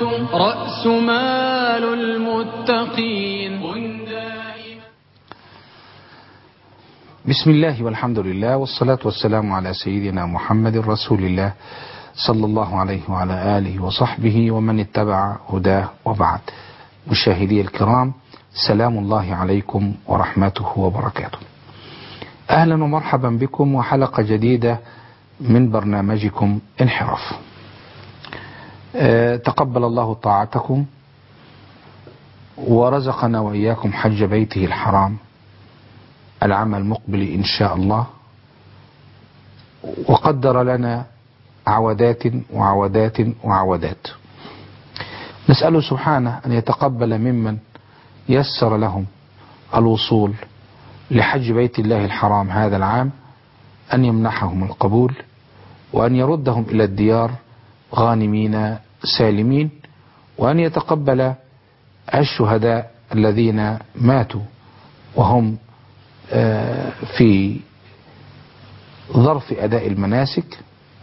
رأس مال المتقين بسم الله والحمد لله والصلاة والسلام على سيدنا محمد رسول الله صلى الله عليه وعلى آله وصحبه ومن اتبع هداه وبعد مشاهدي الكرام سلام الله عليكم ورحمته وبركاته أهلا ومرحبا بكم وحلقة جديدة من برنامجكم انحراف أه تقبل الله طاعتكم ورزقنا وإياكم حج بيته الحرام العام المقبل إن شاء الله وقدر لنا عودات وعودات وعودات نسأله سبحانه أن يتقبل ممن يسر لهم الوصول لحج بيت الله الحرام هذا العام أن يمنحهم القبول وأن يردهم إلى الديار غانمين سالمين وأن يتقبل الشهداء الذين ماتوا وهم في ظرف أداء المناسك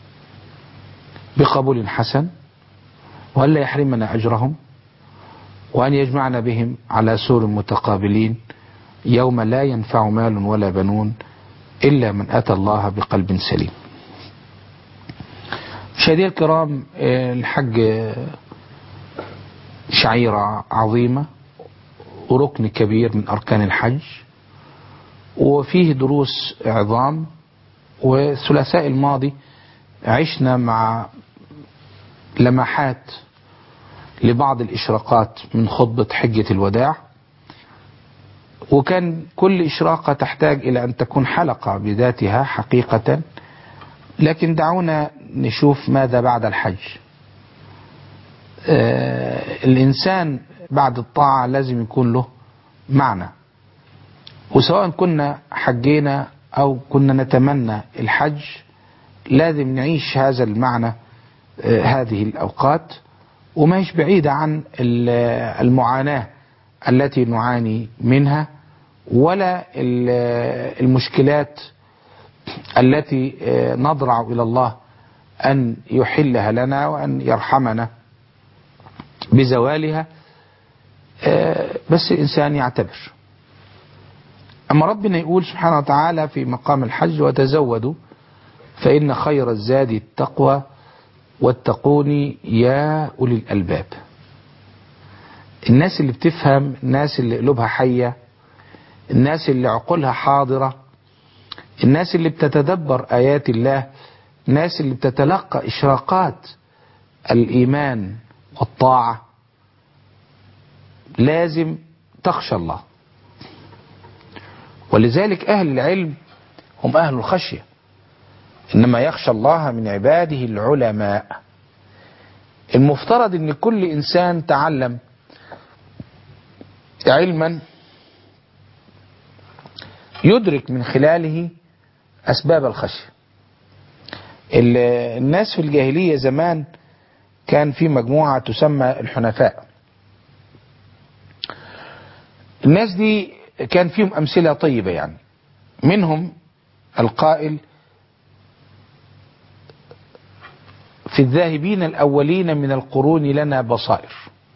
بقبول حسن وأن لا يحرمنا أجرهم وأن يجمعنا بهم على سور متقابلين يوم لا ينفع مال ولا بنون إلا من أتى الله بقلب سليم مشاهدينا الكرام الحج شعيرة عظيمة وركن كبير من أركان الحج وفيه دروس عظام والثلاثاء الماضي عشنا مع لمحات لبعض الإشراقات من خطبة حجة الوداع وكان كل إشراقة تحتاج إلى أن تكون حلقة بذاتها حقيقة لكن دعونا نشوف ماذا بعد الحج آه الإنسان بعد الطاعة لازم يكون له معنى وسواء كنا حجينا أو كنا نتمنى الحج لازم نعيش هذا المعنى آه هذه الأوقات وما هيش بعيدة عن المعاناة التي نعاني منها ولا المشكلات التي نضرع إلى الله أن يحلها لنا وأن يرحمنا بزوالها بس الإنسان يعتبر أما ربنا يقول سبحانه وتعالى في مقام الحج وتزودوا فإن خير الزاد التقوى واتقوني يا أولي الألباب الناس اللي بتفهم الناس اللي قلوبها حية الناس اللي عقولها حاضرة الناس اللي بتتدبر آيات الله الناس اللي بتتلقى إشراقات الإيمان والطاعة لازم تخشى الله ولذلك أهل العلم هم أهل الخشية إنما يخشى الله من عباده العلماء المفترض أن كل إنسان تعلم علما يدرك من خلاله أسباب الخشية الناس في الجاهلية زمان كان في مجموعة تسمى الحنفاء الناس دي كان فيهم أمثلة طيبة يعني منهم القائل في الذاهبين الأولين من القرون لنا بصائر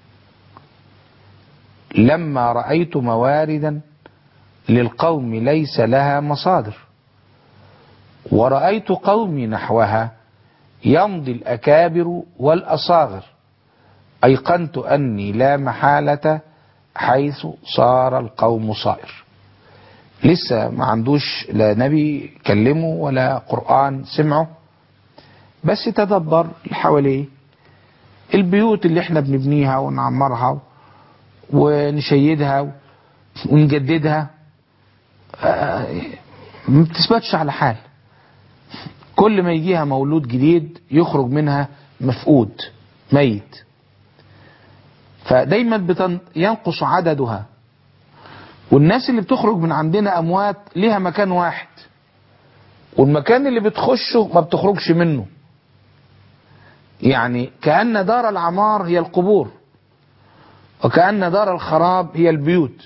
لما رأيت مواردا للقوم ليس لها مصادر ورأيت قومي نحوها يمضي الأكابر والأصاغر أيقنت أني لا محالة حيث صار القوم صائر لسه ما عندوش لا نبي كلمه ولا قرآن سمعه بس تدبر اللي حواليه البيوت اللي احنا بنبنيها ونعمرها ونشيدها ونجددها ما بتثبتش على حال كل ما يجيها مولود جديد يخرج منها مفقود ميت فدايما بتن... ينقص عددها والناس اللي بتخرج من عندنا اموات ليها مكان واحد والمكان اللي بتخشه ما بتخرجش منه يعني كأن دار العمار هي القبور وكأن دار الخراب هي البيوت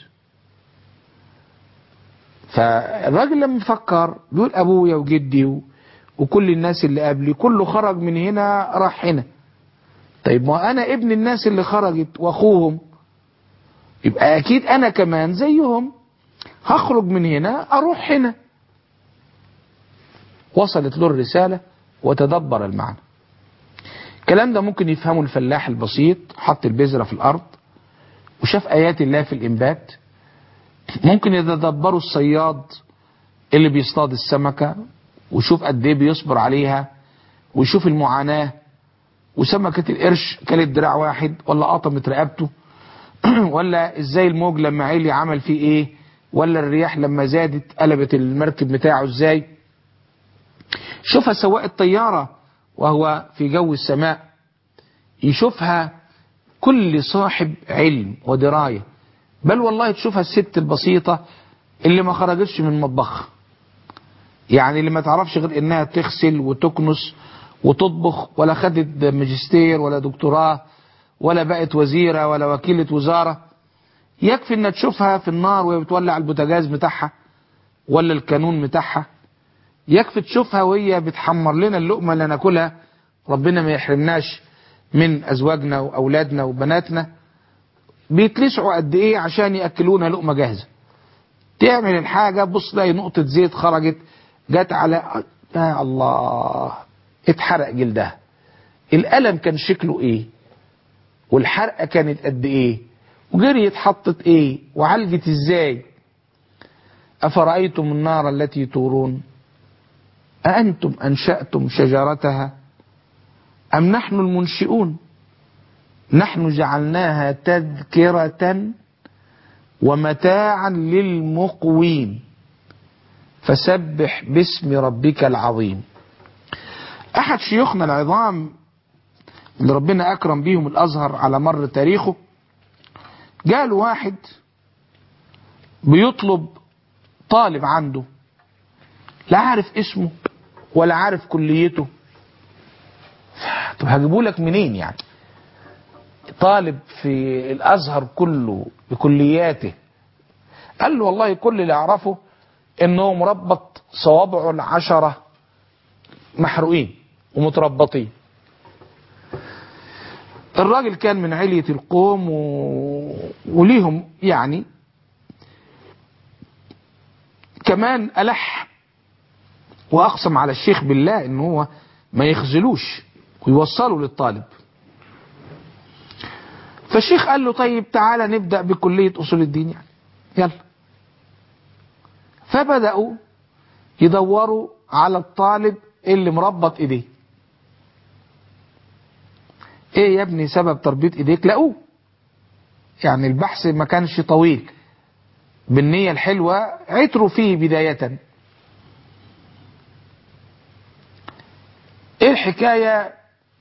فالراجل لما يفكر بيقول ابويا وجدي و... وكل الناس اللي قبلي كله خرج من هنا راح هنا طيب ما انا ابن الناس اللي خرجت واخوهم يبقى اكيد انا كمان زيهم هخرج من هنا اروح هنا وصلت له الرسالة وتدبر المعنى الكلام ده ممكن يفهمه الفلاح البسيط حط البذرة في الارض وشاف ايات الله في الانبات ممكن يتدبروا الصياد اللي بيصطاد السمكة ويشوف قد ايه بيصبر عليها ويشوف المعاناة وسمكة القرش كانت دراع واحد ولا قطمت رقبته ولا ازاي الموج لما عالي عمل فيه ايه ولا الرياح لما زادت قلبت المركب بتاعه ازاي شوفها سواق الطيارة وهو في جو السماء يشوفها كل صاحب علم ودراية بل والله تشوفها الست البسيطة اللي ما خرجتش من مطبخها يعني اللي ما تعرفش غير انها تغسل وتكنس وتطبخ ولا خدت ماجستير ولا دكتوراه ولا بقت وزيرة ولا وكيلة وزارة يكفي انها تشوفها في النار وهي بتولع البوتاجاز بتاعها ولا الكانون بتاعها يكفي تشوفها وهي بتحمر لنا اللقمة اللي ناكلها ربنا ما يحرمناش من ازواجنا واولادنا وبناتنا بيتلسعوا قد ايه عشان ياكلونا لقمة جاهزة تعمل الحاجة بص تلاقي نقطة زيت خرجت جت على يا الله اتحرق جلدها الألم كان شكله ايه والحرقة كانت قد ايه وجريت حطت ايه وعالجت ازاي أفرأيتم النار التي تورون أأنتم أنشأتم شجرتها أم نحن المنشئون نحن جعلناها تذكرة ومتاعا للمقوين فسبح باسم ربك العظيم أحد شيوخنا العظام اللي ربنا أكرم بيهم الأزهر على مر تاريخه جاله واحد بيطلب طالب عنده لا عارف اسمه ولا عارف كليته طب هجيبه لك منين يعني طالب في الازهر كله بكلياته قال له والله كل اللي اعرفه انه مربط صوابعه العشرة محروقين ومتربطين الراجل كان من علية القوم و... وليهم يعني كمان ألح وأقسم على الشيخ بالله إن هو ما يخزلوش ويوصلوا للطالب فالشيخ قال له طيب تعالى نبدأ بكلية أصول الدين يعني يلا فبدأوا يدوروا على الطالب اللي مربط ايديه ايه يا ابني سبب تربيط ايديك لقوه يعني البحث ما كانش طويل بالنية الحلوة عتروا فيه بداية ايه الحكاية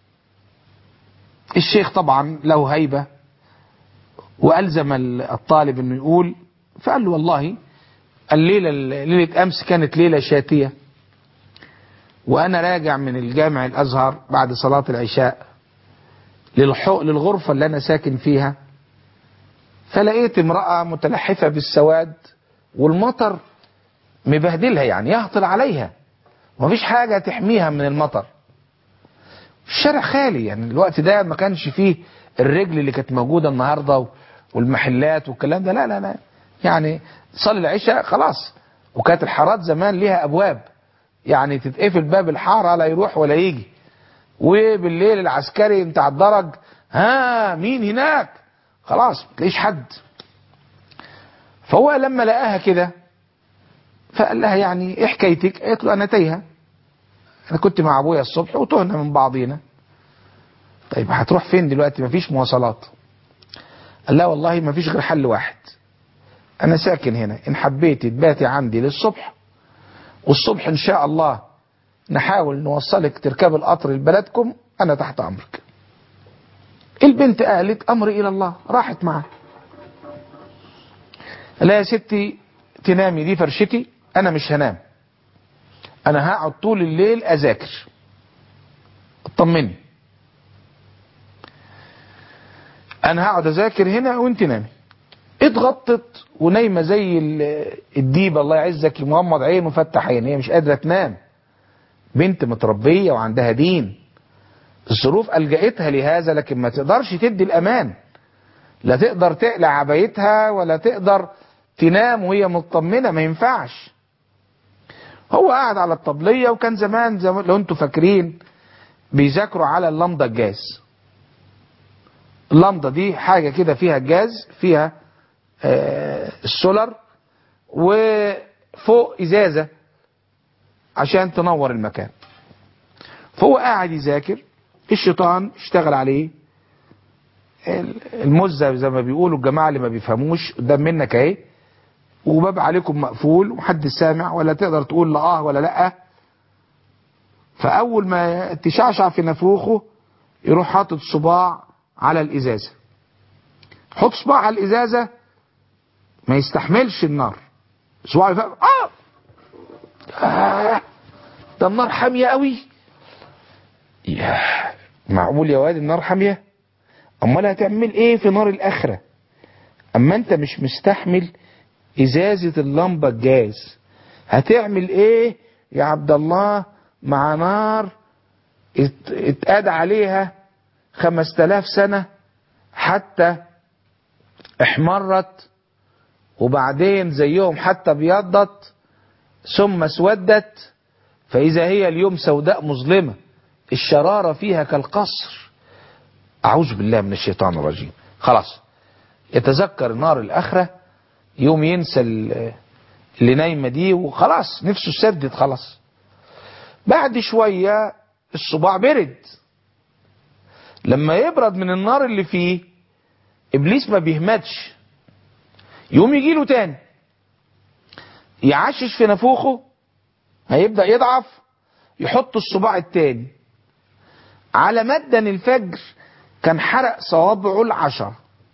الشيخ طبعا له هيبة وألزم الطالب انه يقول فقال له والله الليلة ليلة أمس كانت ليلة شاتية وأنا راجع من الجامع الأزهر بعد صلاة العشاء للغرفة اللي أنا ساكن فيها فلقيت امرأة متلحفة بالسواد والمطر مبهدلها يعني يهطل عليها ومفيش حاجة تحميها من المطر الشارع خالي يعني الوقت ده ما كانش فيه الرجل اللي كانت موجودة النهاردة والمحلات والكلام ده لا لا لا يعني تصلي العشاء خلاص وكانت الحارات زمان ليها ابواب يعني تتقفل باب الحارة لا يروح ولا يجي وبالليل العسكري انت على الدرج ها مين هناك خلاص ما تلاقيش حد فهو لما لقاها كده فقال لها يعني ايه حكايتك قالت له انا تايهه انا كنت مع ابويا الصبح وتهنا من بعضينا طيب هتروح فين دلوقتي مفيش مواصلات قال لها والله مفيش غير حل واحد انا ساكن هنا ان حبيتي تباتي عندي للصبح والصبح ان شاء الله نحاول نوصلك تركب القطر لبلدكم انا تحت امرك البنت قالت امري الى الله راحت معاه لا يا ستي تنامي دي فرشتي انا مش هنام انا هقعد طول الليل اذاكر اطمني انا هقعد اذاكر هنا وانت نامي اتغطت ونايمة زي الديبة الله يعزك مغمض عين وفتح عين هي مش قادرة تنام بنت متربية وعندها دين الظروف ألجأتها لهذا لكن ما تقدرش تدي الأمان لا تقدر تقلع عبايتها ولا تقدر تنام وهي مطمنة ما ينفعش هو قاعد على الطبلية وكان زمان زي لو انتوا فاكرين بيذاكروا على اللمضة الجاز اللمضة دي حاجة كده فيها جاز فيها آه السولر وفوق ازازة عشان تنور المكان فهو قاعد يذاكر الشيطان اشتغل عليه المزة زي ما بيقولوا الجماعة اللي ما بيفهموش قدام منك اهي وباب عليكم مقفول ومحدش سامع ولا تقدر تقول لا اه ولا لا فاول ما تشعشع في نافوخه يروح حاطط صباع على الازازة حط صباع على الازازة ما يستحملش النار صباعه يفهم اه, آه. ده النار حامية قوي يا معقول يا واد النار حامية امال هتعمل ايه في نار الاخرة اما انت مش مستحمل ازازة اللمبة الجاز هتعمل ايه يا عبد الله مع نار اتقاد عليها خمس تلاف سنة حتى احمرت وبعدين زيهم حتى ابيضت ثم اسودت فاذا هي اليوم سوداء مظلمة الشرارة فيها كالقصر اعوذ بالله من الشيطان الرجيم خلاص يتذكر نار الاخره يوم ينسى اللي نايمه دي وخلاص نفسه سدد خلاص بعد شويه الصباع برد لما يبرد من النار اللي فيه ابليس ما بيهمتش يوم يجي له تاني يعشش في نافوخه هيبدا يضعف يحط الصباع التاني على مدن الفجر كان حرق صوابعه العشر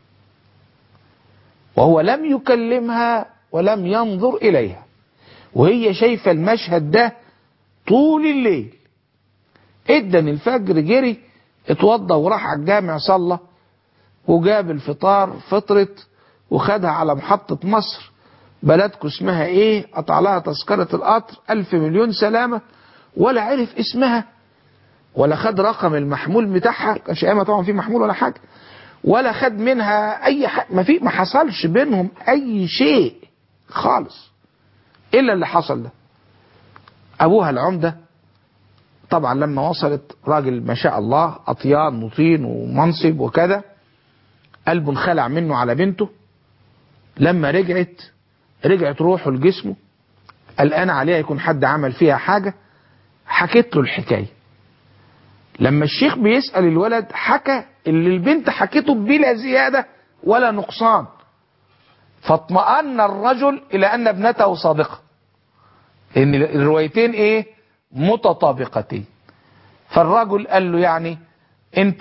وهو لم يكلمها ولم ينظر إليها وهي شايفة المشهد ده طول الليل ادن الفجر جري اتوضى وراح على الجامع صلى وجاب الفطار فطرت وخدها على محطة مصر بلدكم اسمها ايه قطع لها تذكرة القطر الف مليون سلامة ولا عرف اسمها ولا خد رقم المحمول بتاعها كانش ايامها طبعا في محمول ولا حاجه ولا خد منها اي حاجه ما في ما حصلش بينهم اي شيء خالص الا اللي حصل ده ابوها العمده طبعا لما وصلت راجل ما شاء الله اطيان مطين ومنصب وكذا قلبه انخلع منه على بنته لما رجعت رجعت روحه لجسمه قلقان عليها يكون حد عمل فيها حاجه حكيت له الحكايه لما الشيخ بيسأل الولد حكى اللي البنت حكته بلا زيادة ولا نقصان فاطمأن الرجل إلى أن ابنته صادقة إن الروايتين إيه متطابقتين فالرجل قال له يعني أنت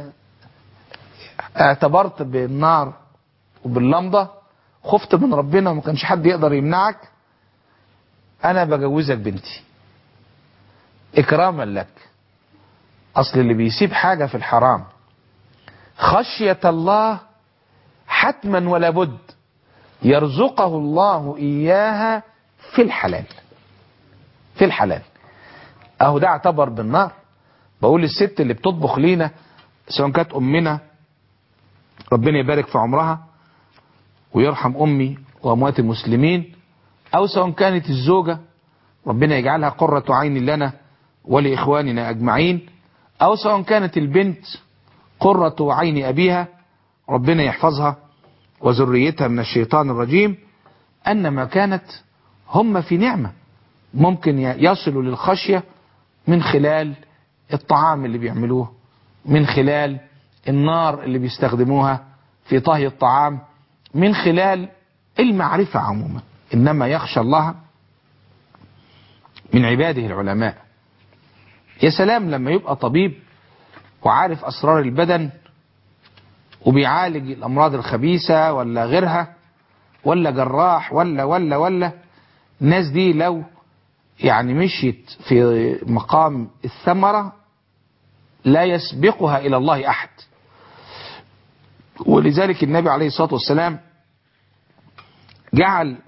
اعتبرت بالنار وباللمضة خفت من ربنا وما كانش حد يقدر يمنعك أنا بجوزك بنتي إكراما لك اصل اللي بيسيب حاجة في الحرام خشية الله حتما ولا بد يرزقه الله اياها في الحلال في الحلال اهو ده اعتبر بالنار بقول الست اللي بتطبخ لينا سواء كانت امنا ربنا يبارك في عمرها ويرحم امي واموات المسلمين او سواء كانت الزوجة ربنا يجعلها قرة عين لنا ولاخواننا اجمعين او سواء كانت البنت قرة عين ابيها ربنا يحفظها وذريتها من الشيطان الرجيم انما كانت هم في نعمة ممكن يصلوا للخشية من خلال الطعام اللي بيعملوه من خلال النار اللي بيستخدموها في طهي الطعام من خلال المعرفة عموما انما يخشى الله من عباده العلماء يا سلام لما يبقى طبيب وعارف أسرار البدن وبيعالج الأمراض الخبيثة ولا غيرها ولا جراح ولا ولا ولا الناس دي لو يعني مشيت في مقام الثمرة لا يسبقها إلى الله أحد ولذلك النبي عليه الصلاة والسلام جعل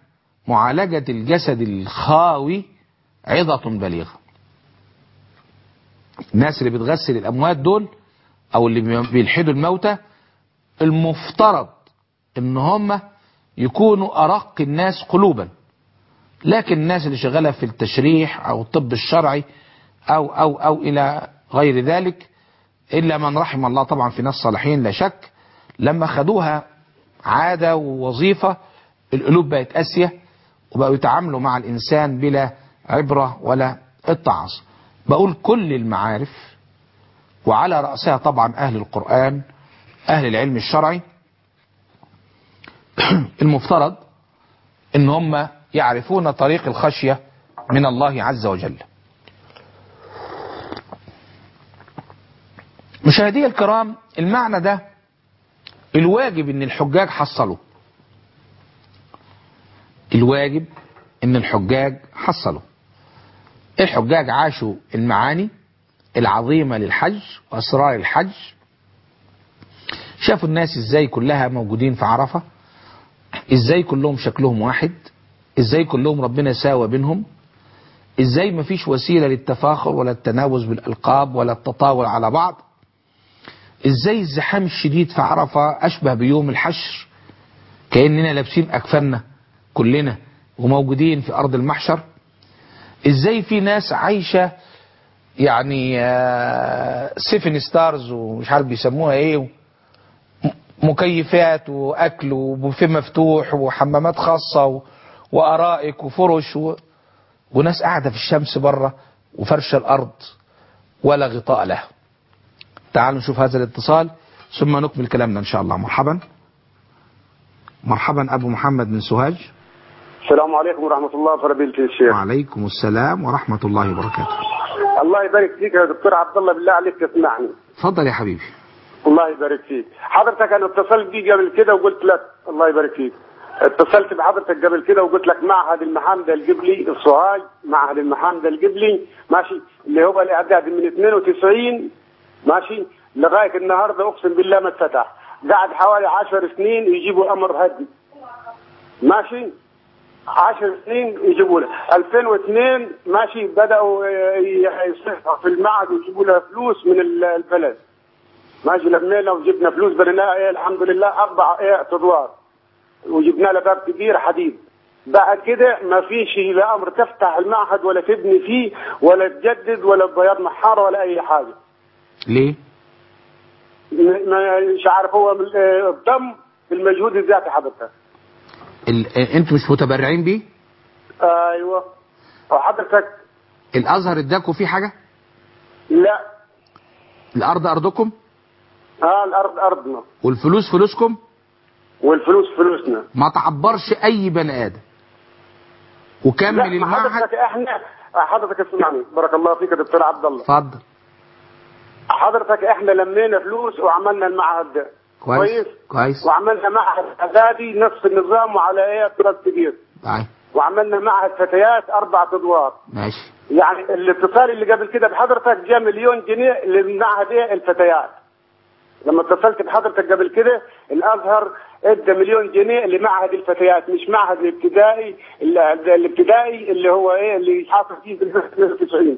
معالجة الجسد الخاوي عظة بليغة الناس اللي بتغسل الأموات دول أو اللي بيلحدوا الموتى المفترض إن هم يكونوا أرق الناس قلوبا لكن الناس اللي شغالة في التشريح أو الطب الشرعي أو أو أو إلى غير ذلك إلا من رحم الله طبعا في ناس صالحين لا شك لما خدوها عادة ووظيفة القلوب بقت قاسية وبقوا يتعاملوا مع الإنسان بلا عبرة ولا اتعظ بقول كل المعارف وعلى رأسها طبعا أهل القرآن أهل العلم الشرعي المفترض ان هم يعرفون طريق الخشية من الله عز وجل مشاهدي الكرام المعنى ده الواجب ان الحجاج حصلوا الواجب ان الحجاج حصلوا الحجاج عاشوا المعاني العظيمة للحج واسرار الحج شافوا الناس ازاي كلها موجودين في عرفة ازاي كلهم شكلهم واحد ازاي كلهم ربنا ساوى بينهم ازاي مفيش وسيلة للتفاخر ولا التناوز بالالقاب ولا التطاول على بعض ازاي الزحام الشديد في عرفة اشبه بيوم الحشر كأننا لابسين اكفاننا كلنا وموجودين في ارض المحشر ازاي في ناس عايشة يعني سيفن ستارز ومش عارف بيسموها ايه مكيفات واكل وبوفيه مفتوح وحمامات خاصة و... وارائك وفرش و... وناس قاعدة في الشمس بره وفرش الارض ولا غطاء له تعالوا نشوف هذا الاتصال ثم نكمل كلامنا ان شاء الله مرحبا مرحبا ابو محمد من سوهاج السلام عليكم ورحمة الله وبركاته الشيخ وعليكم السلام ورحمة الله وبركاته الله يبارك فيك يا دكتور عبد الله بالله عليك تسمعني اتفضل يا حبيبي الله يبارك فيك حضرتك انا اتصلت بيك قبل كده وقلت لك الله يبارك فيك اتصلت بحضرتك قبل كده وقلت لك معهد المحامدة القبلي الصهاج معهد المحامدة القبلي ماشي اللي هو الاعداد من 92 ماشي لغايه النهارده اقسم بالله ما اتفتح قعد حوالي 10 سنين يجيبوا امر هدي ماشي 10 سنين يجيبوا له 2002 ماشي بداوا يصحوا في المعهد ويجيبوا له فلوس من البلد ماشي لمينا وجبنا فلوس بنينا ايه الحمد لله اربع ايه ادوار وجبنا له باب كبير حديد بعد كده ما فيش لا امر تفتح المعهد ولا تبني فيه ولا تجدد ولا بياض محاره ولا اي حاجه ليه ما مش عارف هو الضم بالمجهود الذاتي حضرتك ال... انتوا مش متبرعين بيه ايوه وحضرتك الازهر اداكوا فيه حاجة لا الارض ارضكم اه الارض ارضنا والفلوس فلوسكم والفلوس فلوسنا ما تعبرش اي بني ادم وكمل لا ما المعهد حضرتك احنا حضرتك اسمعني بارك الله فيك يا دكتور عبد الله اتفضل حضرتك احنا لمينا فلوس وعملنا المعهد ده كويس كويس وعملنا معهد اعدادي نفس النظام وعلى ايه طلب كبير طيب وعملنا معهد فتيات اربع ادوار ماشي يعني الاتصال اللي قبل كده بحضرتك جاء مليون جنيه للمعهد ايه الفتيات لما اتصلت بحضرتك قبل كده الازهر ادى مليون جنيه لمعهد الفتيات مش معهد الابتدائي ال- الابتدائي اللي هو ايه اللي حاصل فيه في 92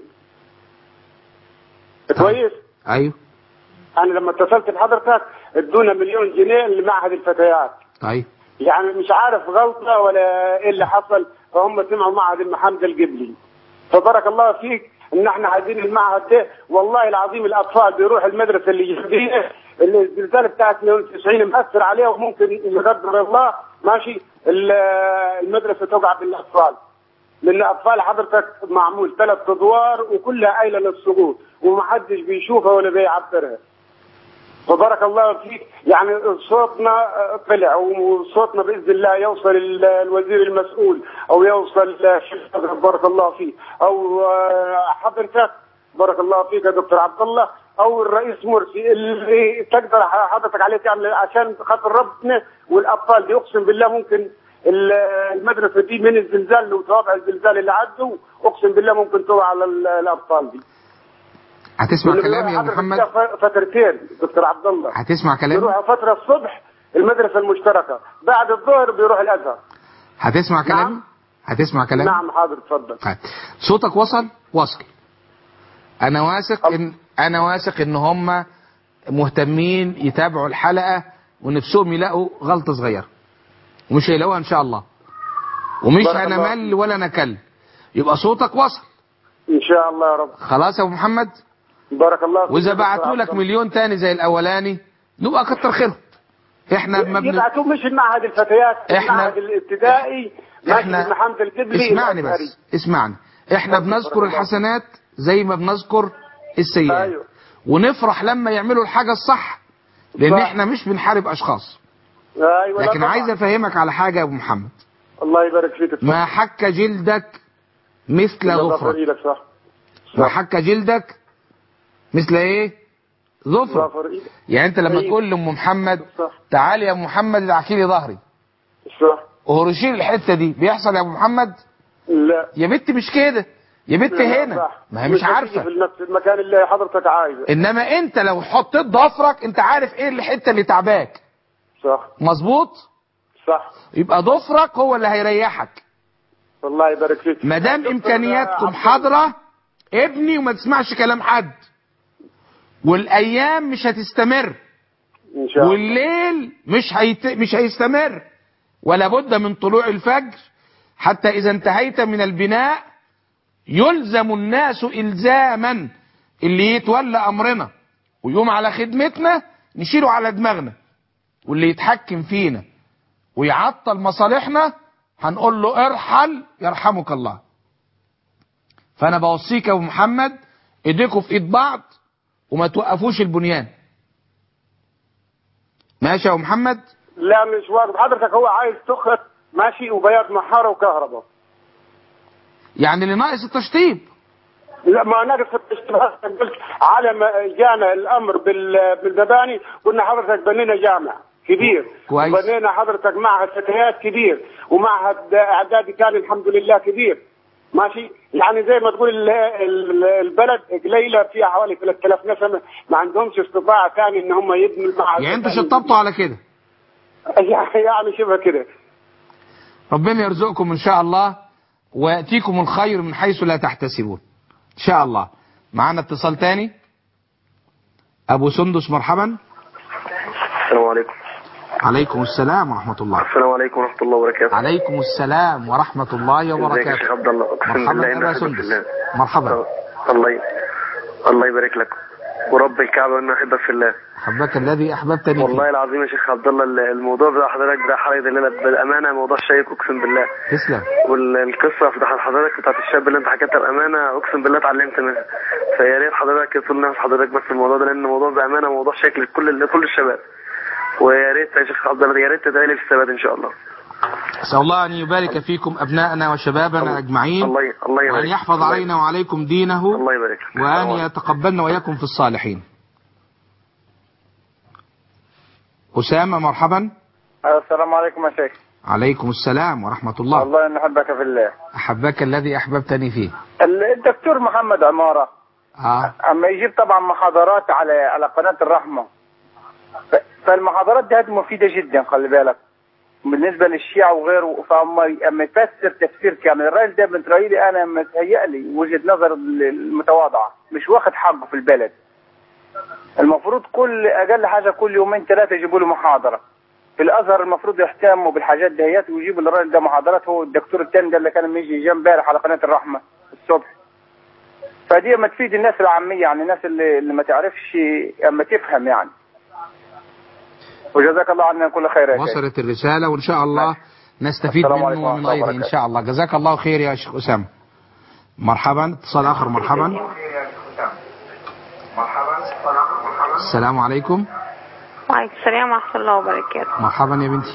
كويس ايوه انا لما اتصلت بحضرتك ادونا مليون جنيه لمعهد الفتيات طيب يعني مش عارف غلطه ولا ايه اللي حصل فهم سمعوا معهد المحمد القبلي فبارك الله فيك ان احنا عايزين المعهد ده والله العظيم الاطفال بيروح المدرسه اللي جنبيه اللي الزلزال بتاع 92 مأثر عليه وممكن لا قدر الله ماشي ال- المدرسه تقع بالاطفال لان اطفال حضرتك معمول ثلاث ادوار وكلها قايله للسقوط ومحدش بيشوفها ولا بيعبرها فبارك الله فيك يعني صوتنا طلع وصوتنا باذن الله يوصل ال- الوزير المسؤول او يوصل الشيخ بارك الله فيه او آه، حضرتك بارك الله فيك يا دكتور عبد الله او الرئيس مرسي اللي تقدر حضرتك عليه تعمل عشان خاطر ربنا والاطفال دي اقسم بالله ممكن ال- المدرسه دي من الزلزال وتوابع الزلزال اللي عدوا اقسم بالله ممكن تقع على ال- الاطفال دي هتسمع لأن كلامي يا حضرتك محمد فيها فترتين دكتور عبد الله هتسمع كلامي بيروح فترة الصبح المدرسة المشتركة بعد الظهر بيروح الأزهر هتسمع كلامي نعم. هتسمع كلامي نعم حاضر اتفضل طيب صوتك وصل وصل انا واثق ان انا واثق ان هم مهتمين يتابعوا الحلقه ونفسهم يلاقوا غلطه صغيره ومش هيلاقوها ان شاء الله ومش بارك الله هنمل ولا نكل يبقى صوتك وصل ان شاء الله يا رب خلاص يا ابو محمد بارك الله فيك. واذا بعتوا لك مليون تاني زي الاولاني نبقى كتر خيرهم احنا ما بن... يبعتوا مش المعهد الفتيات إحنا- المعهد الابتدائي ماشي احنا محمد القبلي اسمعني الأزهري. بس اسمعني احنا بارك بنذكر الله. الحسنات زي ما بنذكر السيئات ايوه ونفرح لما يعملوا الحاجه الصح لان صح. احنا مش بنحارب اشخاص ايوه لا لكن طبعاً. عايز افهمك على حاجه يا ابو محمد الله يبارك فيك ما حك جلدك مثل الله ظفرك فريدك صح ما صح. حك جلدك مثل ايه الله ظفرك فريدك يعني انت لما أيوة. تقول لام محمد صح تعالي يا ابو محمد ادعكي لي ظهري صح وهرشيل الحته دي بيحصل يا ابو محمد لا يا بنت مش كده يا بنت لا، هنا صح. ما هي مش هتيجي عارفه في نفس المكان اللي حضرتك عايزه انما انت لو حطيت ضفرك انت عارف ايه الحته اللي تعباك صح مظبوط صح يبقى ضفرك هو اللي هيريحك الله يبارك فيك ما دام دكتور امكانياتكم عبد- حاضره ابني وما تسمعش كلام حد والايام مش هتستمر ان شاء الله والليل مش هيت... مش هيستمر ولا بد من طلوع الفجر حتى اذا انتهيت من البناء يلزم الناس الزاما اللي يتولى امرنا ويقوم على خدمتنا نشيله على دماغنا واللي يتحكم فينا ويعطل مصالحنا هنقول له ارحل يرحمك الله فانا بوصيك يا ابو محمد ايديكم في ايد بعض وما توقفوش البنيان ماشي يا ابو محمد لا مش واقف حضرتك هو عايز تخت ماشي وبياض محاره وكهرباء يعني اللي ناقص التشطيب لا ما نقص الاشتراك قلت على ما جانا الامر بال- بالمباني قلنا حضرتك بنينا جامع كبير كويس. بنينا حضرتك معهد فتيات كبير ومعهد اعدادي كان الحمد لله كبير ماشي يعني زي ما تقول ال- ال- البلد قليله فيها حوالي 3000 نسمه ما عندهمش استطاعه ثاني ان هم يبنوا المعهد يعني انتوا الثاني. شطبتوا على كده يعني شبه كده ربنا يرزقكم ان شاء الله وياتيكم الخير من حيث لا تحتسبون ان شاء الله معانا اتصال تاني ابو سندس مرحبا السلام عليكم عليكم السلام ورحمه الله السلام عليكم ورحمة الله وبركاته عليكم السلام ورحمه الله ازيك يا وبركاته شيخ عبد الله اقسم مرحبا بالله ابا اني احبك في سندس الله مرحبا الله ي... الله يبارك لك ورب الكعبة اني احبك في الله حبك الذي احببتني والله فيه العظيم يا شيخ عبد الله ال- الموضوع بتاع حضرتك ده حلقة الليلة بالامانة موضوع شيق اقسم بالله تسلم والقصة بتاعت حضرتك بتاعت الشاب اللي انت حكيتها بامانة اقسم بالله اتعلمت منها فيا ريت حضرتك يطول نفس حضرتك بس في الموضوع ده لان الموضوع بامانة موضوع شيق لكل لكل الشباب ويا ريت يا شيخ عبد الله يا ريت تدعي لي في الثبات ان شاء الله اسال الله ان يبارك فيكم ابناءنا وشبابنا اجمعين الله ي... الله يبارك وان يحفظ الله علينا وعليكم دينه الله يبارك لك. وأن الله يتقبلنا وإياكم في الصالحين أسامة مرحبا السلام عليكم يا شيخ عليكم السلام ورحمة الله والله اني احبك في الله أحبك الذي أحببتني فيه ال- الدكتور محمد عماره آه. اما يجيب طبعا محاضرات على على قناه الرحمه ف- فالمحاضرات دي هتبقى مفيده جدا خلي بالك بالنسبه للشيعة وغيره فاما اما يفسر تفسير كامل الراجل ده ابن اسرائيلي انا متهيألي وجهه نظر المتواضعه مش واخد حقه في البلد المفروض كل اقل حاجه كل يومين ثلاثه يجيبوا له محاضره في الازهر المفروض يهتموا بالحاجات دهيات ويجيبوا للراجل ده محاضرات هو الدكتور التاني ده اللي كان يجي جنب امبارح على قناه الرحمه الصبح فدي ما تفيد الناس العاميه يعني الناس اللي, اللي ما تعرفش اما تفهم يعني وجزاك الله عنا كل خير يا شيخ وصلت الرسالة وإن شاء الله نستفيد السلام منه عليكم ومن ورحمة الله غيره إن وبركاته. شاء الله جزاك الله خير يا شيخ أسامة مرحبا اتصال آخر مرحبا السلام عليكم وعليكم السلام ورحمة الله وبركاته مرحبا يا بنتي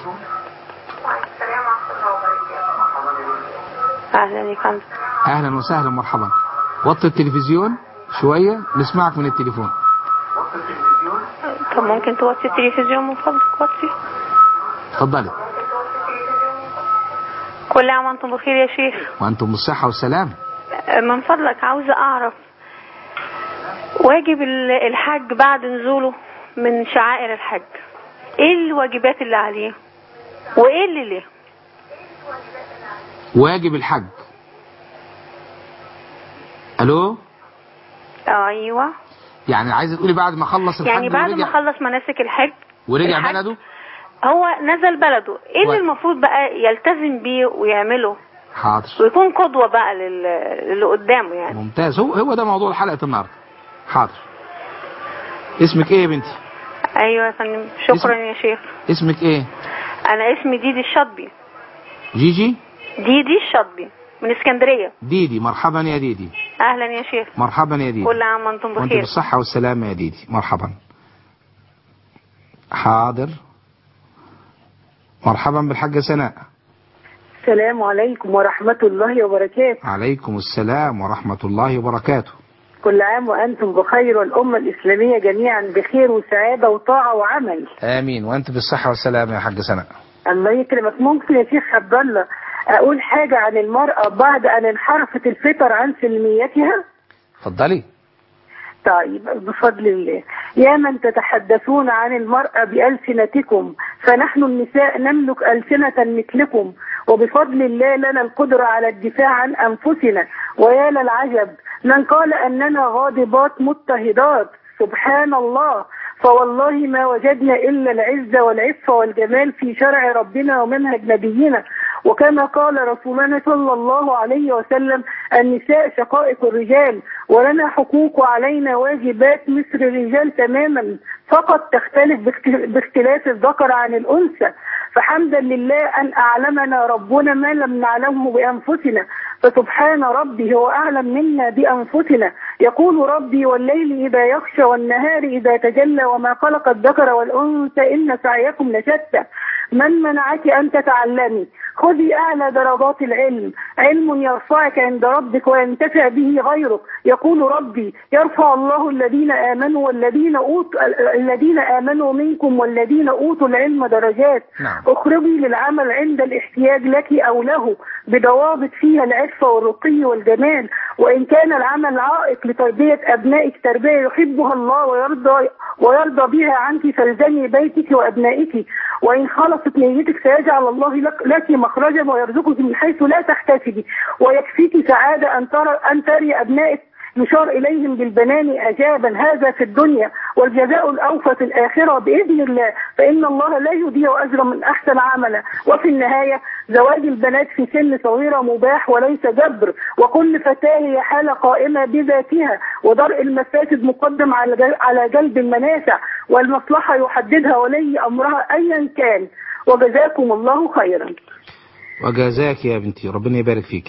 أهلا يا فندم أهلا وسهلا مرحبا وطي التلفزيون شوية نسمعك من التليفون طب ممكن توطي التلفزيون من فضلك وطي اتفضلي كل عام وانتم بخير يا شيخ وأنتم بالصحة والسلام من فضلك عاوزة أعرف واجب ال- الحج بعد نزوله من شعائر الحج ايه الواجبات اللي عليه وايه اللي ليه واجب الحج الو ايوه يعني عايزه تقولي بعد ما خلص الحج يعني بعد ما ورجع خلص مناسك الحج ورجع الحج، بلده هو نزل بلده ايه اللي و- المفروض بقى يلتزم بيه ويعمله حاضر ويكون قدوة بقى لل... للي قدامه يعني ممتاز هو هو ده موضوع حلقه النهارده حاضر اسمك ايه يا بنتي ايوه يا فندم شكرا اسم- يا شيخ اسمك ايه انا اسمي ديدي الشطبي جيجي ديدي الشطبي من اسكندرية ديدي مرحبا يا ديدي اهلا يا شيخ مرحبا يا ديدي كل عام وانتم وانت بخير بالصحة والسلامة يا ديدي مرحبا حاضر مرحبا بالحاجة سناء السلام عليكم ورحمة الله وبركاته عليكم السلام ورحمة الله وبركاته كل عام وأنتم بخير والأمة الإسلامية جميعا بخير وسعادة وطاعة وعمل آمين وأنت بالصحة والسلامة يا حاجة سناء الله يكرمك ممكن يا شيخ عبد الله أقول حاجة عن المرأة بعد أن انحرفت الفطر عن سلميتها اتفضلي طيب بفضل الله يا من تتحدثون عن المرأة بألسنتكم فنحن النساء نملك ألسنة مثلكم وبفضل الله لنا القدرة على الدفاع عن أنفسنا ويا للعجب من قال أننا غاضبات مضطهدات سبحان الله فوالله ما وجدنا إلا العزة والعفة والجمال في شرع ربنا ومنهج نبينا وكما قال رسولنا صلى الله عليه وسلم النساء شقائق الرجال ولنا حقوق وعلينا واجبات مثل الرجال تماما فقط تختلف باخت- باختلاف الذكر عن الأنثى فحمدا لله أن أعلمنا ربنا ما لم نعلمه بأنفسنا فسبحان ربي هو أعلم منا بأنفسنا يقول ربي والليل إذا يغشى والنهار إذا تجلى وما خلق الذكر والأنثى إن سعيكم لشتى من منعك أن تتعلمي خذي أعلى درجات العلم علم يرفعك عند ربك وينتفع به غيرك يقول ربي يرفع الله الذين آمنوا والذين أوتوا الذين آمنوا منكم والذين أوتوا العلم درجات نعم. اخرجي للعمل عند الاحتياج لك أو له بضوابط فيها العفة والرقي والجمال وإن كان العمل عائق لتربية أبنائك تربية يحبها الله ويرضى ويرضى بها عنك فالزمي بيتك وأبنائك وإن خلصت نيتك سيجعل الله لك, لك مخرجا ويرزقك من حيث لا تحتسبي ويكفيك سعادة أن ترى أن تري أبنائك يشار إليهم بالبنان أجابا هذا في الدنيا والجزاء الأوفى في الآخرة بإذن الله فإن الله لا يضيع أجر من أحسن عملا وفي النهاية زواج البنات في سن صغيرة مباح وليس جبر وكل فتاة هي حالة قائمة بذاتها ودرء المفاسد مقدم على جل- على جلب المنافع والمصلحة يحددها ولي أمرها أيا كان وجزاكم الله خيرا وجزاك يا بنتي ربنا يبارك فيك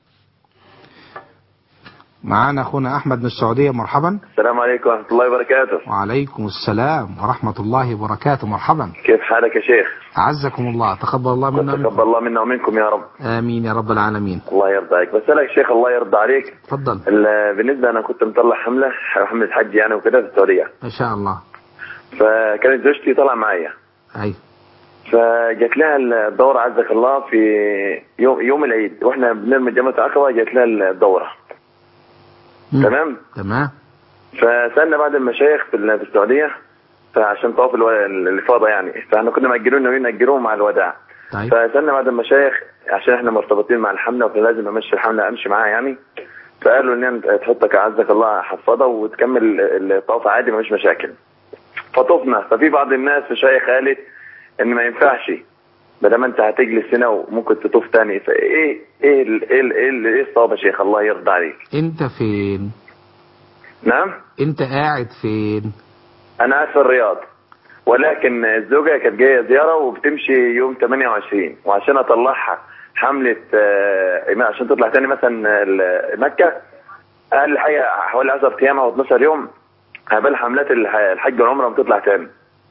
معانا أخونا أحمد من السعودية مرحبا السلام عليكم ورحمة الله وبركاته وعليكم السلام ورحمة الله وبركاته مرحبا كيف حالك يا شيخ أعزكم الله تقبل الله منا تقبل ومنكم. الله منا ومنكم يا رب آمين يا رب العالمين الله يرضى عليك بسألك شيخ الله يرضى عليك تفضل ال- بالنسبة أنا كنت مطلع حملة حملة حج يعني وكده في السعودية ما شاء الله فكانت زوجتي طالعة معايا أي فجت لها الدورة عزك الله في يوم يوم العيد واحنا بنرمي جامعة عقبة جت لها الدورة مم. تمام تمام فسألنا بعض المشايخ في ال- في السعودية فعشان طواف الو- الإفاضة يعني فاحنا كنا مأجلون ناويين نأجلوهم مع الوداع طيب فسألنا بعض المشايخ عشان احنا مرتبطين مع الحملة فلازم امشي الحملة امشي معاها يعني فقالوا ان انت تحطك اعزك الله حفاضة وتكمل الطواف عادي مفيش مشاكل فطفنا ففي بعض الناس مشايخ قالت ان ما ينفعش بدل ما انت هتجلس هنا وممكن تطوف تاني فايه ايه ال- ايه ال- ايه ال- ايه الصواب يا شيخ الله يرضى عليك أنت فين نعم أنت قاعد فين انا قاعد في الرياض ولكن الزوجة كانت جاية زيارة وبتمشي يوم 28 وعشان اطلعها حملة آه، عشان تطلع تاني مثلا ال- مكة اقل حاجة حوالي 10 ايام او 12 يوم هبال حملات الح- الحج والعمرة بتطلع تاني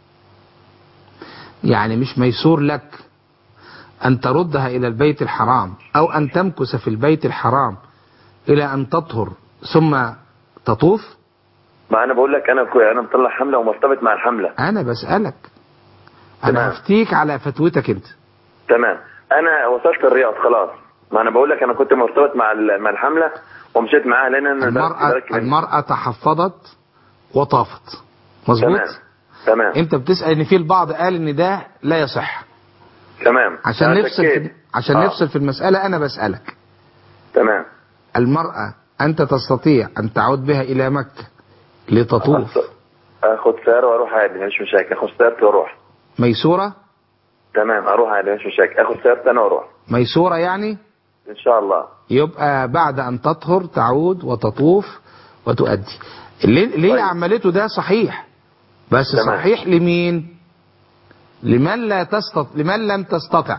يعني مش ميسور لك أن تردها إلى البيت الحرام أو أن تمكث في البيت الحرام إلى أن تطهر ثم تطوف ما انا بقول لك انا كو- انا مطلع حملة ومرتبط مع الحملة أنا بسألك أنا تمام. هفتيك على فتوتك أنت تمام انا وصلت الرياض خلاص ما انا بقول لك انا كنت مرتبط مع ال- مع الحملة ومشيت معاها لان انا المرأة, بركب- المرأة تحفظت وطافت مظبوط تمام تمام انت بتسأل ان في البعض قال ان ده لا يصح تمام عشان أنا نفصل شكيت. في عشان آه. نفصل في المسألة انا بسألك تمام المرأة أنت تستطيع أن تعود بها إلى مكة لتطوف اخد سيارة واروح عادي مفيش مشاكل اخد سيارتي واروح ميسورة تمام اروح عادي مفيش مشاكل اخد سيارتي انا واروح ميسورة يعني ان شاء الله يبقى بعد أن تطهر تعود وتطوف وتؤدي اللي, اللي هي طيب. عملته ده صحيح بس تمام. صحيح لمين لمن لا تستطع لمن لم تستطع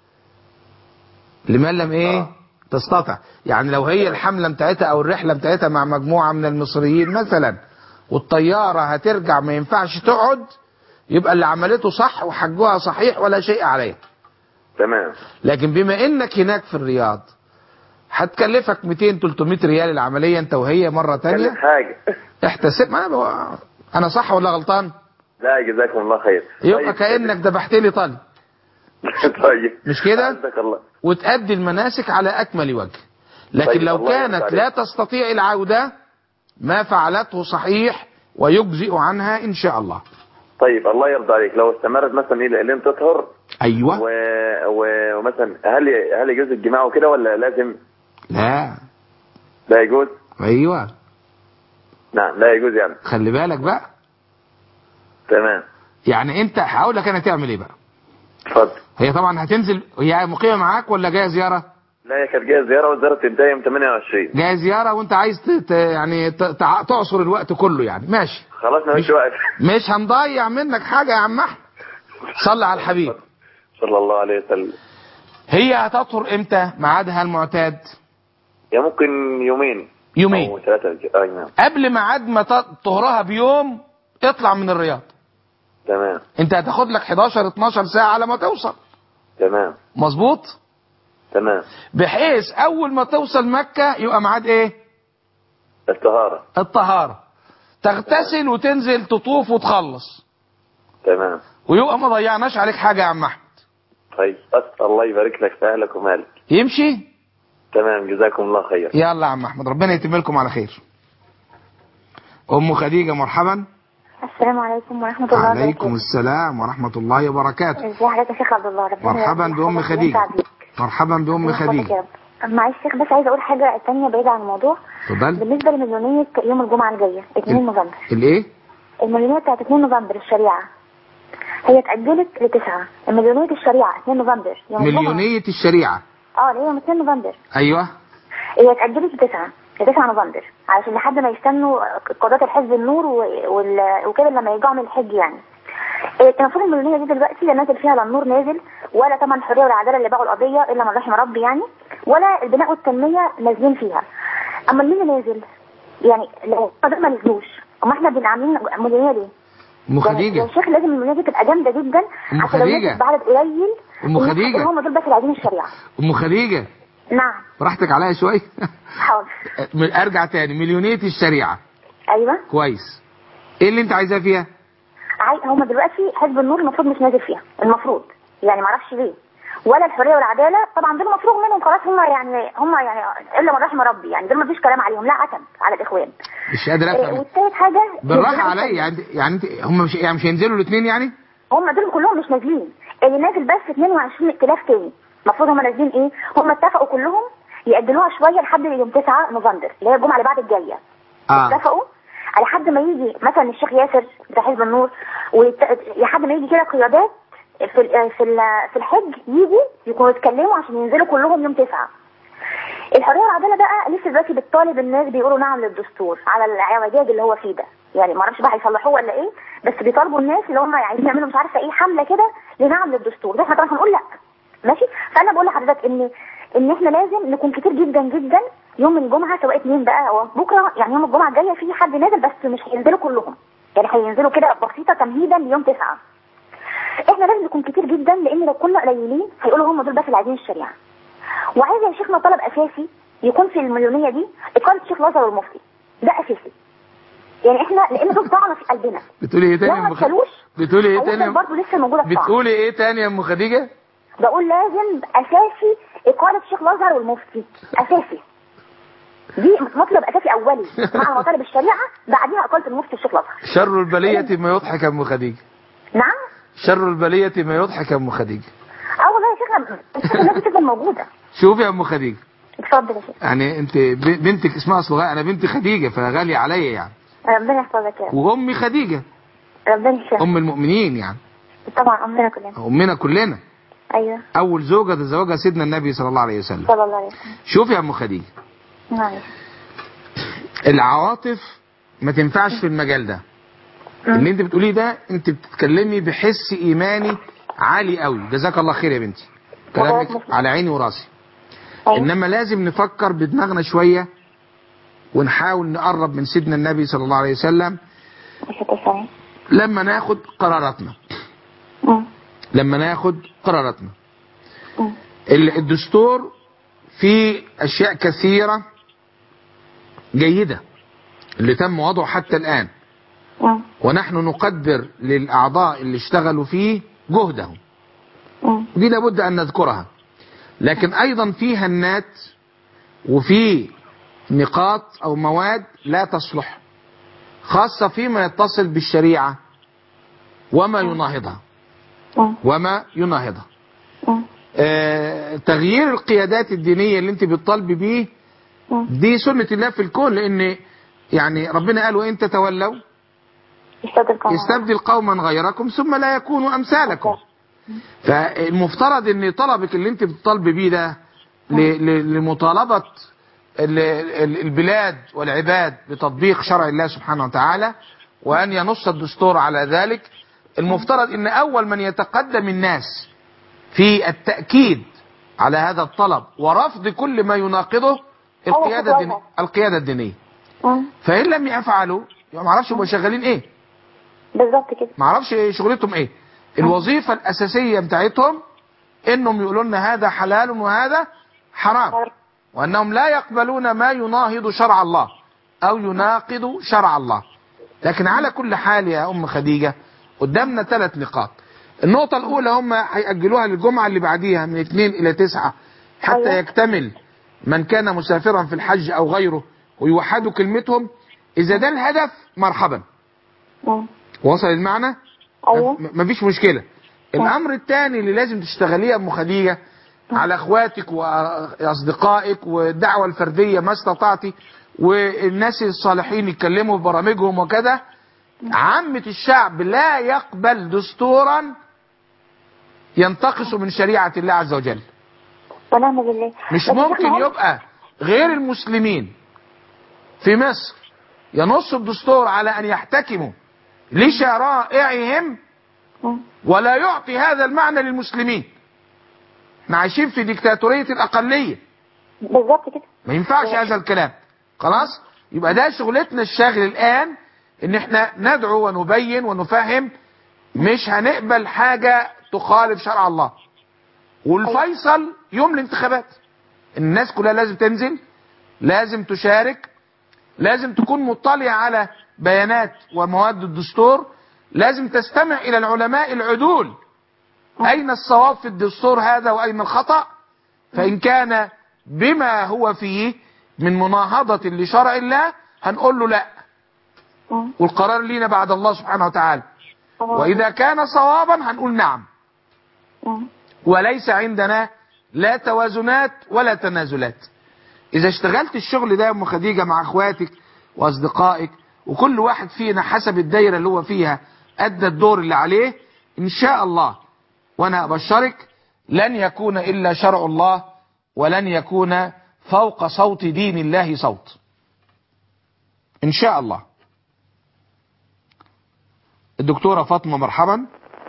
لمن لم ايه آه. تستطع يعني لو هي الحملة بتاعتها او الرحلة بتاعتها مع مجموعة من المصريين مثلا والطيارة هترجع ما ينفعش تقعد يبقى اللي عملته صح وحجها صحيح ولا شيء عليه تمام لكن بما انك هناك في الرياض هتكلفك 200 300 ريال العملية انت وهي مرة كلف تانية حاجة احتسب ما انا بقى انا صح ولا غلطان لا جزاكم الله خير يبقى طيب. كأنك ذبحت لي طن طيب مش كده؟ عندك الله وتأدي المناسك على أكمل وجه لكن طيب، لو الله يرضى كانت عليك. لا تستطيع العودة ما فعلته صحيح ويجزئ عنها إن شاء الله طيب الله يرضى عليك لو استمرت مثلا الى لين تطهر أيوة و... و... ومثلا هل هل يجوز الجماع وكده ولا لازم لا لا يجوز أيوة نعم لا يجوز يعني خلي بالك بقى تمام يعني أنت هقول لك أنا تعمل إيه بقى اتفضل هي طبعا هتنزل هي مقيمة معاك ولا جاية زيارة لا هي كانت جايه زياره والزياره تنتهي يوم 28 جاية زيارة وأنت عايز ت... ت... يعني ت... تع- تعصر الوقت كله يعني ماشي خلاص ما فيش وقت مش هنضيع منك حاجة يا عم أحمد صلي على الحبيب صلى الله عليه وسلم هي هتطهر امتى ميعادها المعتاد يا ممكن يومين يومين او ثلاثه اي نعم قبل ميعاد ما ت- طهرها بيوم اطلع من الرياض تمام انت هتاخد لك 11 12 ساعة على ما توصل تمام مظبوط تمام بحيث اول ما توصل مكة يبقى ميعاد ايه الطهاره الطهارة تغتسل وتنزل تطوف وتخلص تمام ويبقى ما ضيعناش عليك حاجة يا عم احمد طيب أسأل الله يبارك لك في اهلك ومالك يمشي تمام جزاكم الله خير يلا يا عم احمد ربنا يتم لكم على خير ام خديجة مرحبا السلام عليكم ورحمة الله وبركاته عليكم السلام ورحمة الله وبركاته ازي حضرتك يا شيخ عبد الله ربنا مرحبا يبارك بأم فيك. خديجة ينفع بيك. مرحبا بأم ربنا يحفظك خديجة يا رب. معلش يا شيخ بس عايزة أقول حاجة تانية بعيدة عن الموضوع اتفضل بالنسبة لمليونية يوم الجمعة الجاية 2 نوفمبر الايه المليونية بتاعت 2 نوفمبر الشريعة هي اتأجلت لتسعة المليونية الشريعة 2 نوفمبر يوم الجمعة. مليونية الشريعة اه اللي هي يوم 2 نوفمبر ايوه هي اتأجلت لتسعة لتسعة نوفمبر علشان لحد ما يستنوا قضاة الحزب النور و- وال- وكده لما يرجعوا من الحج يعني إيه، المفروض المليونية دي دلوقتي لا نازل فيها لا النور نازل ولا طبعا الحرية والعدالة اللي باعوا القضية إلا من رحم ربي يعني ولا البناء والتنمية نازلين فيها أما مين اللي نازل؟ يعني لو ده ما نزلوش أما احنا بنبقى عاملين مليونية ليه؟ ام يعني خديجة يا شيخ لازم المليونية دي تبقى جامدة جدا أم عشان لو خديجة. نزلت بعدد قليل أم خديجة. هم دول بس اللي عايزين الشريعة ام خديجة نعم براحتك عليا شوية حاضر ارجع تاني مليونية الشريعة أيوه كويس ايه اللي انت عايزاه فيها عاي... هم دلوقتي حزب النور المفروض مش نازل فيها المفروض يعني معرفش ليه ولا الحريه والعداله طبعا دول مفروغ منهم خلاص هم يعني هم يعني الا من رحم ربي يعني دول مفيش كلام عليهم لا عتب على الاخوان مش قادر إيه افهم والتالت حاجه بالراحة عليا يعني يعني انت هم مش يعني مش هينزلوا الاثنين يعني هم دول كلهم مش نازلين اللي نازل بس 22 ائتلاف تاني المفروض هم نازلين ايه هم اتفقوا كلهم يأجلوها شويه لحد يوم 9 نوفمبر اللي هي الجمعه اللي بعد الجايه اه اتفقوا على حد ما يجي مثلا الشيخ ياسر بتاع حزب النور ولحد ما يجي كده قيادات في ال في ال في الحج يجوا يكونوا يتكلموا عشان ينزلوا كلهم يوم تسعة الحريه والعداله بقى لسه دلوقتي بتطالب الناس بيقولوا نعم للدستور على العوجاج اللي هو فيه ده يعني ما اعرفش بقى هيصلحوه ولا ايه بس بيطالبوا الناس اللي هم عايزين يعملوا مش عارفه ايه حمله كده لنعم للدستور ده احنا طبعا هنقول لا ماشي فانا بقول لحضرتك ان ان احنا لازم نكون كتير جدا جدا يوم الجمعه سواء اتنين بقى او بكره يعني يوم الجمعه الجايه في حد نازل بس مش هينزلوا كلهم يعني هينزلوا كده بسيطه تمهيدا ليوم تسعة احنا لازم نكون كتير جدا لان لو كنا قليلين هيقولوا هم دول بس اللي عايزين الشريعه وعايزه يا شيخنا طلب اساسي يكون في المليونيه دي اقامه الشيخ الازهر والمفتي ده اساسي يعني احنا لان دول طعنه في قلبنا بتقولي ايه تاني لو يا ما ام خديجة اتشالوش بتقولي ايه تاني يا هيفضل أم- برضه لسه موجوده الطعن بتقولي ايه تاني يا ام خديجة بقول لازم اساسي اقاله الشيخ الازهر والمفتي اساسي دي مطلب اساسي اولي مع مطالب الشريعه بعديها اقاله المفتي الشيخ الازهر شر البلية ما يضحك يا ام خديجة نعم شر البلية ما يضحك يا ام خديجة اه والله يا شيخنا الشيخ الناس دي تفضل موجوده شوفي يا ام خديجة اتفضل يا شيخ يعني انت ب- بنتك اسمها اصل غالية انا بنتي خديجة فغالية عليا يعني ربنا يحفظك يا رب وامي خديجة ربنا يشفيك ام المؤمنين يعني طبعا امنا كلنا امنا كلنا ايوه اول زوجة تزوجها سيدنا النبي صلى الله عليه وسلم صلى الله عليه وسلم شوفي يا ام خديجة نعم العواطف ما تنفعش في المجال ده اللي انت بتقوليه ده انت بتتكلمي بحس ايماني عالي قوي جزاك الله خير يا بنتي كلامك على عيني وراسي انما لازم نفكر بدماغنا شوية ونحاول نقرب من سيدنا النبي صلى الله عليه وسلم لما ناخد قراراتنا لما ناخد قراراتنا ال- الدستور فيه اشياء كثيرة جيدة اللي تم وضعه حتى الان ونحن نقدر للاعضاء اللي اشتغلوا فيه جهدهم دي لابد ان نذكرها لكن ايضا في هنات وفي نقاط او مواد لا تصلح خاصة فيما يتصل بالشريعة وما يناهضها وما يناهضها آه تغيير القيادات الدينية اللي انت بتطالبي بيه دي سنة الله في الكون لان يعني ربنا قال وان تتولوا يستبدل قوما غيركم ثم لا يكونوا امثالكم فالمفترض ان طلبك اللي انت بتطالبي بيه ده ل- ل- لمطالبة ال- ال- البلاد والعباد بتطبيق شرع الله سبحانه وتعالى وان ينص الدستور على ذلك المفترض ان اول من يتقدم الناس في التأكيد على هذا الطلب ورفض كل ما يناقضه القيادة الدينية, القيادة الدينية فإن لم يفعلوا يبقى معرفش هم شغالين ايه بالظبط كده معرفش شغلتهم ايه الوظيفة الأساسية بتاعتهم انهم يقولوا لنا هذا حلال وهذا حرام وانهم لا يقبلون ما يناهض شرع الله او يناقض شرع الله لكن على كل حال يا ام خديجة قدامنا ثلاث نقاط النقطة الاولى هم هيأجلوها للجمعة اللي بعديها من اثنين الى تسعة حتى يكتمل من كان مسافرا في الحج او غيره ويوحدوا كلمتهم اذا ده الهدف مرحبا وصل المعنى ايوه م- مفيش مشكلة الامر الثاني اللي لازم تشتغليه يا ام خديجة على اخواتك واصدقائك والدعوة الفردية ما استطعتي والناس الصالحين يتكلموا في برامجهم وكذا عامة الشعب لا يقبل دستورا ينتقص من شريعة الله عز وجل ونعم بالله مش بس ممكن إحنا يبقى غير المسلمين في مصر ينص الدستور على ان يحتكموا لشرائعهم ولا يعطي هذا المعنى للمسلمين احنا عايشين في ديكتاتورية الأقلية بالظبط كده ما ينفعش هذا الكلام خلاص يبقى ده شغلتنا الشاغل الآن ان احنا ندعو ونبين ونفهم مش هنقبل حاجة تخالف شرع الله والفيصل يوم الانتخابات الناس كلها لازم تنزل لازم تشارك لازم تكون مطلع على بيانات ومواد الدستور لازم تستمع الى العلماء العدول اين الصواب في الدستور هذا واين الخطأ فان كان بما هو فيه من مناهضة لشرع الله هنقول له لا والقرار لينا بعد الله سبحانه وتعالى واذا كان صوابا هنقول نعم وليس عندنا لا توازنات ولا تنازلات اذا اشتغلت الشغل ده يا ام خديجة مع اخواتك واصدقائك وكل واحد فينا حسب الدايرة اللي هو فيها ادى الدور اللي عليه ان شاء الله وانا ابشرك لن يكون الا شرع الله ولن يكون فوق صوت دين الله صوت ان شاء الله الدكتورة فاطمة مرحبا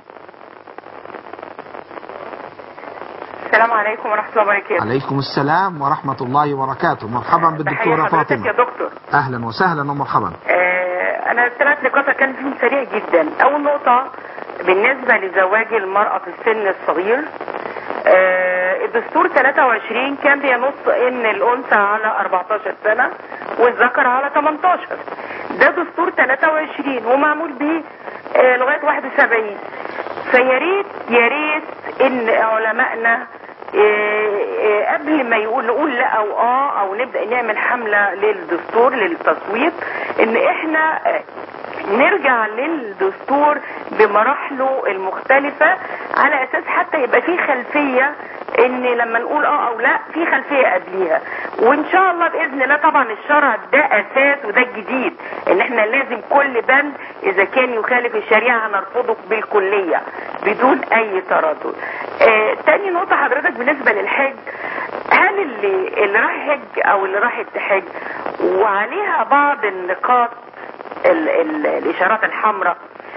السلام عليكم ورحمة الله وبركاته عليكم السلام ورحمة الله وبركاته مرحبا بالدكتورة تحية حضرتك فاطمة يا دكتور اهلا وسهلا ومرحبا آه أنا ثلاث نقاط كان فيهم سريع جدا أول نقطة بالنسبة لزواج المرأة في السن الصغير آه الدستور 23 كان بينص ان الانثى على 14 سنة والذكر على 18 ده دستور 23 ومعمول به آه لغاية 71 فيا ريت يا ريت ان علمائنا إيه إيه قبل ما يقول نقول لا او اه او نبدا نعمل حمله للدستور للتصويت ان احنا آه، نرجع للدستور بمراحله المختلفة على اساس حتى يبقى في خلفية ان لما نقول اه او لا في خلفية قبليها وان شاء الله باذن الله طبعا الشرع ده اساس وده الجديد ان احنا لازم كل بند اذا كان يخالف الشريعة هنرفضه بالكلية بدون اي تردد آه تاني نقطة حضرتك بالنسبة للحج هل اللي اللي راح حج او اللي راحت تحج وعليها بعض النقاط ال ال الاشارات الحمراء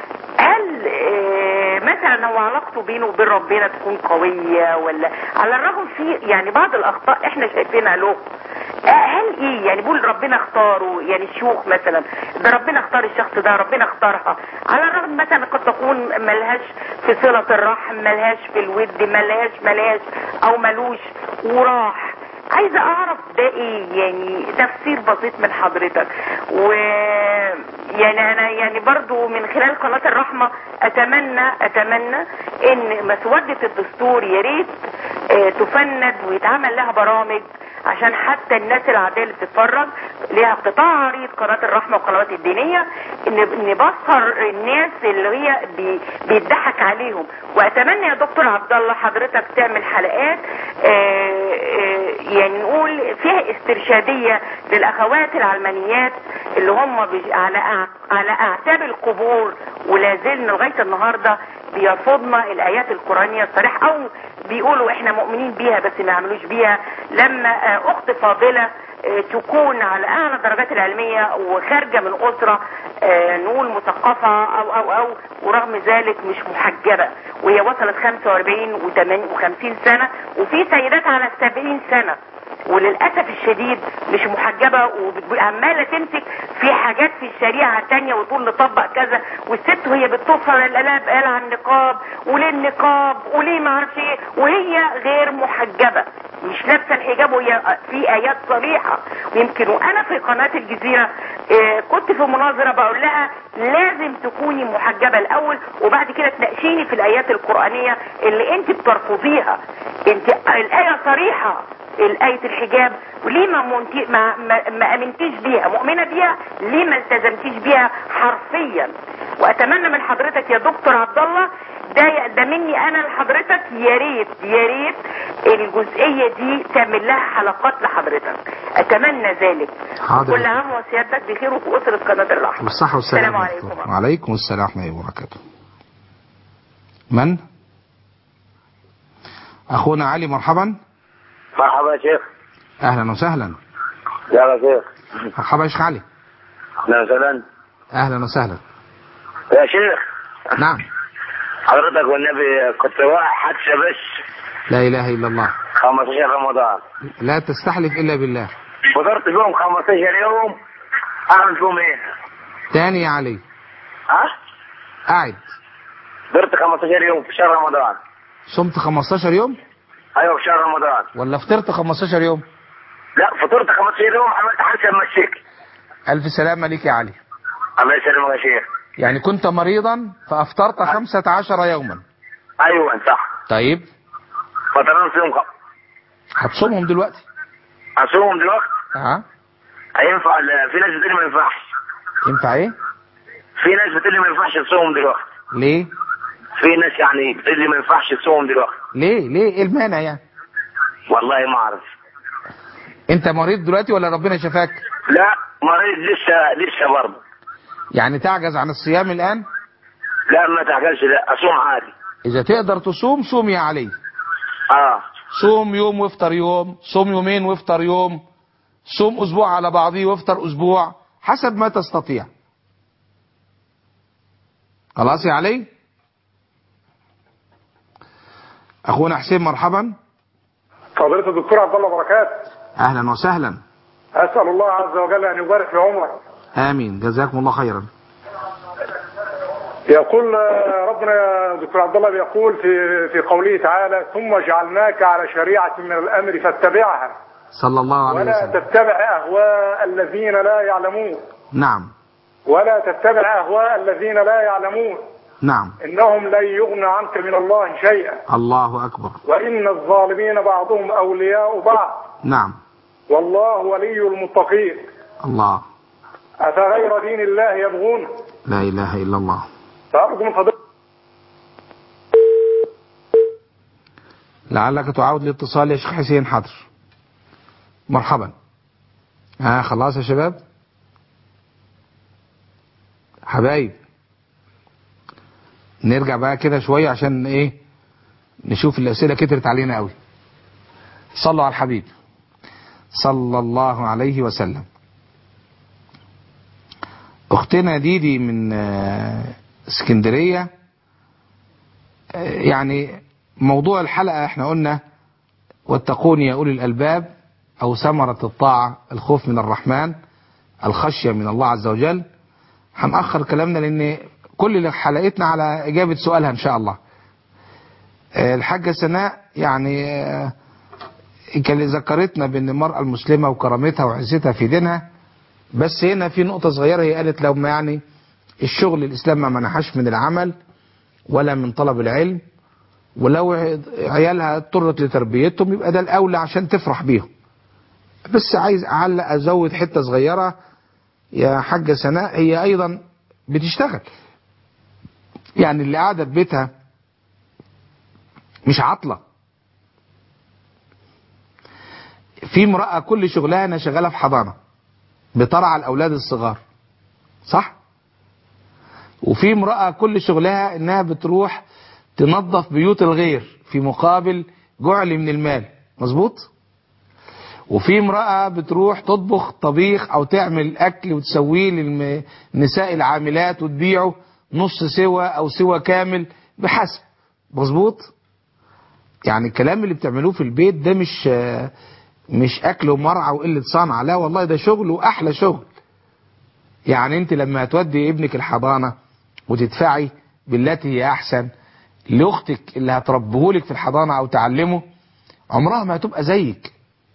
هل آه، مثلا هو علاقته بينه وبين ربنا تكون قوية ولا على الرغم في يعني بعض الاخطاء احنا شايفينها له آه، هل ايه يعني بيقول ربنا اختاره يعني الشيوخ مثلا ده ربنا اختار الشخص ده ربنا اختارها على الرغم مثلا قد تكون ملهاش في صلة الرحم ملهاش في الود ملهاش ملهاش او ملوش وراح عايزة اعرف ده ايه يعني تفسير بسيط من حضرتك و يعني انا يعني برضو من خلال قناة الرحمة اتمنى اتمنى ان مسودة الدستور يا ريت آه، تفند ويتعمل لها برامج عشان حتى الناس العادية اللي بتتفرج ليها قطاع عريض قناة الرحمة والقنوات الدينية ان نبصر الناس اللي هي بي بيضحك عليهم واتمنى يا دكتور عبد الله حضرتك تعمل حلقات آه، آه، يعني نقول فيها استرشادية للاخوات العلمانيات اللي هم بي- على أع- على اعتاب القبور ولا زلنا لغاية النهاردة بيرفضنا الايات القرآنية الصريحة او بيقولوا احنا مؤمنين بيها بس ما يعملوش بيها لما آه، اخت فاضلة آه، تكون على اعلى الدرجات العلمية وخارجة من اسرة آه، نقول مثقفة او او او ورغم ذلك مش محجبة وهي وصلت 45 و50 سنة وفي سيدات على 70 سنة وللاسف الشديد مش محجبه وعماله تمسك في حاجات في الشريعه تانية وتقول نطبق كذا والست وهي بتوصل الالاب قال عن النقاب وليه النقاب وليه ما اعرفش ايه وهي غير محجبه مش لابسه الحجاب وهي في ايات صريحه ويمكن وانا في قناه الجزيره آه، كنت في مناظره بقول لها لازم تكوني محجبه الاول وبعد كده تناقشيني في الايات القرانيه اللي انت بترفضيها انت الايه صريحه الآية الحجاب وليه ما, منتي ما, ما, ما أمنتيش بيها مؤمنة بيها ليه ما التزمتيش بيها حرفيا وأتمنى من حضرتك يا دكتور عبد الله ده ده مني انا لحضرتك يا ريت يا ريت الجزئيه دي تعمل لها حلقات لحضرتك اتمنى ذلك حاضر. كل عام وسيادتك بخير وفي اسره قناه الرحمه والصحة والسلام السلام يا عليكم دكتور. وعليكم السلام ورحمة الله وبركاته من أخونا علي مرحبا مرحبا يا شيخ أهلا وسهلا يا شيخ مرحبا يا شيخ علي اهلا وسهلا أهلا وسهلا يا شيخ نعم حضرتك والنبي كنت واقع حادثه بس لا إله إلا الله 15 رمضان لا تستحلف إلا بالله فطرت فيهم 15 يوم اعمل فيهم ايه؟ تاني يا علي ها؟ قاعد فطرت 15 يوم في شهر رمضان صمت 15 يوم ايوه في شهر رمضان ولا فطرت 15 يوم لا فطرت 15 يوم عملت حادثه مشيك ألف سلامة ليك يا علي الله يسلمك يا شيخ يعني كنت مريضا فأفطرت 15 يوما ايوه صح طيب فطرنا فيهم خ... هتصومهم دلوقتي اصوم دلوقتي ها هينفع لا، في ناس بتقول لي ما ينفعش ينفع ايه في ناس بتقول لي ما ينفعش تصوم دلوقتي ليه في ناس يعني بتقول لي ما ينفعش تصوم دلوقتي ليه ليه ايه المانع يعني والله ما اعرف انت مريض دلوقتي ولا ربنا شفاك لا مريض لسه لسه برضه يعني تعجز عن الصيام الان لا ما تعجلش لا اصوم عادي اذا تقدر تصوم صوم يا علي اه صوم يوم وافطر يوم صوم يومين وافطر يوم صوم اسبوع على بعضيه وافطر اسبوع حسب ما تستطيع خلاص يا علي اخونا حسين مرحبا فضيلة الدكتور عبد الله بركات اهلا وسهلا أسأل الله عز وجل أن يبارك في عمرك امين جزاكم الله خيرا يقول آه، ربنا يا دكتور عبد الله بيقول في في قوله تعالى ثم جعلناك على شريعة من الأمر فاتبعها صلى الله عليه ولا وسلم تتبع أهواء الذين لا يعلمون نعم ولا تتبع أهواء الذين لا يعلمون نعم إنهم لن يغنى عنك من الله شيئا الله أكبر وإن الظالمين بعضهم أولياء بعض نعم والله ولي المتقين الله أفغير دين الله يبغون لا إله إلا الله فأرجو من فضلك لعلك تعاود الاتصال يا شيخ حسين حاضر مرحبا ها آه خلاص يا شباب حبايب نرجع بقى كده شوية عشان ايه نشوف الأسئلة كترت علينا قوي صلوا على الحبيب صلى الله عليه وسلم اختنا ديدي من آه، اسكندرية آه، يعني موضوع الحلقة احنا قلنا واتقوني يا أولي الألباب أو ثمرة الطاعة الخوف من الرحمن الخشية من الله عز وجل هنأخر كلامنا لأن كل حلقتنا على إجابة سؤالها إن شاء الله آه، الحاجة سناء يعني آه، كان ذكرتنا بأن المرأة المسلمة وكرامتها وعزتها في دينها بس هنا في نقطة صغيرة هي قالت لو ما يعني الشغل الإسلام ما منحش من العمل ولا من طلب العلم ولو عيالها اضطرت لتربيتهم يبقى ده الأولى عشان تفرح بيهم بس عايز أعلق أزود حتة صغيرة يا حاجة سناء هي أيضا بتشتغل يعني اللي قاعدة في بيتها مش عطلة في امرأة كل شغلها أنا شغالة في حضانة بترعى الأولاد الصغار صح؟ وفي امرأة كل شغلها إنها بتروح تنظف بيوت الغير في مقابل جعل من المال مظبوط؟ وفي امرأة بتروح تطبخ طبيخ أو تعمل أكل وتسويه للنساء العاملات وتبيعه نص سوا أو سوا كامل بحسب مظبوط؟ يعني الكلام اللي بتعملوه في البيت ده مش مش أكل ومرعى وقلة صنعة لا والله ده شغل وأحلى شغل يعني أنت لما هتودي ابنك الحضانة وتدفعي بالتي هي أحسن لأختك اللي هتربهولك في الحضانة أو تعلمه عمرها ما هتبقى زيك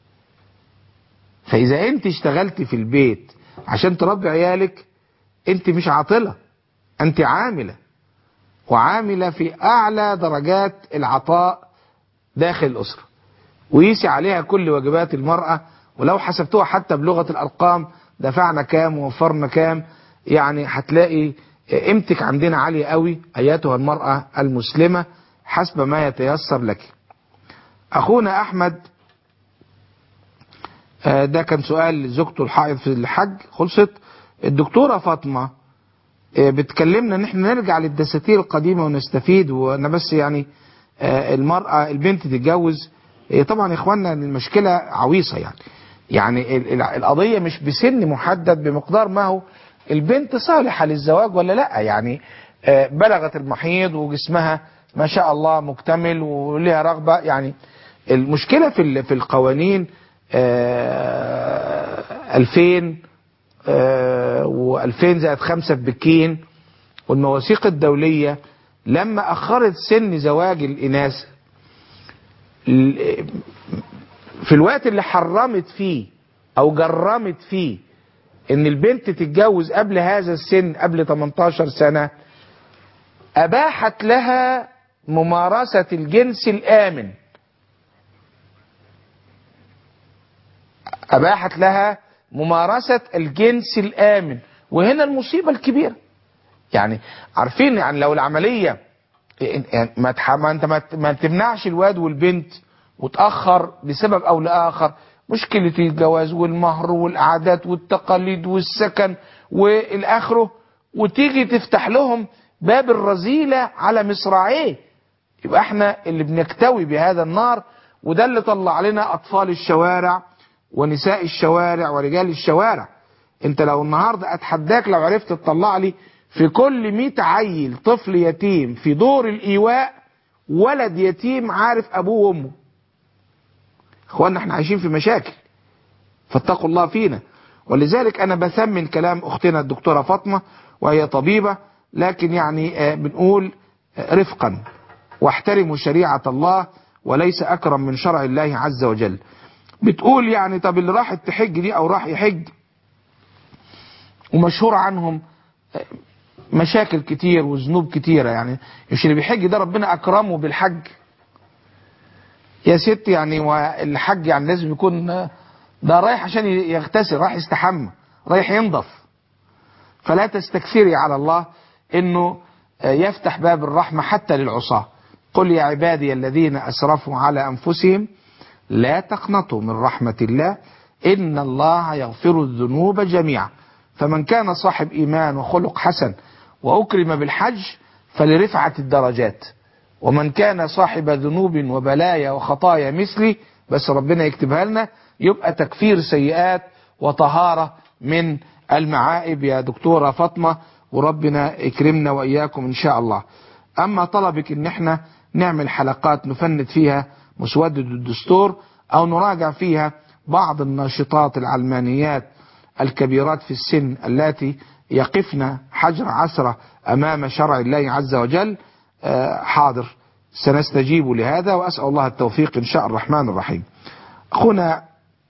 فإذا أنت اشتغلت في البيت عشان تربي عيالك أنت مش عاطلة أنت عاملة وعاملة في أعلى درجات العطاء داخل الأسرة ويسي عليها كل واجبات المرأة ولو حسبتوها حتى بلغة الأرقام دفعنا كام ووفرنا كام يعني هتلاقي قيمتك عندنا عالية قوي أياتها المرأة المسلمة حسب ما يتيسر لك أخونا أحمد آه، ده كان سؤال زوجته الحائض في الحج خلصت الدكتورة فاطمة آه، بتكلمنا ان احنا نرجع للدساتير القديمة ونستفيد وانا بس يعني آه، المرأة البنت تتجوز آه، طبعا يا اخوانا المشكلة عويصة يعني يعني ال- ال- القضية مش بسن محدد بمقدار ما هو البنت صالحة للزواج ولا لا يعني آه، بلغت المحيض وجسمها ما شاء الله مكتمل ولها رغبة يعني المشكلة في ال- في القوانين آه، 2000 و2000 زائد 5 في بكين والمواثيق الدولية لما أخرت سن زواج الإناث ال- في الوقت اللي حرمت فيه أو جرمت فيه إن البنت تتجوز قبل هذا السن قبل 18 سنة أباحت لها ممارسة الجنس الآمن أباحت لها ممارسة الجنس الآمن وهنا المصيبة الكبيرة يعني عارفين يعني لو العملية يعني ما تح- ما انت ما ت- ما تمنعش الواد والبنت وتأخر لسبب أو لآخر مشكلة الجواز والمهر والعادات والتقاليد والسكن والآخره وتيجي تفتح لهم باب الرذيلة على مصراعيه يبقى احنا اللي بنكتوي بهذا النار وده اللي طلع لنا أطفال الشوارع ونساء الشوارع ورجال الشوارع انت لو النهاردة اتحداك لو عرفت تطلع لي في كل 100 عيل طفل يتيم في دور الايواء ولد يتيم عارف ابوه وامه اخوانا احنا عايشين في مشاكل فاتقوا الله فينا ولذلك انا بثمن كلام اختنا الدكتورة فاطمة وهي طبيبة لكن يعني آه، بنقول آه، رفقا واحترموا شريعة الله وليس اكرم من شرع الله عز وجل بتقول يعني طب اللي راحت تحج دي او راح يحج ومشهور عنهم مشاكل كتير وذنوب كتيرة يعني مش اللي بيحج ده ربنا أكرمه بالحج يا ست يعني والحج يعني لازم يكون ده رايح عشان يغتسل رايح يستحمى رايح ينضف فلا تستكثري على الله انه يفتح باب الرحمة حتى للعصاة قل يا عبادي الذين أسرفوا على أنفسهم لا تقنطوا من رحمة الله إن الله يغفر الذنوب جميعا فمن كان صاحب إيمان وخلق حسن وأكرم بالحج فلرفعة الدرجات ومن كان صاحب ذنوب وبلايا وخطايا مثلي بس ربنا يكتبها لنا يبقى تكفير سيئات وطهارة من المعائب يا دكتورة فاطمة وربنا يكرمنا وإياكم إن شاء الله أما طلبك إن احنا نعمل حلقات نفند فيها مسودة الدستور أو نراجع فيها بعض الناشطات العلمانيات الكبيرات في السن التي يقفن حجر عسرة أمام شرع الله عز وجل حاضر سنستجيب لهذا وأسأل الله التوفيق إن شاء الرحمن الرحيم أخونا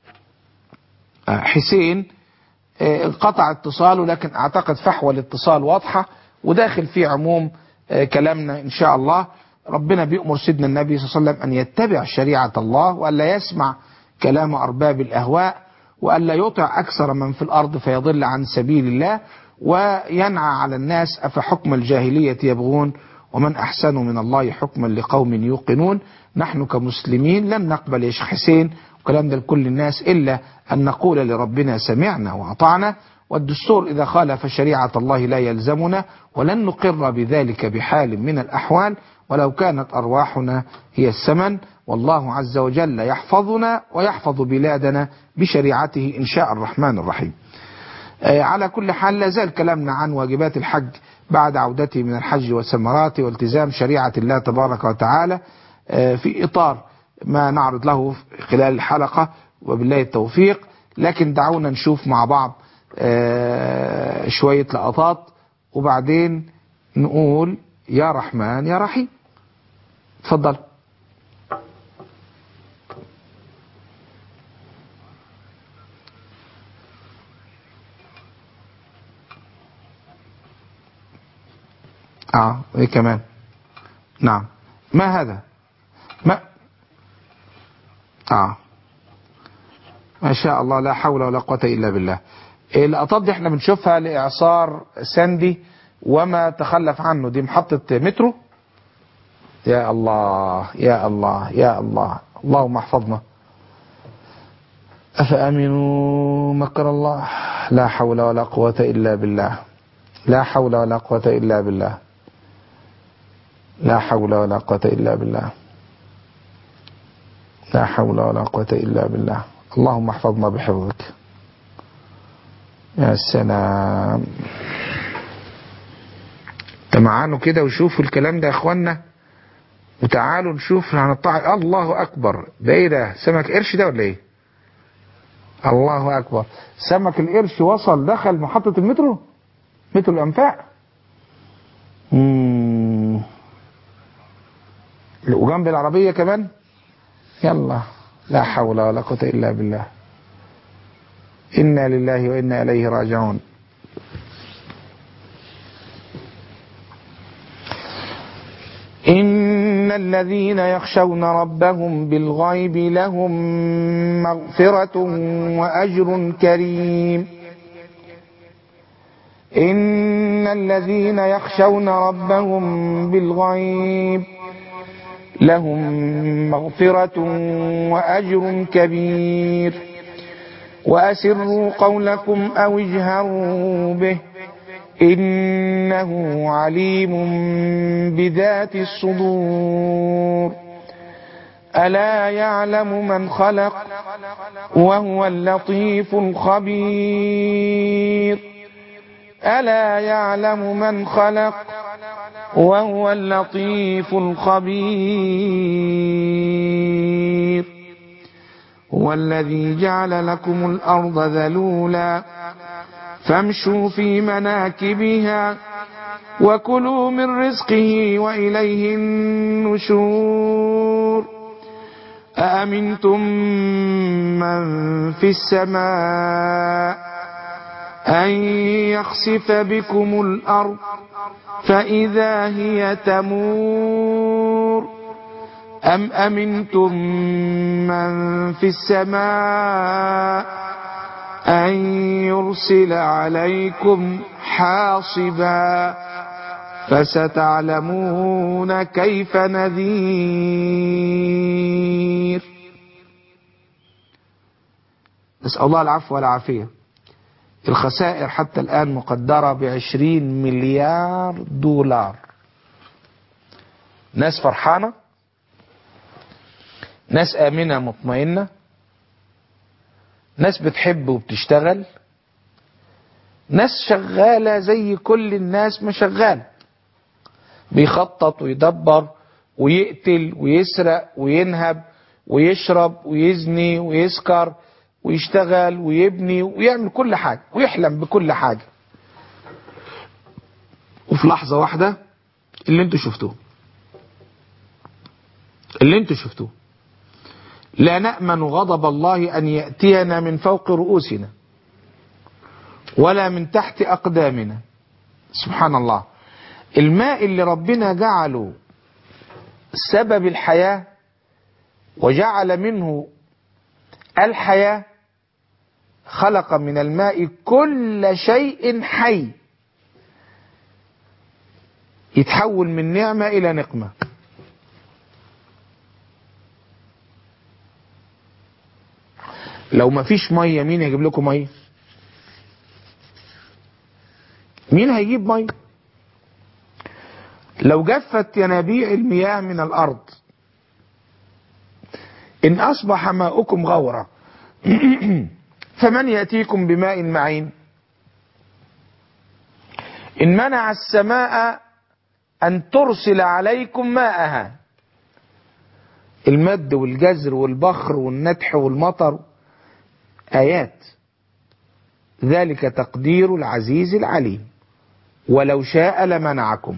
حسين انقطع اتصاله لكن اعتقد فحوى الاتصال واضحة وداخل في عموم كلامنا ان شاء الله ربنا بيأمر سيدنا النبي صلى الله عليه وسلم ان يتبع شريعة الله والا يسمع كلام ارباب الاهواء والا يطع اكثر من في الارض فيضل عن سبيل الله وينعى على الناس افحكم الجاهلية يبغون ومن احسن من الله حكما لقوم يوقنون نحن كمسلمين لن نقبل يا شيخ حسين وكلام ده لكل الناس إلا أن نقول لربنا سمعنا وأطعنا والدستور إذا خالف شريعة الله لا يلزمنا ولن نقر بذلك بحال من الأحوال ولو كانت أرواحنا هي الثمن والله عز وجل يحفظنا ويحفظ بلادنا بشريعته إن شاء الرحمن الرحيم على كل حال لا زال كلامنا عن واجبات الحج بعد عودته من الحج والثمرات والتزام شريعة الله تبارك وتعالى في إطار ما نعرض له خلال الحلقة وبالله التوفيق لكن دعونا نشوف مع بعض شوية لقطات وبعدين نقول يا رحمن يا رحيم تفضل اه ايه كمان نعم ما هذا ما اه ما شاء الله لا حول ولا قوة إلا بالله اللقطات دي احنا بنشوفها لإعصار ساندي وما تخلف عنه دي محطة مترو يا الله يا الله يا الله اللهم احفظنا أفأمنوا مكر الله لا حول ولا قوة إلا بالله لا حول ولا قوة إلا بالله لا حول ولا قوة إلا بالله لا حول ولا قوة إلا بالله اللهم احفظنا بحفظك يا سلام تمعنوا كده وشوفوا الكلام ده يا اخوانا وتعالوا نشوف عن الطاعة الله اكبر ده ايه ده سمك قرش ده ولا ايه الله اكبر سمك القرش وصل دخل محطة المترو مترو الانفاق مم. وجنب العربية كمان يلا لا حول ولا قوة إلا بالله إنا لله وإنا إليه راجعون إن الذين يخشون ربهم بالغيب لهم مغفرة وأجر كريم إن الذين يخشون ربهم بالغيب لهم مغفرة وأجر كبير وأسروا قولكم أو اجهروا به إنه عليم بذات الصدور ألا يعلم من خلق وهو اللطيف الخبير ألا يعلم من خلق وهو اللطيف الخبير هو الذي جعل لكم الأرض ذلولا فامشوا في مناكبها وكلوا من رزقه وإليه النشور أأمنتم من في السماء أن يخسف بكم الأرض فإذا هي تمور أم أمنتم من في السماء أن يرسل عليكم حاصبا فستعلمون كيف نذير نسأل الله العفو والعافية الخسائر حتى الآن مقدرة بعشرين مليار دولار ناس فرحانة ناس آمنة مطمئنة ناس بتحب وبتشتغل ناس شغالة زي كل الناس ما شغالة بيخطط ويدبر ويقتل ويسرق وينهب ويشرب ويزني ويسكر ويشتغل ويبني ويعمل كل حاجة ويحلم بكل حاجة وفي لحظة واحدة اللي انتوا شفتوه اللي انتوا شفتوه لا نأمن غضب الله أن يأتينا من فوق رؤوسنا ولا من تحت أقدامنا سبحان الله الماء اللي ربنا جعله سبب الحياة وجعل منه الحياة خلق من الماء كل شيء حي يتحول من نعمة إلى نقمة لو ما فيش مية مين هيجيب لكم مية مين هيجيب مية لو جفت ينابيع المياه من الأرض إن أصبح ماؤكم غورا فمن يأتيكم بماء معين إن منع السماء أن ترسل عليكم ماءها المد والجزر والبخر والنتح والمطر آيات ذلك تقدير العزيز العليم ولو شاء لمنعكم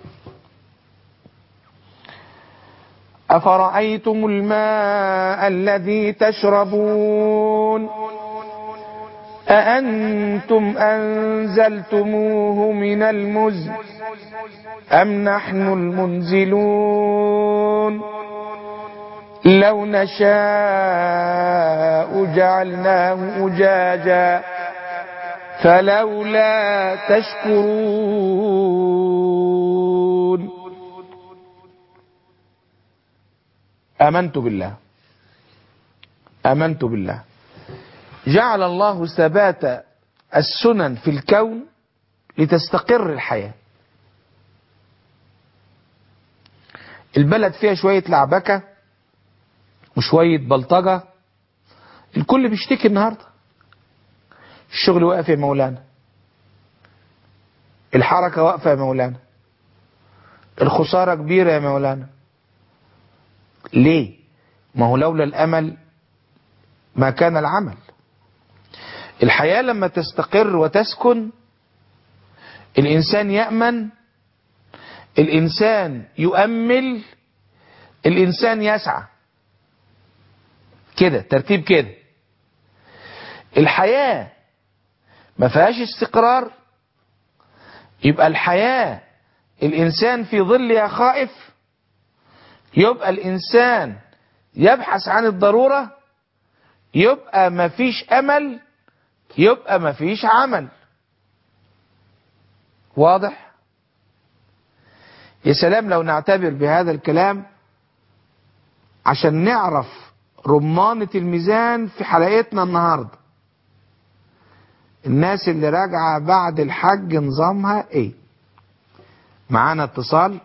أفرأيتم الماء الذي تشربون أأنتم أنزلتموه من المزن أم نحن المنزلون لو نشاء جعلناه أجاجا فلولا تشكرون آمنت بالله آمنت بالله جعل الله ثبات السنن في الكون لتستقر الحياة البلد فيها شوية لعبكة وشوية بلطجة الكل بيشتكي النهاردة الشغل واقف يا مولانا الحركة واقفة يا مولانا الخسارة كبيرة يا مولانا ليه ما هو لولا الأمل ما كان العمل الحياة لما تستقر وتسكن الإنسان يأمن الإنسان يؤمل الإنسان يسعى كده ترتيب كده الحياة ما فيهاش استقرار يبقى الحياة الإنسان في ظلها خائف يبقى الإنسان يبحث عن الضرورة يبقى ما فيش أمل يبقى ما فيش عمل واضح يا سلام لو نعتبر بهذا الكلام عشان نعرف رمانة الميزان في حلقتنا النهاردة الناس اللي راجعة بعد الحج نظامها ايه معانا اتصال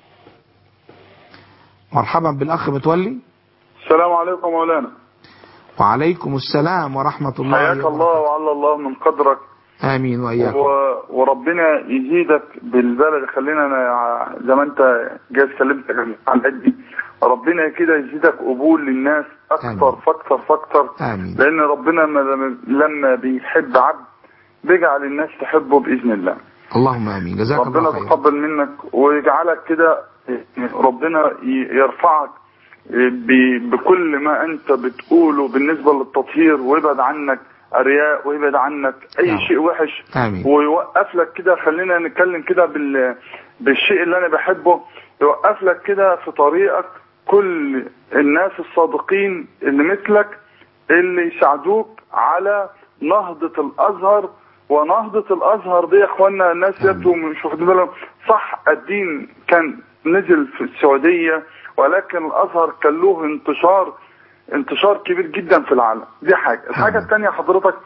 مرحبا بالاخ متولي السلام عليكم مولانا وعليكم السلام ورحمة الله حياك الله وعلى الله من قدرك امين واياكم و... وربنا يزيدك بالبلد خلينا أنا زي ما انت جاي كلمتك عن عدي ربنا كده يزيدك قبول للناس اكثر فاكثر فاكثر آمين. لان ربنا لما- لما بيحب عبد بيجعل الناس تحبه باذن الله اللهم امين جزاك ربنا الله خير يتقبل منك ويجعلك كده ربنا ي- يرفعك ب- بكل ما انت بتقوله بالنسبه للتطهير ويبعد عنك رياء ويبعد عنك اي نعم. شيء وحش آمين. ويوقف لك كده خلينا نتكلم كده بال بالشيء اللي انا بحبه يوقف لك كده في طريقك كل الناس الصادقين اللي مثلك اللي يساعدوك على نهضة الازهر ونهضة الازهر دي يا اخوانا الناس يبدو مش واخدين بالهم صح الدين كان نزل في السعودية ولكن الازهر كان له انتشار انتشار كبير جدا في العالم دي حاجة الحاجة الثانية حضرتك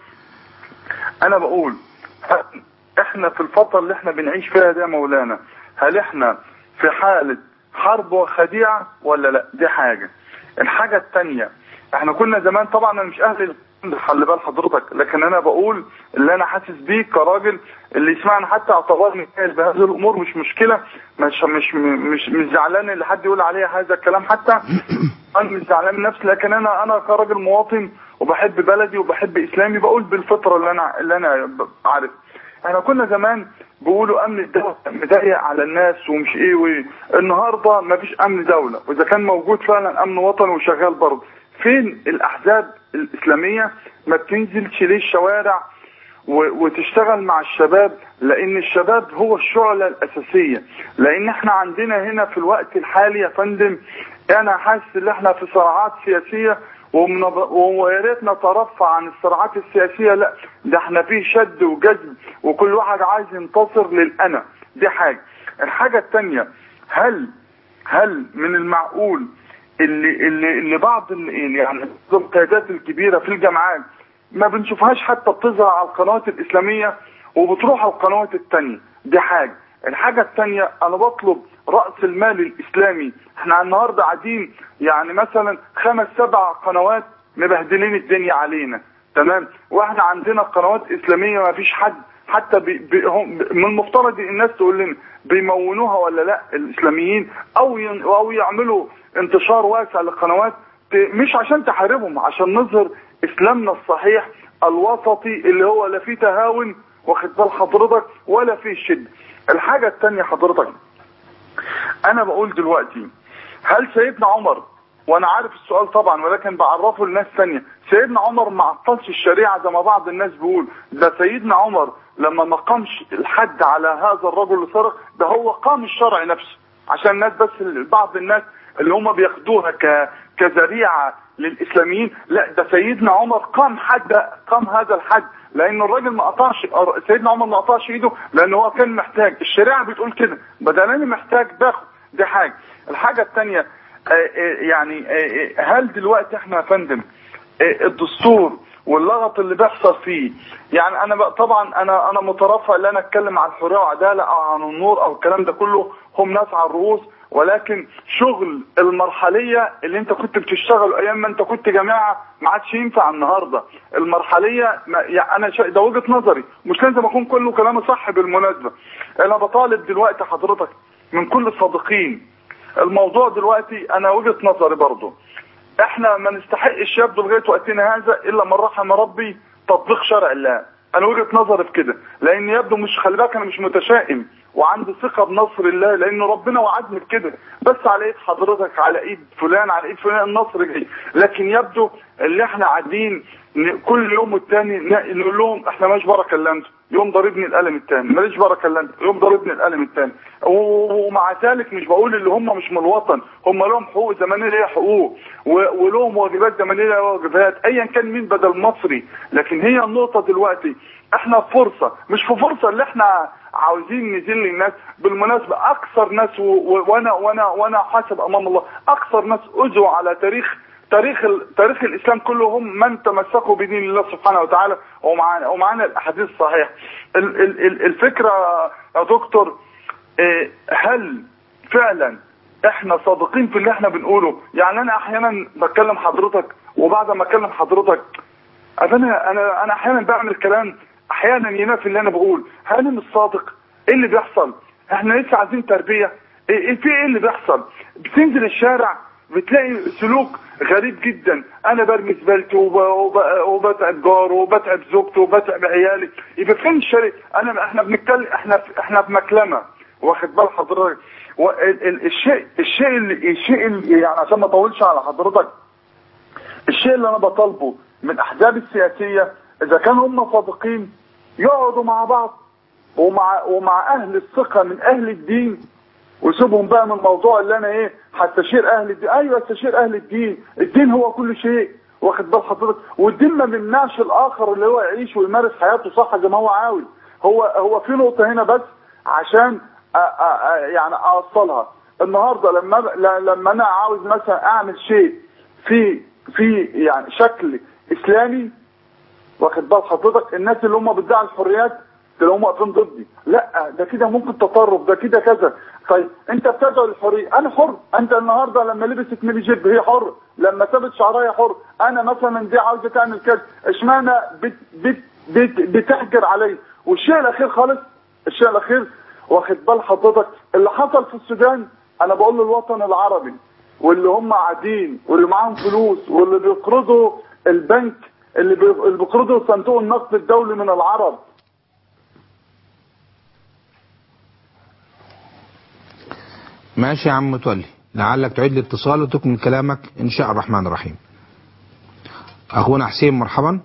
انا بقول هل احنا في الفترة اللي احنا بنعيش فيها دي يا مولانا هل احنا في حالة حرب وخديعة ولا لا دي حاجة الحاجة التانية احنا كنا زمان طبعا انا مش اهل الكلام ده، خلي بال حضرتك لكن انا بقول اللي انا حاسس بيه كراجل اللي يسمعني حتى اعتبرني جاهل بهذه الامور مش مشكلة مش مش مش مش زعلان اللي حد يقول عليها هذا الكلام حتى انا مش زعلان من نفسي لكن انا انا كراجل مواطن وبحب بلدي وبحب اسلامي بقول بالفطره اللي انا اللي انا ب- عارف احنا كنا زمان بيقولوا امن الدوله مضايق على الناس ومش ايه وايه النهارده ما فيش امن دوله واذا كان موجود فعلا امن وطني وشغال برضه فين الاحزاب الاسلاميه ما بتنزلش ليه الشوارع و- وتشتغل مع الشباب لان الشباب هو الشعلة الاساسية لان احنا عندنا هنا في الوقت الحالي يا فندم انا حاسس ان احنا في صراعات سياسية ومن- ويا ريت نترفع عن الصراعات السياسية لا ده احنا في شد وجذب وكل واحد عايز ينتصر للانا دي حاجة الحاجة التانية هل هل من المعقول اللي اللي اللي بعض ال- يعني القيادات الكبيره في الجامعات ما بنشوفهاش حتى بتظهر على القنوات الاسلاميه وبتروح على القنوات التانية دي حاجه الحاجه التانية انا بطلب راس المال الاسلامي احنا النهارده قاعدين يعني مثلا خمس سبع قنوات مبهدلين الدنيا علينا تمام واحنا عندنا قنوات اسلاميه ما فيش حد حتى بي بي هم من المفترض الناس تقول لنا بيمونوها ولا لا الاسلاميين او ين او يعملوا انتشار واسع للقنوات ت- مش عشان تحاربهم عشان نظهر اسلامنا الصحيح الوسطي اللي هو لا فيه تهاون واخد بال حضرتك ولا فيه شده الحاجه الثانيه حضرتك انا بقول دلوقتي هل سيدنا عمر وانا عارف السؤال طبعا ولكن بعرفه لناس ثانيه سيدنا عمر ما عطلش الشريعه زي ما بعض الناس بيقول ده سيدنا عمر لما ما قامش الحد على هذا الرجل اللي سرق ده هو قام الشرع نفسه عشان الناس بس بعض الناس اللي هم بياخدوها ك كذريعه للاسلاميين لا ده سيدنا عمر قام حد قام هذا الحد لان الراجل ما قطعش سيدنا عمر ما قطعش ايده لان هو كان محتاج الشريعه بتقول كده بدل انا محتاج باخد دي حاجه الحاجه الثانيه يعني آه، آه، هل دلوقتي احنا يا فندم آه، الدستور واللغط اللي بيحصل فيه يعني انا بقى طبعا انا انا مترفع ان انا اتكلم عن الحريه وعداله او عن النور او الكلام ده كله هم ناس على الرؤوس ولكن شغل المرحليه اللي انت كنت بتشتغله ايام ما انت كنت جماعه ما عادش ينفع النهارده المرحليه ما يعني انا شا... ده وجهه نظري مش لازم اكون كله كلامي صح بالمناسبه انا بطالب دلوقتي حضرتك من كل الصادقين الموضوع دلوقتي انا وجهه نظري برضه احنا ما نستحقش يبدو لغايه وقتنا هذا الا من رحم ربي تطبيق شرع الله انا وجهه نظري في كده لان يبدو مش خلي بالك انا مش متشائم وعندي ثقه بنصر الله لان ربنا وعدني بكده بس على ايد حضرتك على ايد فلان على ايد فلان النصر جاي لكن يبدو اللي احنا قاعدين ن- كل يوم والتاني ن- نقول لهم احنا ماليش بركه الا انتوا يوم ضاربني القلم التاني ماليش بركه الا انتوا يوم ضاربني القلم التاني و- ومع ذلك مش بقول اللي هم مش من الوطن هم لهم حقوق زمنيه ليها حقوق و- ولهم واجبات زمنيه ليها واجبات ايا كان مين بدل مصري لكن هي النقطه دلوقتي احنا في فرصه مش في فرصه اللي احنا عاوزين نذل الناس بالمناسبه اكثر ناس و- و- وانا وانا وانا حاسب امام الله اكثر ناس اذوا على تاريخ تاريخ ال- تاريخ الاسلام كله هم من تمسكوا بدين الله سبحانه وتعالى ومعانا ومعانا الاحاديث الصحيحه ال- ال- ال- الفكره يا دكتور إيه، هل فعلا احنا صادقين في اللي احنا بنقوله يعني انا احيانا بكلم حضرتك وبعد ما اكلم حضرتك انا انا انا احيانا بعمل كلام احيانا ينافي اللي انا بقول هل انا مش صادق ايه اللي بيحصل احنا لسه عايزين تربيه ايه إيه في ايه اللي بيحصل بتنزل الشارع بتلاقي سلوك غريب جدا انا برمي زبالتي وب- وب- وبتعب جاري وبتعب زوجتي وبتعب عيالي يبقى فين الشريك انا احنا بنتكلم احنا في احنا في مكلمه واخد بال حضرتك و- ال- ال- الشيء الشيء اللي الشيء اللي يعني عشان ما اطولش على حضرتك الشيء اللي انا بطالبه من الاحزاب السياسيه اذا كانوا هم صادقين يقعدوا مع بعض ومع ومع اهل الثقه من اهل الدين وسيبهم بقى من الموضوع اللي انا ايه هستشير اهل الدين ايوه استشير اهل الدين الدين هو كل شيء واخد بال حضرتك والدين ما بيمنعش الاخر اللي هو يعيش ويمارس حياته صح زي ما هو عاوز هو هو في نقطه هنا بس عشان أ أ أ يعني اوصلها النهارده لما ل- لما انا عاوز مثلا اعمل شيء في في يعني شكل اسلامي واخد بال حضرتك الناس اللي هم بيدعوا الحريات اللي هم واقفين ضدي لا ده كده ممكن تطرف ده كده كذا طيب انت بتدعو للحريه انا حر انت النهارده لما لبست ميلي جيب هي حر لما سابت شعرها حر انا مثلا دي عاوزه تعمل كذا اشمعنى بت بت بت بتهجر علي والشيء الاخير خالص الشيء الاخير واخد بال حضرتك اللي حصل في السودان انا بقول للوطن العربي واللي هم قاعدين واللي معاهم فلوس واللي بيقرضوا البنك اللي بي- اللي بيقرضوا صندوق النقد الدولي من العرب ماشي يا عم متولي لعلك تعيد الاتصال وتكمل كلامك ان شاء الرحمن الرحيم اخونا حسين مرحبا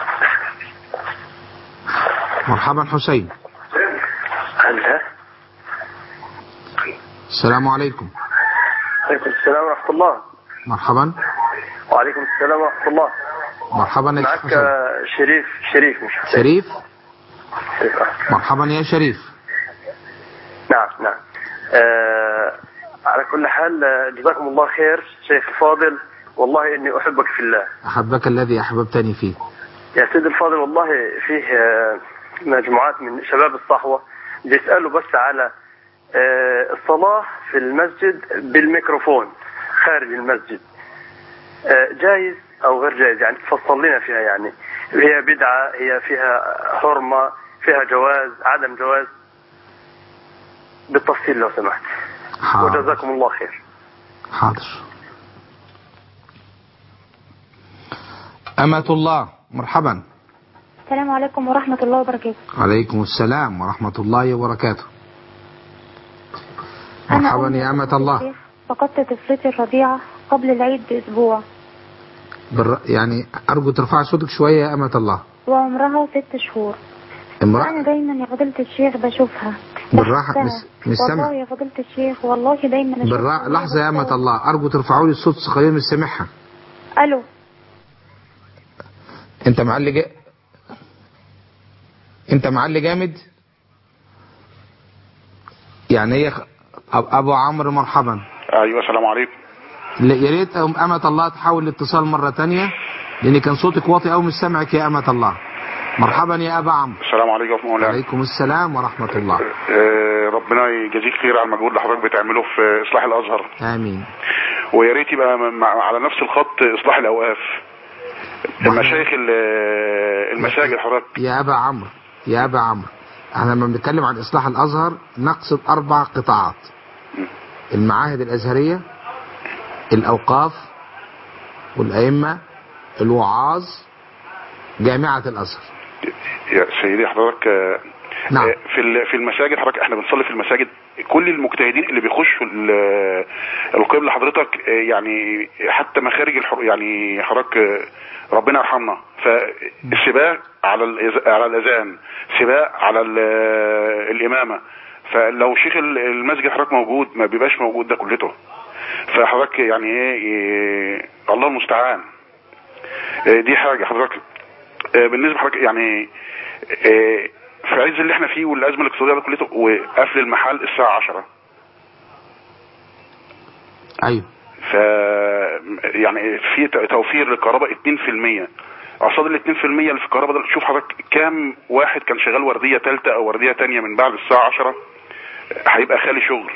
مرحبا حسين هلا السلام عليكم عليكم السلام ورحمة الله مرحبا وعليكم السلام ورحمة الله مرحبا يا معك حسين آه، شريف شريف مش حسين شريف شريف آه. مرحبا يا شريف نعم نعم آه على كل حال آه، جزاكم الله خير شيخ الفاضل والله اني احبك في الله احبك الذي احببتني فيه يا سيدي الفاضل والله فيه آه، مجموعات من شباب الصحوة بيسألوا بس على آه، الصلاة في المسجد بالميكروفون خارج المسجد آه، جايز أو غير جايز يعني تفصل لنا فيها يعني هي بدعة هي فيها حرمة فيها جواز عدم جواز بالتفصيل لو سمحت حاضر وجزاكم الله خير حاضر أمة الله مرحبا السلام عليكم ورحمة الله وبركاته عليكم السلام ورحمة الله وبركاته أنا مرحبا أم يا أمة الله فقدت طفلتي الرضيعة قبل العيد بأسبوع بالر... يعني أرجو ترفع صوتك شوية يا أمة الله وعمرها ست شهور امرأة أنا دايما يا فضيلة الشيخ بشوفها بالراحة بحسها. مش, مش والله سامع يا فضيلة الشيخ والله دايما أشوفها بالراحة لحظة يا أمة الله أرجو ترفعوا لي الصوت صغير مش سامعها ألو أنت معلي جا... أنت معلي جامد يعني هي خ- أب... أبو عمرو مرحبا ايوه السلام عليكم لا، يا ريت أم أمة الله تحاول الاتصال مرة تانية لأن كان صوتك واطي أو مش سامعك يا أمة الله مرحبا يا أبا عمرو السلام عليكم ورحمه الله عليكم السلام ورحمة الله آه، ربنا يجازيك خير على المجهود اللي حضرتك بتعمله في اصلاح الازهر آمين ويا ريت يبقى م- مع- على نفس الخط اصلاح الاوقاف المشايخ ال- المساجد حضرتك يا أبا عمرو يا أبا عمرو احنا لما بنتكلم عن إصلاح الأزهر نقصد أربع قطاعات المعاهد الأزهرية الأوقاف والأئمة الوعاظ جامعة الأزهر يا سيدي حضرتك آه، نعم. آه، في ال- في المساجد حضرتك احنا بنصلي في المساجد كل المجتهدين اللي بيخشوا ال- القبلة حضرتك آه، يعني حتى مخارج الحر يعني حضرتك آه، ربنا يرحمنا فالسباق على الإز- على الاذان سباق على ال- الامامه فلو شيخ ال- المسجد حضرتك موجود ما بيبقاش موجود ده كلته فحضرتك يعني ايه إيه، الله المستعان آه، دي حاجه حضرتك آه، بالنسبه لحضرتك يعني آه، في عز اللي احنا فيه والازمه الاقتصاديه ده كلته وقفل المحل الساعه 10 أيوه ف يعني في ت- توفير للكهرباء 2% قصاد ال 2% اللي في الكهرباء ده شوف حضرتك كام واحد كان شغال ورديه ثالثه او ورديه ثانيه من بعد الساعه 10 هيبقى خالي شغل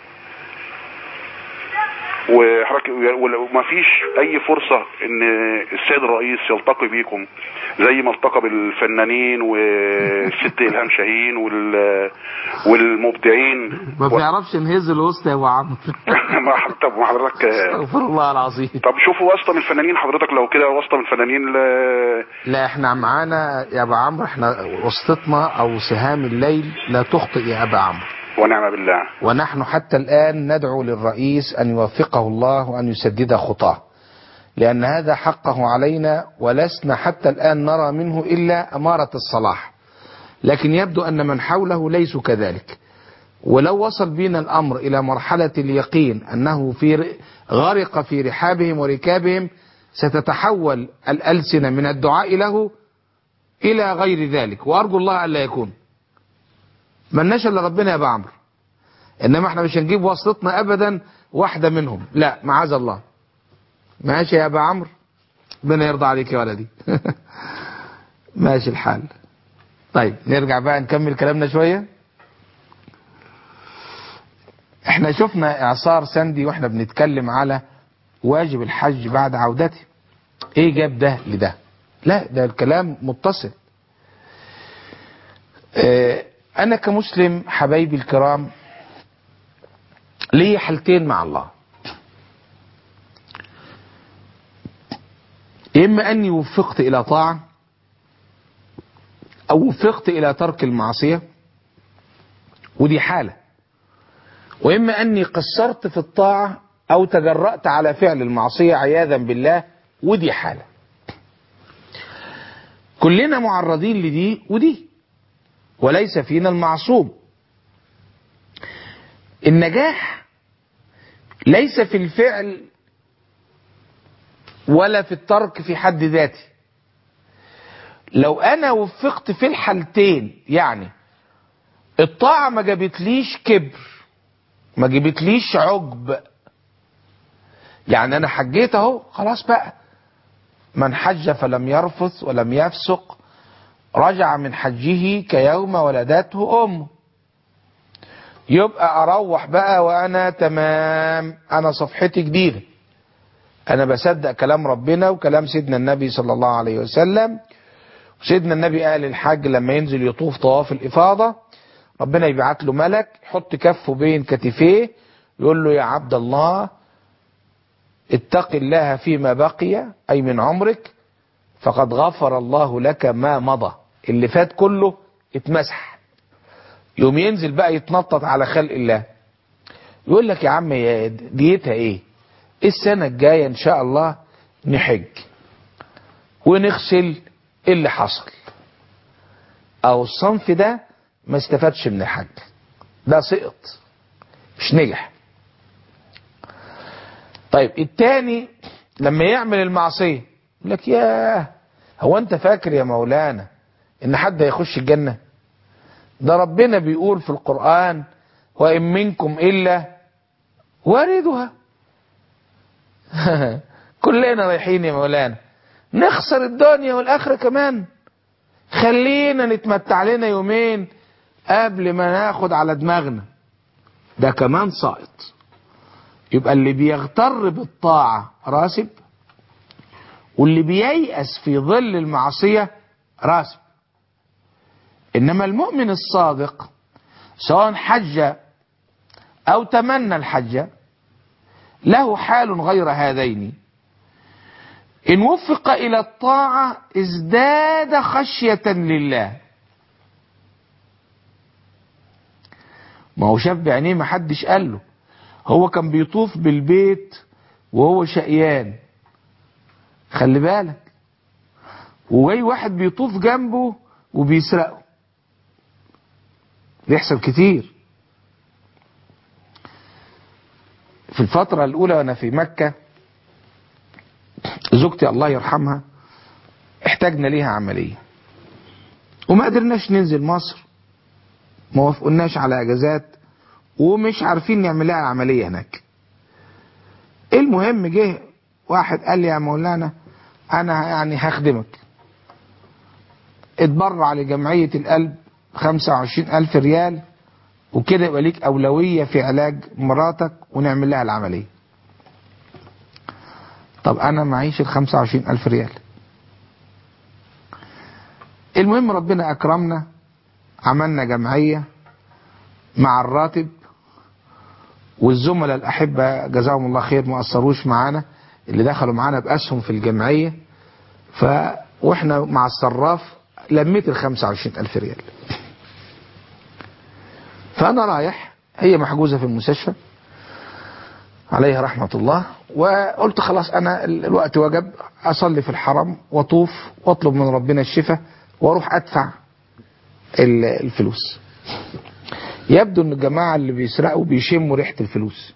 وحضرتك وما فيش اي فرصه ان السيد الرئيس يلتقي بيكم زي ما التقى بالفنانين والست الهام شاهين وال والمبدعين ما بيعرفش نهز الوسط يا أبو عمرو ما حضرتك طب ما حضرتك استغفر الله العظيم طب شوفوا واسطه من الفنانين حضرتك لو كده واسطه من الفنانين ل- لا احنا معانا يا ابو عمرو احنا وسطتنا او سهام الليل لا تخطئ يا ابا عمرو ونعم بالله ونحن حتى الآن ندعو للرئيس أن يوفقه الله وأن يسدد خطاه لأن هذا حقه علينا ولسنا حتى الآن نرى منه إلا أمارة الصلاح لكن يبدو أن من حوله ليسوا كذلك ولو وصل بنا الأمر إلى مرحلة اليقين أنه في غرق في رحابهم وركابهم ستتحول الألسنة من الدعاء له إلى غير ذلك وأرجو الله ألا يكون من نشأ إلا ربنا يا أبا عمرو إنما احنا مش هنجيب واسطتنا أبدا واحدة منهم لا معاذ الله ماشي يا أبا عمرو ربنا يرضى عليك يا ولدي ماشي الحال طيب نرجع بقى نكمل كلامنا شوية احنا شفنا اعصار سندي واحنا بنتكلم على واجب الحج بعد عودته ايه جاب ده لده لا ده الكلام متصل اه انا كمسلم حبايبي الكرام لي حالتين مع الله اما اني وفقت الى طاعه او وفقت الى ترك المعصيه ودي حاله واما اني قصرت في الطاعه او تجرأت على فعل المعصيه عياذا بالله ودي حاله كلنا معرضين لدي ودي وليس فينا المعصوم النجاح ليس في الفعل ولا في الترك في حد ذاته لو انا وفقت في الحالتين يعني الطاعة ما جابتليش كبر ما جابتليش عجب يعني انا حجيت اهو خلاص بقى من حج فلم يرفث ولم يفسق رجع من حجه كيوم ولدته امه يبقى اروح بقى وانا تمام انا صفحتي جديدة انا بصدق كلام ربنا وكلام سيدنا النبي صلى الله عليه وسلم سيدنا النبي قال الحاج لما ينزل يطوف طواف الافاضة ربنا يبعت له ملك يحط كفه بين كتفيه يقول له يا عبد الله اتق الله فيما بقي اي من عمرك فقد غفر الله لك ما مضى اللي فات كله اتمسح يوم ينزل بقى يتنطط على خلق الله يقول لك يا عم يا ديتها ايه السنة الجاية ان شاء الله نحج ونغسل اللي حصل او الصنف ده ما استفادش من الحج ده سقط مش نجح طيب التاني لما يعمل المعصية يقول لك ياه هو انت فاكر يا مولانا ان حد هيخش الجنة ده ربنا بيقول في القرآن وإن منكم إلا واردها كلنا رايحين يا مولانا نخسر الدنيا والآخرة كمان خلينا نتمتع لنا يومين قبل ما ناخد على دماغنا ده كمان ساقط يبقى اللي بيغتر بالطاعة راسب واللي بييأس في ظل المعصية راسب إنما المؤمن الصادق سواء حج أو تمنى الحج له حال غير هذين إن وفق إلى الطاعة ازداد خشية لله ما هو شاف بعينيه ما حدش قال له هو كان بيطوف بالبيت وهو شقيان خلي بالك وجاي واحد بيطوف جنبه وبيسرقه بيحصل كتير في الفترة الأولى وأنا في مكة زوجتي الله يرحمها احتاجنا ليها عملية وما قدرناش ننزل مصر ما وافقناش على اجازات ومش عارفين نعمل لها عملية هناك المهم جه واحد قال لي يا مولانا انا يعني هخدمك اتبرع لجمعية القلب 25 ألف ريال وكده يبقى ليك أولوية في علاج مراتك ونعمل لها العملية طب أنا معيش ال 25 ألف ريال المهم ربنا أكرمنا عملنا جمعية مع الراتب والزملاء الأحبة جزاهم الله خير ما أثروش معانا اللي دخلوا معانا بأسهم في الجمعية ف واحنا مع الصراف لميت ال 25 ألف ريال فأنا رايح هي محجوزة في المستشفى عليه رحمة الله وقلت خلاص أنا ال- الوقت وجب أصلي في الحرم وأطوف وأطلب من ربنا الشفاء وأروح أدفع ال- الفلوس يبدو ان الجماعة اللي بيسرقوا بيشموا ريحة الفلوس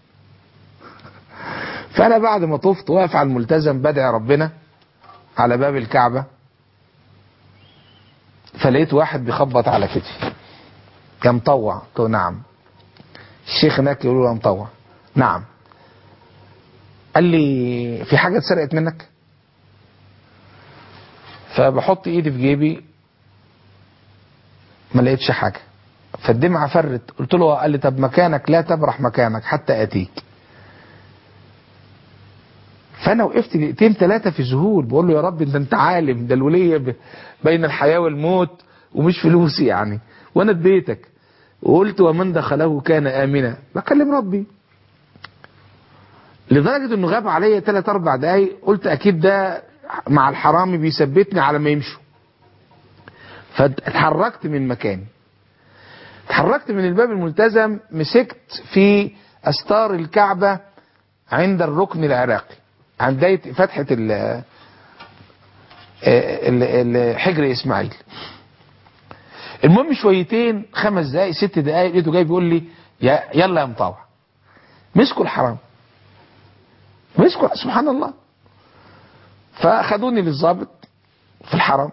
فانا بعد ما طفت واقف على الملتزم بدعي ربنا على باب الكعبة فلقيت واحد بيخبط على كتفي يا مطوع قلت له نعم الشيخ هناك يقول له يا مطوع نعم قال لي في حاجة اتسرقت منك فبحط ايدي في جيبي ما لقيتش حاجة فالدمعة فرت قلت له قال لي طب مكانك لا تبرح مكانك حتى اتيك فانا وقفت دقيقتين ثلاثة في ذهول بقول له يا رب انت انت عالم ده الولية ب- بين الحياة والموت ومش فلوسي يعني وانا اديتك وقلت ومن دخله كان امنا بكلم ربي لدرجة انه غاب عليا ثلاث اربع دقايق قلت اكيد ده مع الحرامي بيثبتني على ما يمشوا فاتحركت من مكاني اتحركت من الباب الملتزم مسكت في استار الكعبة عند الركن العراقي عند بداية فتحة ال ال- ال- حجر اسماعيل المهم شويتين خمس دقايق ست دقايق لقيته جاي بيقول لي يا يلا يا مطاوع مسكوا الحرام مسكوا سبحان الله فاخدوني للضابط في الحرم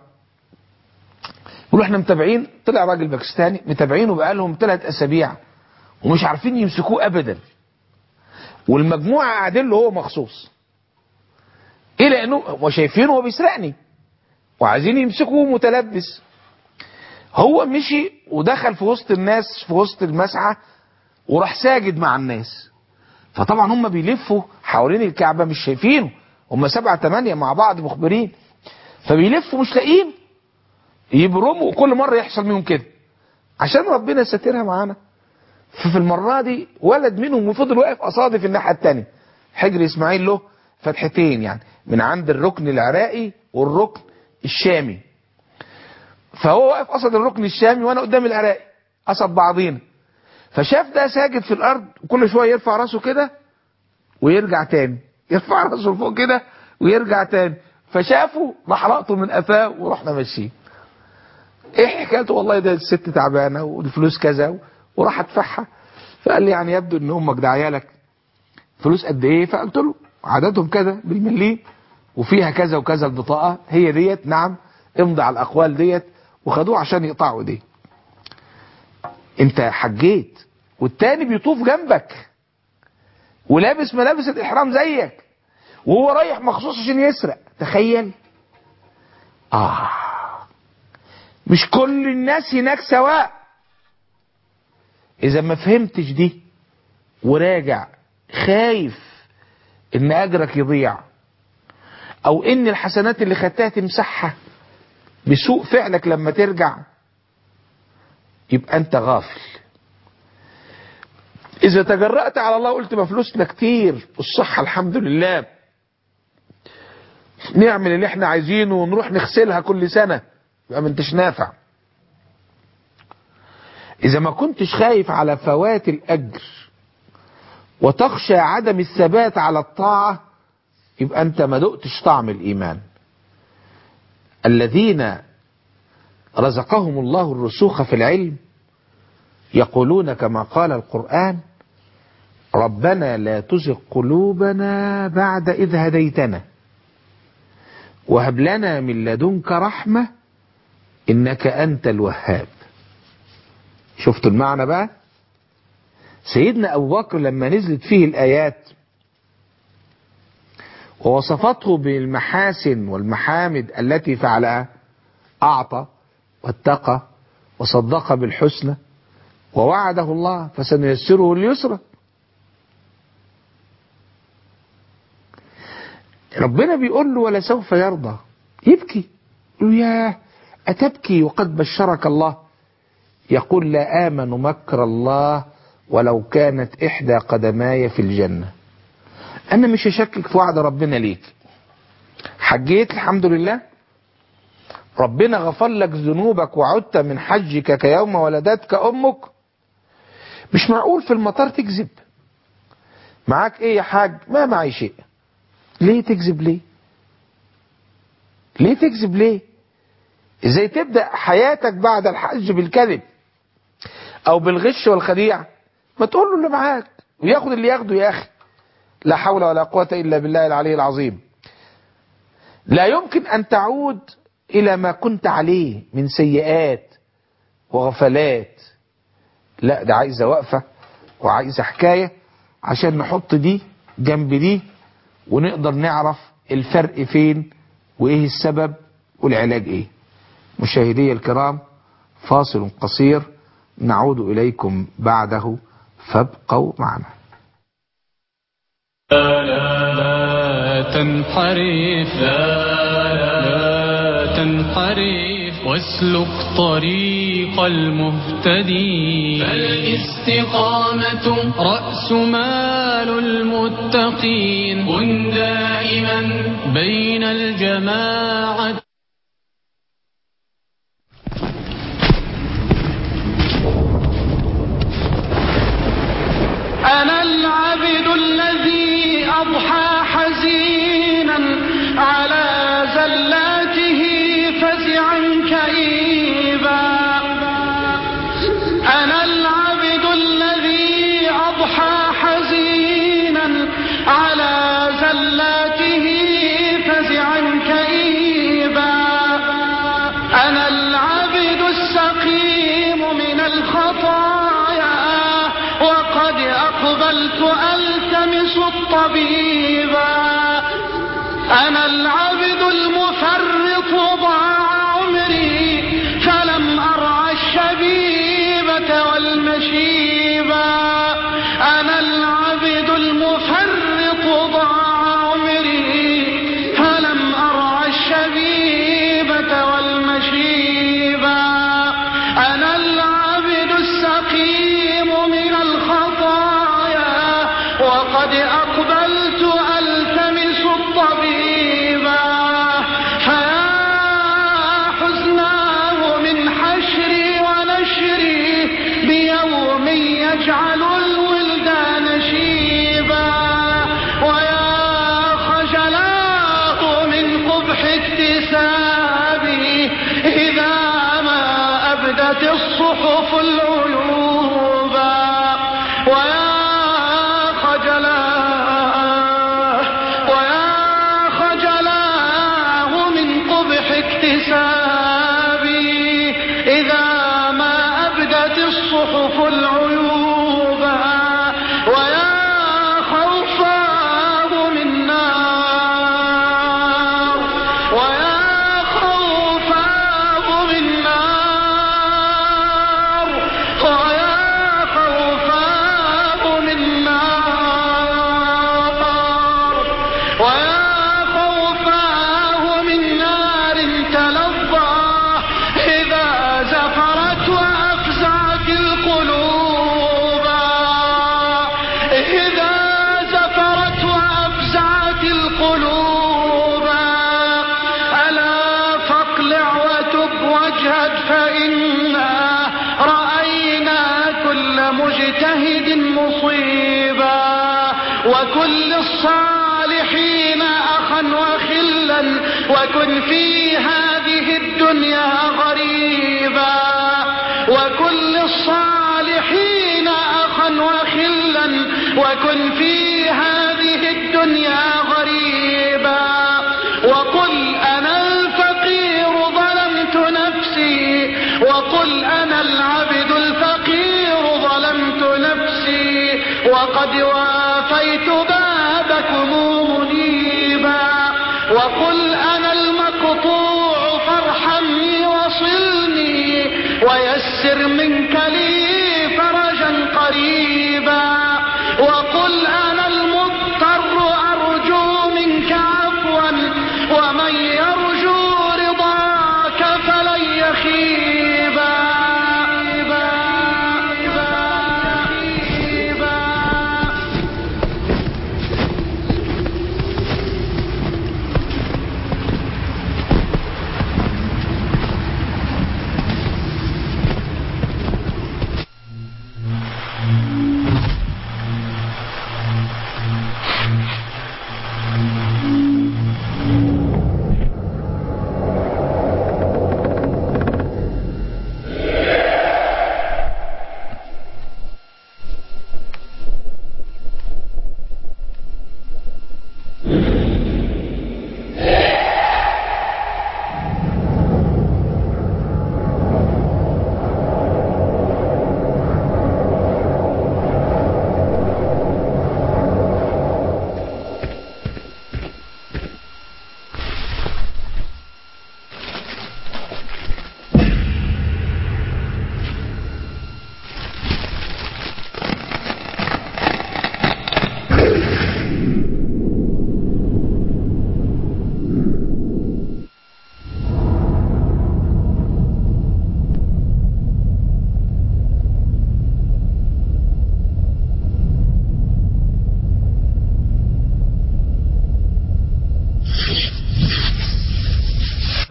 يقولوا احنا متابعين طلع راجل باكستاني متابعينه بقالهم ثلاث اسابيع ومش عارفين يمسكوه ابدا والمجموعه قاعدين له هو مخصوص ايه لانه وشايفينه هو بيسرقني وعايزين يمسكوه متلبس هو مشي ودخل في وسط الناس في وسط المسعى وراح ساجد مع الناس فطبعا هم بيلفوا حوالين الكعبة مش شايفينه هم سبعة تمانية مع بعض مخبرين فبيلفوا مش لاقيين يبرموا وكل مرة يحصل منهم كده عشان ربنا ساترها معانا ففي المرة دي ولد منهم وفضل واقف قصادي في الناحية التانية حجر اسماعيل له فتحتين يعني من عند الركن العراقي والركن الشامي فهو واقف قصد الركن الشامي وانا قدام العراقي قصد بعضينا فشاف ده ساجد في الارض وكل شويه يرفع راسه كده ويرجع تاني يرفع راسه لفوق كده ويرجع تاني فشافه راح لقطه من قفاه ورحنا ماشيين ايه حكايته والله ده الست تعبانه والفلوس كذا وراح ادفعها فقال لي يعني يبدو ان امك ده عيالك فلوس قد ايه فقلت له عددهم كذا بالمليم وفيها كذا وكذا البطاقه هي ديت نعم امضي على الاقوال ديت وخدوه عشان يقطعوا ايديه انت حجيت والتاني بيطوف جنبك ولابس ملابس الاحرام زيك وهو رايح مخصوص عشان يسرق تخيل اه مش كل الناس هناك سواء اذا ما فهمتش دي وراجع خايف ان اجرك يضيع او ان الحسنات اللي خدتها تمسحها بسوء فعلك لما ترجع يبقى انت غافل اذا تجرأت على الله قلت ما فلوسنا كتير الصحة الحمد لله نعمل اللي احنا عايزينه ونروح نغسلها كل سنة يبقى ما انتش نافع اذا ما كنتش خايف على فوات الاجر وتخشى عدم الثبات على الطاعة يبقى انت ما دقتش طعم الايمان الذين رزقهم الله الرسوخ في العلم يقولون كما قال القرآن ربنا لا تزغ قلوبنا بعد إذ هديتنا وهب لنا من لدنك رحمة إنك أنت الوهاب شفتوا المعنى بقى سيدنا أبو بكر لما نزلت فيه الآيات ووصفته بالمحاسن والمحامد التي فعلها أعطى واتقى وصدق بالحسنى ووعده الله فسنيسره اليسرى ربنا بيقول له ولسوف يرضى يبكي يقول له ياه أتبكي وقد بشرك الله يقول لا آمن مكر الله ولو كانت إحدى قدماي في الجنة أنا مش هشكك في وعد ربنا ليك حجيت الحمد لله ربنا غفر لك ذنوبك وعدت من حجك كيوم ولدتك أمك مش معقول في المطار تكذب معاك ايه يا حاج ما معي شيء ليه تكذب ليه ليه تكذب ليه ازاي تبدأ حياتك بعد الحج بالكذب او بالغش والخديعة ما تقول له اللي معاك وياخد اللي ياخده يا اخي لا حول ولا قوة الا بالله العلي العظيم لا يمكن ان تعود الى ما كنت عليه من سيئات وغفلات لا ده عايزة وقفة وعايزة حكاية عشان نحط دي جنب دي ونقدر نعرف الفرق فين وايه السبب والعلاج ايه مشاهدي الكرام فاصل قصير نعود اليكم بعده فابقوا معنا لا لا لا تنحرف لا لا تنحرف واسلك طريق المهتدين فالاستقامة رأس مال المتقين كن دائما بين الجماعة أنا العبد الذي أضحى حزينا على زلاته فزعا كئيبا أنا العبد الذي أضحى حزينا على زلاته فزعا كئيبا أنا العبد السقيم من الخطايا وقد أقبلت ألتمس الطبيبا أنا العبد المفرط ضاع عمري فلم أرعى الشبيبة والمشيبا أنا العبد المفرط ضاع عمري فلم أرعى الشبيبة والمشيبا أنا العبد السقيم من الخطايا وقد أقبلت ألتمس الطبيبا فيا حزناه من حشري ونشري بيوم يجعل الولدان شيبا ويا خجلاه من قبح اكتسابي إذا ما أبدت الصحف العيوبا ويا خجلاه ويا خجلاه من قبح اكتسابي إذا ما أبدت الصحف العيوبا ويا خوفاه من نار ويا خوفاه من نار ويا خوفاه من نار ويا خوفاه من نار تلظى إذا زفرت وأفزعت القلوب إذا زفرت وأفزعت القلوب ألا فاقلع وتب واجهد فإنا رأينا كل مجتهد مصيبا وكل الصالحين أخا وخلا وكن في هذه الدنيا غريبا وكل الصالحين أخا وخلا وكن في هذه الدنيا غريبا وقل أنا الفقير ظلمت نفسي وقل أنا العبد الفقير ظلمت نفسي وقد وافيت بابكم منيبا وقل أنا المقطوع فارحمني وصلني ويسر منك لي فرجا قريبا وقل أنا المضطر أرجو منك عفوا ومن يرجو رضاك فلن يخيبا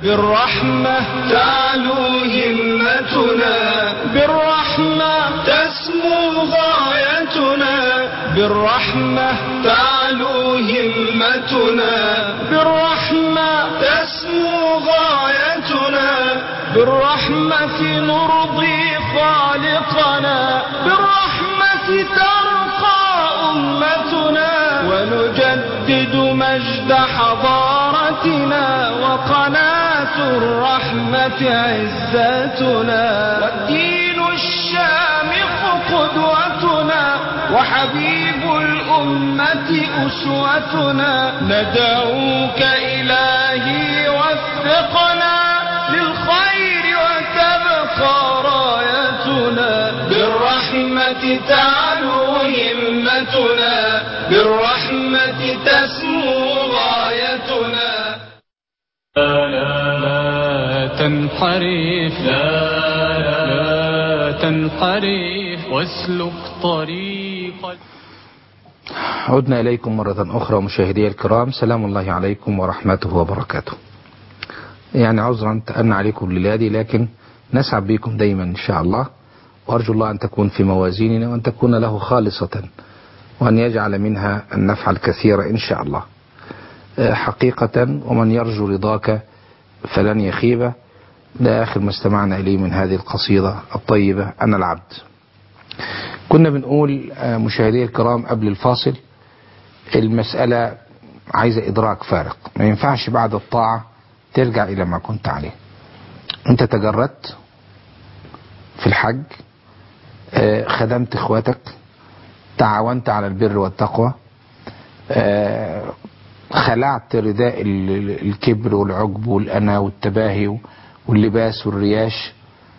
بالرحمة تعلو همتنا بالرحمة تسمو غايتنا بالرحمة تعلو همتنا بالرحمة تسمو غايتنا بالرحمة نرضي خالقنا بالرحمة ترقى أمتنا ونجدد مجد حضارتنا وقناة الرحمة عزتنا والدين الشامخ قدوتنا وحبيب الأمة أسوتنا ندعوك إلهي وفقنا للخير وتبقى رايتنا بالرحمة تعلو همتنا بالرحمة تسمو غايتنا لا لا لا تنحرف لا لا لا تنحرف واسلك طريق عدنا إليكم مرة أخرى مشاهدي الكرام سلام الله عليكم ورحمته وبركاته يعني عذرا تأن عليكم للادي لكن نسعد بكم دايما إن شاء الله وأرجو الله أن تكون في موازيننا وأن تكون له خالصة وأن يجعل منها النفع الكثير إن شاء الله حقيقة ومن يرجو رضاك فلن يخيب ده آخر ما استمعنا إليه من هذه القصيدة الطيبة أنا العبد كنا بنقول مشاهدي الكرام قبل الفاصل المسألة عايزة إدراك فارق ما ينفعش بعد الطاعة ترجع إلى ما كنت عليه أنت تجردت في الحج خدمت إخواتك تعاونت على البر والتقوى خلعت رداء الكبر والعجب والأنا والتباهي واللباس والرياش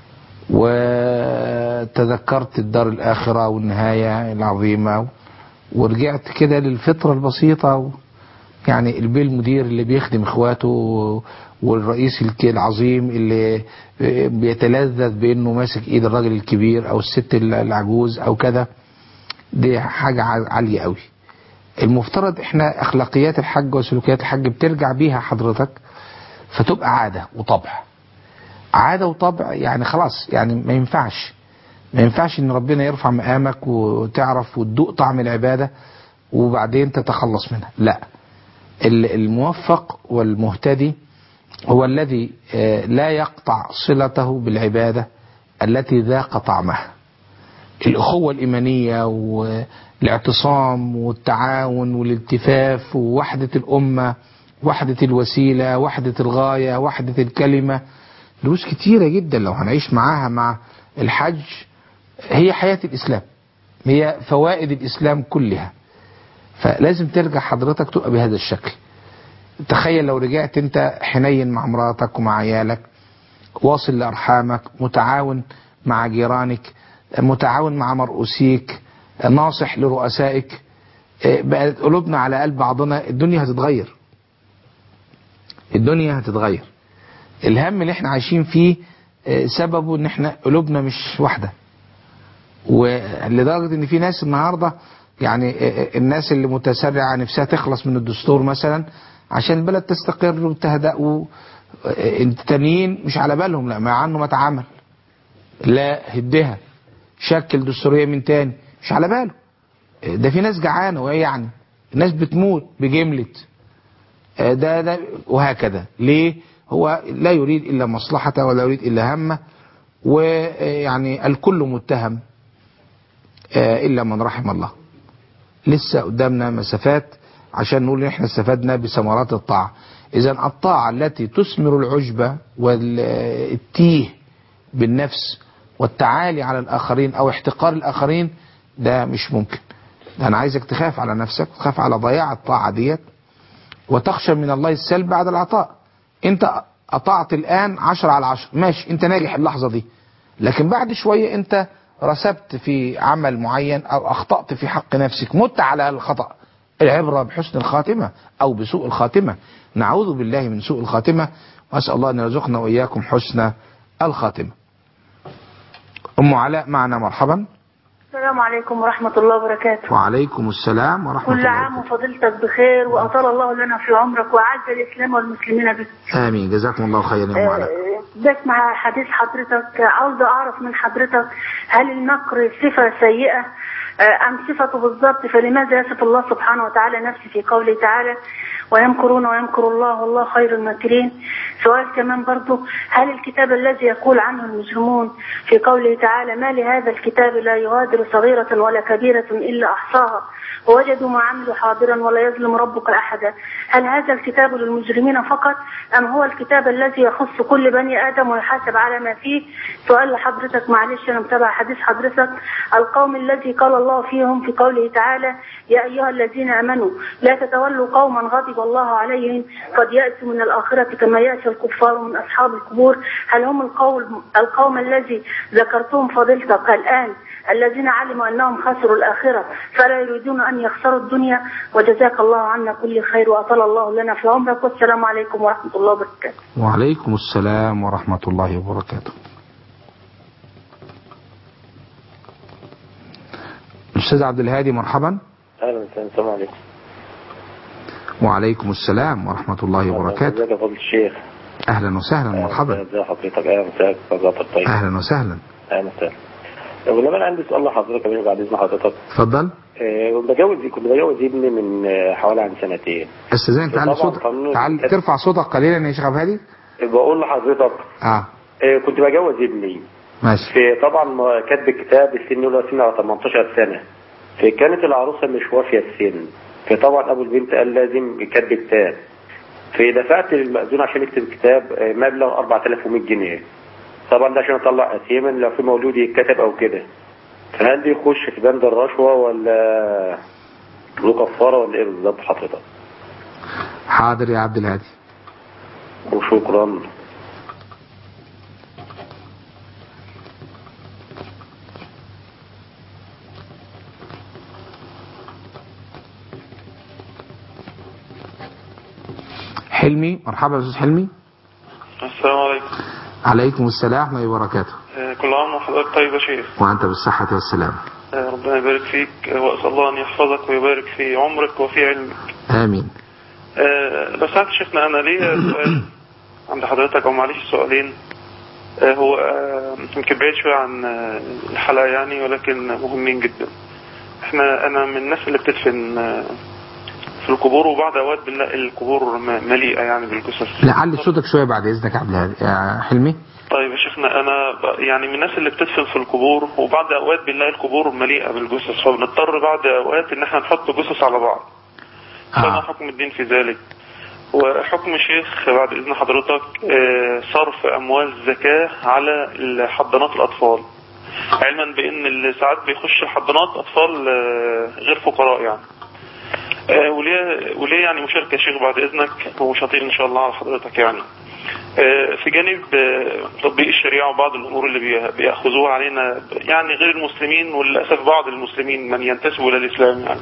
وتذكرت الدار الآخرة والنهاية العظيمة ورجعت كده للفطرة البسيطة يعني البيه المدير اللي بيخدم اخواته والرئيس العظيم اللي بيتلذذ بانه ماسك ايد الراجل الكبير او الست العجوز او كده دي حاجة عالية قوي المفترض احنا اخلاقيات الحج وسلوكيات الحج بترجع بيها حضرتك فتبقى عادة وطبع عادة وطبع يعني خلاص يعني ما ينفعش ما ينفعش ان ربنا يرفع مقامك وتعرف وتدوق طعم العبادة وبعدين تتخلص منها لا الموفق والمهتدي هو الذي لا يقطع صلته بالعبادة التي ذاق طعمها الأخوة الإيمانية والاعتصام والتعاون والالتفاف ووحدة الأمة وحدة الوسيلة وحدة الغاية وحدة الكلمة دروس كتيرة جدا لو هنعيش معاها مع الحج هي حياة الإسلام هي فوائد الإسلام كلها فلازم ترجع حضرتك تبقى بهذا الشكل تخيل لو رجعت انت حنين مع مراتك ومع عيالك واصل لأرحامك متعاون مع جيرانك متعاون مع مرؤوسيك ناصح لرؤسائك بقت قلوبنا على قلب بعضنا الدنيا هتتغير الدنيا هتتغير الهم اللي احنا عايشين فيه سببه ان احنا قلوبنا مش واحده ولدرجه ان في ناس النهارده يعني الناس اللي متسرعه نفسها تخلص من الدستور مثلا عشان البلد تستقر وتهدأ التانيين مش على بالهم لا مع عنه ما اتعمل لا هدها شكل دستوريه من تاني مش على باله ده في ناس جعانه وايه يعني الناس بتموت بجملت ده ده وهكذا ليه هو لا يريد الا مصلحته ولا يريد الا همه ويعني الكل متهم الا من رحم الله لسه قدامنا مسافات عشان نقول ان احنا استفدنا بثمرات الطاعه اذا الطاعه التي تثمر العجبه والتيه بالنفس والتعالي على الاخرين او احتقار الاخرين ده مش ممكن ده انا عايزك تخاف على نفسك وتخاف على ضياع الطاعه ديت وتخشى من الله السلب بعد العطاء انت قطعت الان عشر على عشر ماشي انت ناجح اللحظه دي لكن بعد شويه انت رسبت في عمل معين او اخطأت في حق نفسك مت على الخطأ العبرة بحسن الخاتمة او بسوء الخاتمة نعوذ بالله من سوء الخاتمة واسأل الله ان يرزقنا واياكم حسن الخاتمة ام علاء معنا مرحبا السلام عليكم ورحمة الله وبركاته وعليكم السلام ورحمة كل الله عام وفضيلتك بخير وأطال الله لنا في عمرك وأعز الإسلام والمسلمين بك آمين جزاكم الله خيرا يا أم علاء بسمع حديث حضرتك عاوزة أعرف من حضرتك هل المكر صفة سيئة آه، أم صفته بالضبط فلماذا يصف الله سبحانه وتعالى نفسه في قوله تعالى ويمكرون ويمكر الله والله خير الماكرين سؤال كمان برضو هل الكتاب الذي يقول عنه المجرمون في قوله تعالى ما لهذا الكتاب لا يغادر صغيرة ولا كبيرة إلا أحصاها ووجدوا ما عملوا حاضرا ولا يظلم ربك أحدا هل هذا الكتاب للمجرمين فقط أم هو الكتاب الذي يخص كل بني آدم ويحاسب على ما فيه سؤال لحضرتك معلش أنا متابع حديث حضرتك القوم الذي قال الله فيهم في قوله تعالى يا أيها الذين آمنوا لا تتولوا قوما غضب الله عليهم قد يأتوا من الآخرة كما يأتي الكفار من أصحاب القبور هل هم القوم, القوم الذي ذكرتهم فضيلتك الآن الذين علموا أنهم خسروا الآخرة فلا يريدون أن يخسروا الدنيا وجزاك الله عنا كل خير وأطال الله لنا في عمرك والسلام عليكم ورحمة الله وبركاته وعليكم السلام ورحمة الله وبركاته أستاذ عبد الهادي مرحبا اهلا وسهلا السلام عليكم وعليكم السلام ورحمة الله وبركاته ازيك يا فضل الشيخ أهلا وسهلا مرحبا ازي حضرتك اهلا وسهلا فضلات الطيب أهلا وسهلا اهلا وسهلا ولما انا عندي سؤال لحضرتك يا بعد اذن حضرتك اتفضل آه، بجوز كنت بجوز ابني من آه، حوالي عن سنتين استاذنك تعال طبعاً صوتك قانون تعال الكتاب- ترفع صوتك قليلا يا شيخ عبد الهادي بقول لحضرتك اه آه، كنت بجوز ابني ماشي في طبعا ما كاتب الكتاب السن له سن على 18 سنه فكانت العروسه مش وافيه السن فطبعا ابو البنت قال لازم يكتب كتاب فدفعت للمأذون عشان يكتب كتاب آه، مبلغ 4100 جنيه طبعا ده عشان اطلع اسيما لو في مولود يتكتب او كده فهل دي يخش في بند الرشوه ولا له كفاره ولا ايه بالظبط حضرتك حاضر يا عبد الهادي وشكرا حلمي مرحبا يا استاذ حلمي السلام عليكم عليكم السلام ورحمة الله وبركاته آه، كل عام وحضرتك طيب يا شيخ وأنت بالصحة والسلام آه، ربنا يبارك فيك آه، وأسأل الله أن يحفظك ويبارك في عمرك وفي علمك آمين آه، لو سمحت شيخنا أنا ليا سؤال عند حضرتك أو معلش سؤالين آه، هو آه، يمكن بعيد شوية عن آه، الحلقة يعني ولكن مهمين جدا احنا أنا من الناس اللي بتدفن آه، في القبور وبعد أوقات بنلاقي القبور م- مليئة يعني بالجثث لا علي صوتك شوية بعد إذنك يا عبد الهادي يا حلمي طيب يا شيخنا انا ب- يعني من الناس اللي بتدفن في القبور وبعد اوقات بنلاقي القبور مليئه بالجثث فبنضطر بعد اوقات ان احنا نحط جثث على بعض فما حكم الدين في ذلك وحكم شيخ بعد اذن حضرتك آه، صرف اموال الزكاه على حضانات الاطفال علما بان اللي ساعات بيخش حضانات اطفال آه، غير فقراء يعني آه، وليه وليه يعني مشاركه يا شيخ بعد اذنك ومش هطيل ان شاء الله على حضرتك يعني آه، في جانب آه، تطبيق الشريعة وبعض الأمور اللي بي- بيأخذوها علينا يعني غير المسلمين وللأسف بعض المسلمين من ينتسبوا إلى الإسلام يعني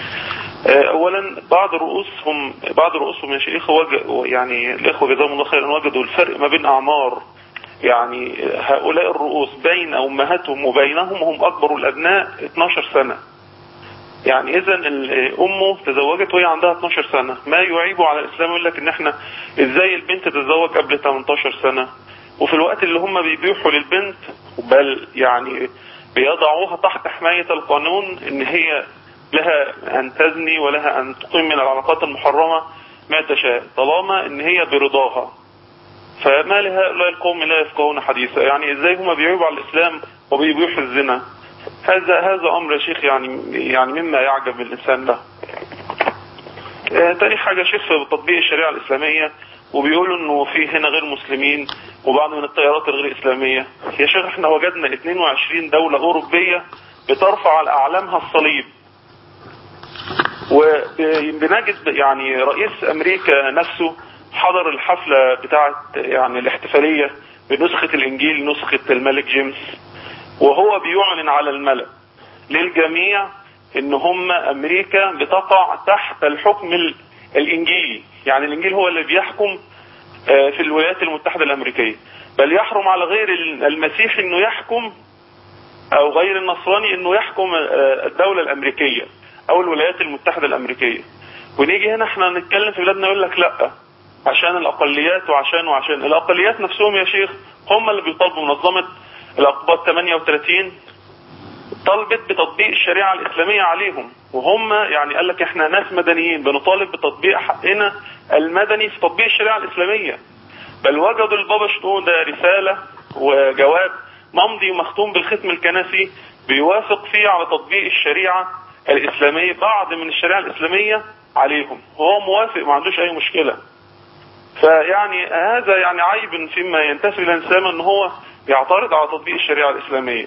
آه، أولا بعض رؤوسهم بعض رؤوسهم يا شيخ وج- يعني الإخوة جزاهم الله خيرا وجدوا الفرق ما بين أعمار يعني هؤلاء الرؤوس بين أمهاتهم وبينهم هم أكبر الأبناء 12 سنة يعني اذا ال- امه تزوجت وهي عندها 12 سنه ما يعيب على الاسلام يقول لك ان احنا ازاي البنت تتزوج قبل 18 سنه وفي الوقت اللي هم بيبيحوا للبنت بل يعني بيضعوها تحت حمايه القانون ان هي لها ان تزني ولها ان تقيم من العلاقات المحرمه ما تشاء طالما ان هي برضاها فما لهؤلاء القوم لا يفقهون حديثا يعني ازاي هم بيعيبوا على الاسلام وبيبيحوا الزنا هذا هذا امر يا شيخ يعني يعني مما يعجب الانسان ده. آه، تاني حاجه يا شيخ في تطبيق الشريعه الاسلاميه وبيقولوا انه في هنا غير مسلمين وبعض من التيارات الغير اسلاميه. يا شيخ احنا وجدنا 22 دوله اوروبيه بترفع على اعلامها الصليب. وبنجد يعني رئيس امريكا نفسه حضر الحفله بتاعه يعني الاحتفاليه بنسخه الانجيل نسخه الملك جيمس وهو بيعلن على الملأ للجميع ان هم امريكا بتقع تحت الحكم ال- الانجيلي يعني الانجيل هو اللي بيحكم آه، في الولايات المتحدة الامريكية بل يحرم على غير ال- المسيحي انه يحكم او غير النصراني انه يحكم آه، الدولة الامريكية او الولايات المتحدة الامريكية ونيجي هنا احنا نتكلم في بلادنا يقول لك لا عشان الاقليات وعشان وعشان الاقليات نفسهم يا شيخ هم اللي بيطالبوا منظمة الاقباط 38 طالبت بتطبيق الشريعة الإسلامية عليهم وهم يعني قال لك احنا ناس مدنيين بنطالب بتطبيق حقنا المدني في تطبيق الشريعة الإسلامية بل وجدوا البابا شنودة رسالة وجواب ممضي ومختوم بالختم الكنسي بيوافق فيه على تطبيق الشريعة الإسلامية بعض من الشريعة الإسلامية عليهم وهو موافق ما عندوش أي مشكلة فيعني هذا يعني عيب فيما ينتسب إلى الإنسان أن هو يعترض على تطبيق الشريعة الإسلامية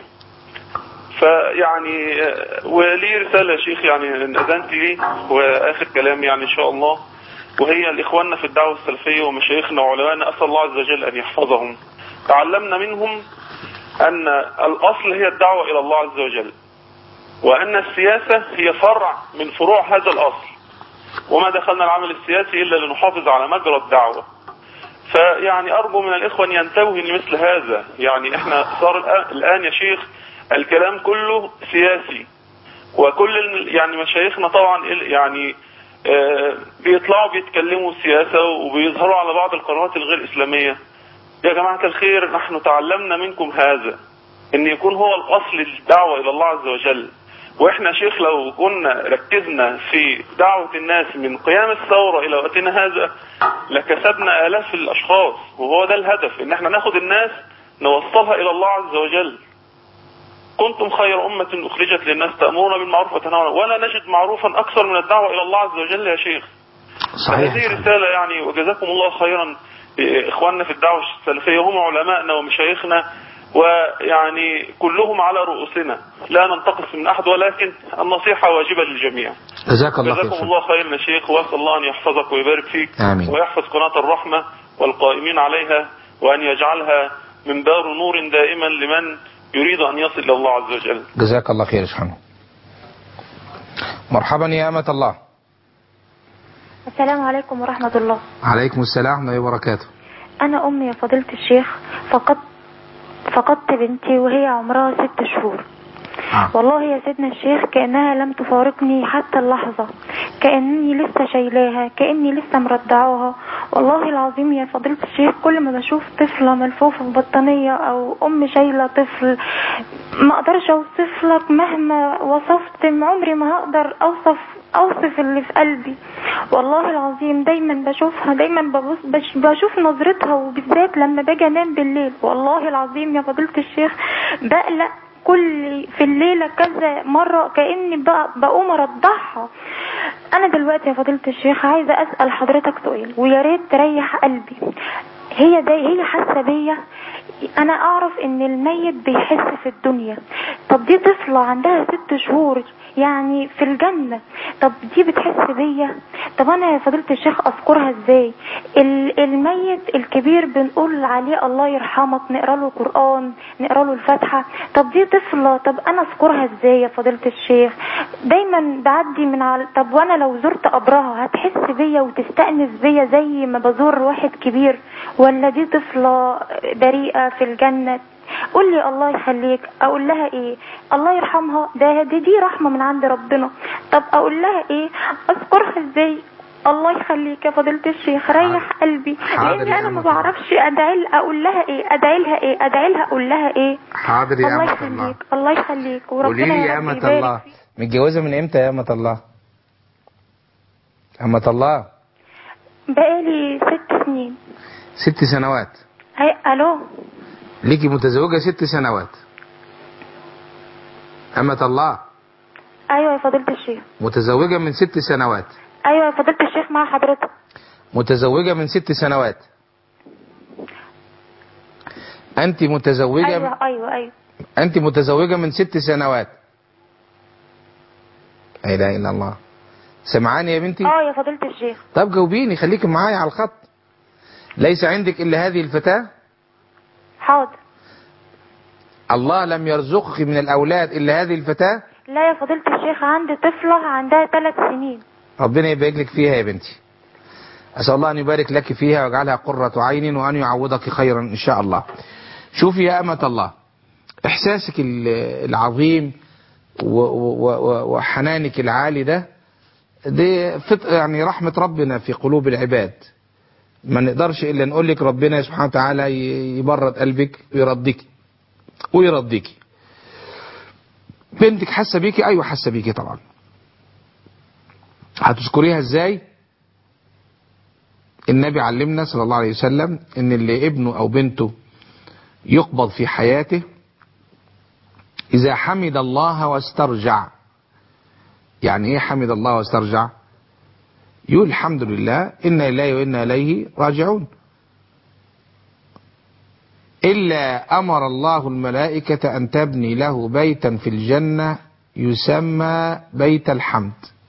فيعني آه، ولي رسالة يا شيخ يعني إن أذنت لي وآخر كلام يعني إن شاء الله وهي لإخواننا في الدعوة السلفية ومشايخنا وعلمائنا أسأل الله عز وجل أن يحفظهم تعلمنا منهم أن الأصل هي الدعوة إلى الله عز وجل وأن السياسة هي فرع من فروع هذا الأصل وما دخلنا العمل السياسي إلا لنحافظ على مجرى الدعوة فيعني أرجو من الإخوة أن ينتبهوا لمثل هذا يعني إحنا صار الآن- الآن يا شيخ الكلام كله سياسي وكل ال- يعني مشايخنا طبعا ال- يعني آه، بيطلعوا بيتكلموا سياسة وبيظهروا على بعض القنوات الغير إسلامية يا جماعة الخير نحن تعلمنا منكم هذا ان يكون هو الاصل الدعوة الى الله عز وجل واحنا شيخ لو كنا ركزنا في دعوة الناس من قيام الثورة الى وقتنا هذا لكسبنا الاف الاشخاص وهو ده الهدف ان احنا ناخد الناس نوصلها الى الله عز وجل كنتم خير أمة أخرجت للناس تأمرون بالمعروف وتنهون ولا نجد معروفا أكثر من الدعوة إلى الله عز وجل يا شيخ صحيح هذه رسالة يعني وجزاكم الله خيرا إخواننا في الدعوة السلفية هم علماءنا ومشايخنا ويعني كلهم على رؤوسنا لا ننتقص من أحد ولكن النصيحة واجبة للجميع جزاك الله خير جزاكم الله خيرا يا شيخ وأسأل الله أن يحفظك ويبارك فيك آمين. ويحفظ قناة الرحمة والقائمين عليها وأن يجعلها منبار نور دائما لمن يريد أن يصل إلى الله عز وجل جزاك الله خير يا شيخ محمد. مرحبا يا أمة الله السلام عليكم ورحمة الله عليكم السلام ورحمة الله وبركاته أنا أمي يا فضيلة الشيخ فقدت فقدت بنتي وهي عمرها ست شهور والله يا سيدنا الشيخ كأنها لم تفارقني حتى اللحظة كأني لسه شايلاها كأني لسه مرضعاها والله العظيم يا فضيلة الشيخ كل ما بشوف طفلة ملفوفة في بطانية أو أم شايلة طفل ما أقدرش أوصف لك مهما وصفت عمري ما هقدر أوصف أوصف اللي في قلبي والله العظيم دايما بشوفها دايما ببص بش بشوف نظرتها وبالذات لما باجي انام بالليل والله العظيم يا فضيلة الشيخ بقلق كل في الليلة كذا مرة كأني بق- بقوم ارضعها انا دلوقتي يا فضيلة الشيخ عايزة اسأل حضرتك سؤال ويا ريت تريح قلبي هي ده هي حاسة بيا انا اعرف ان الميت بيحس في الدنيا طب دي طفلة عندها ست شهور يعني في الجنة طب دي بتحس بيا طب انا يا فضيلة الشيخ اذكرها ازاي ال- الميت الكبير بنقول عليه الله يرحمك نقرا له قرآن نقرا له الفاتحة طب دي طفلة طب انا اذكرها ازاي يا فضيلة الشيخ دايما بعدي من على طب وانا لو زرت قبرها هتحس بيا وتستأنس بيا زي ما بزور واحد كبير ولا دي طفلة بريئة في الجنة قول لي الله يخليك اقول لها ايه الله يرحمها ده دي, دي رحمة من عند ربنا طب اقول لها ايه اذكرها ازاي الله يخليك يا فضيلة الشيخ ريح قلبي حاضر لان يا انا ما أمة بعرفش ادعي لها- اقول لها ايه ادعي لها ايه ادعي لها اقول لها ايه حاضر يا الله أمة الله يخليك الله يخليك قولي وربنا لي يا يا رب أمة يبارك الله متجوزة من إمتى يا أمة الله أمة الله بقالي ست سنين ست سنوات هي الو ليكي متزوجة ست سنوات أمة الله ايوه يا فضيلة الشيخ متزوجة من ست سنوات ايوه يا فضيلة الشيخ مع حضرتك متزوجة من ست سنوات أنت متزوجة ايوه ايوه ايوه أنت متزوجة من ست سنوات لا إله إلا الله سمعاني يا بنتي اه يا فضيلة الشيخ طب جاوبيني خليكي معايا على الخط ليس عندك إلا هذه الفتاة حاضر الله لم يرزقك من الأولاد إلا هذه الفتاة لا يا فضيلة الشيخ عندي طفلة عندها ثلاث سنين ربنا يبارك لك فيها يا بنتي أسأل الله أن يبارك لك فيها ويجعلها قرة عين وأن يعوضك خيرا إن شاء الله شوفي يا أمة الله إحساسك ال- العظيم و- و- و- وحنانك العالي ده دي فط- يعني رحمة ربنا في قلوب العباد ما نقدرش إلا نقول لك ربنا سبحانه وتعالى ي- يبرد قلبك ويرضيك ويرضيك بنتك حاسة بيكي أيوة حاسة بيكي طبعا هتشكريها ازاي النبي علمنا صلى الله عليه وسلم ان اللي ابنه او بنته يقبض في حياته اذا حمد الله واسترجع يعني ايه حمد الله واسترجع يقول الحمد لله انا اليه وانا اليه راجعون الا امر الله الملائكه ان تبني له بيتا في الجنه يسمى بيت الحمد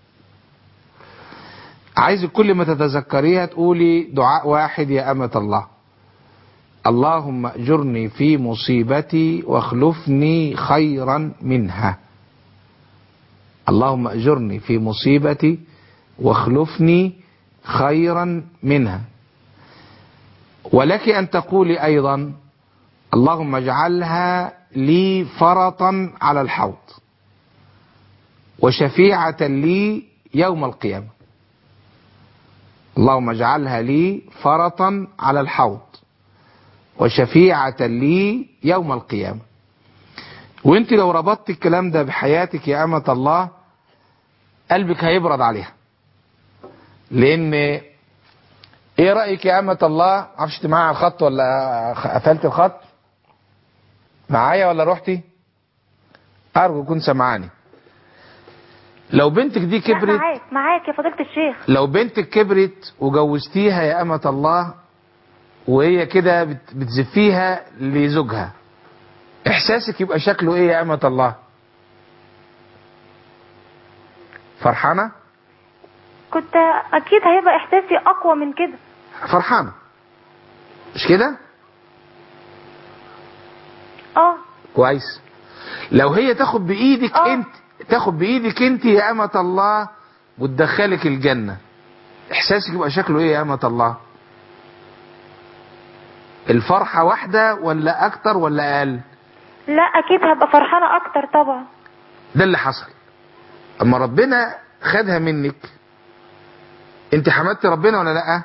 عايزك كل ما تتذكريها تقولي دعاء واحد يا أمة الله اللهم اجرني في مصيبتي واخلفني خيرا منها اللهم اجرني في مصيبتي واخلفني خيرا منها ولك أن تقولي أيضا اللهم اجعلها لي فرطا على الحوض وشفيعة لي يوم القيامة اللهم اجعلها لي فرطا على الحوض وشفيعة لي يوم القيامة وانت لو ربطت الكلام ده بحياتك يا أمة الله قلبك هيبرد عليها لأن ايه رأيك يا أمة الله معرفش انت معايا على الخط ولا قفلت الخط معايا ولا رحتي أرجو كنت سمعاني لو بنتك دي لا كبرت معاك معاك يا فضيلة الشيخ لو بنتك كبرت وجوزتيها يا أمة الله وهي كده بت- بتزفيها لزوجها إحساسك يبقى شكله إيه يا أمة الله فرحانة كنت اكيد هيبقى احساسي اقوى من كده فرحانة مش كده اه كويس لو هي تاخد بإيدك أنت تاخد بإيدك أنت يا أمة الله وتدخلك الجنة إحساسك يبقى شكله إيه يا أمة الله الفرحة واحدة ولا أكتر ولا أقل لا اكيد هبقى فرحانة اكتر طبعا ده اللي حصل اما ربنا خدها منك انت حمدت ربنا ولا لا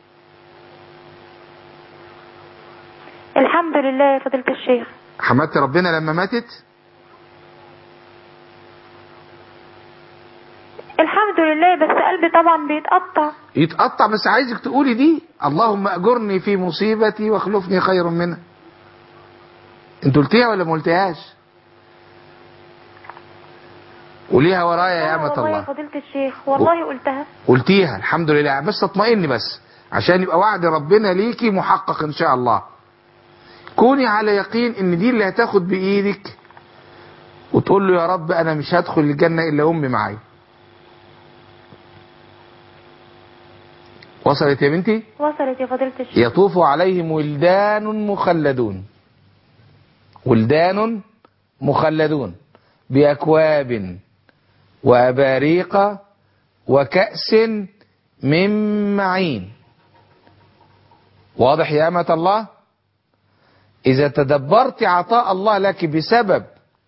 الحمد لله يا فضيلة الشيخ حمدت ربنا لما ماتت الحمد لله بس قلبي طبعا بيتقطع يتقطع بس عايزك تقولي دي اللهم اجرني في مصيبتي واخلفني خير منها انت قلتيها ولا ما قلتيهاش قوليها ورايا يا امة والله يا الله فضيلة الشيخ والله قلتها قلتيها الحمد لله بس اطمئني بس عشان يبقى وعد ربنا ليكي محقق ان شاء الله كوني على يقين ان دي اللي هتاخد بايدك وتقول له يا رب انا مش هدخل الجنة الا امي معايا وصلت يا بنتي وصلت يا فضيلة الشيخ يطوف عليهم ولدان مخلدون ولدان مخلدون بأكواب وأباريق وكأس من معين واضح يا أمة الله إذا تدبرت عطاء الله لك بسبب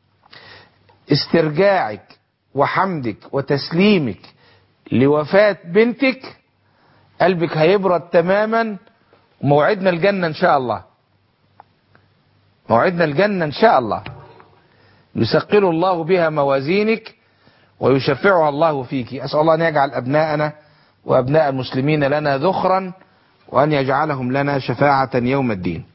استرجاعك وحمدك وتسليمك لوفاة بنتك قلبك هيبرد تماما وموعدنا الجنة إن شاء الله موعدنا الجنة إن شاء الله يثقل الله بها موازينك ويشفعها الله فيك أسأل الله أن يجعل أبناءنا وأبناء المسلمين لنا ذخرا وأن يجعلهم لنا شفاعة يوم الدين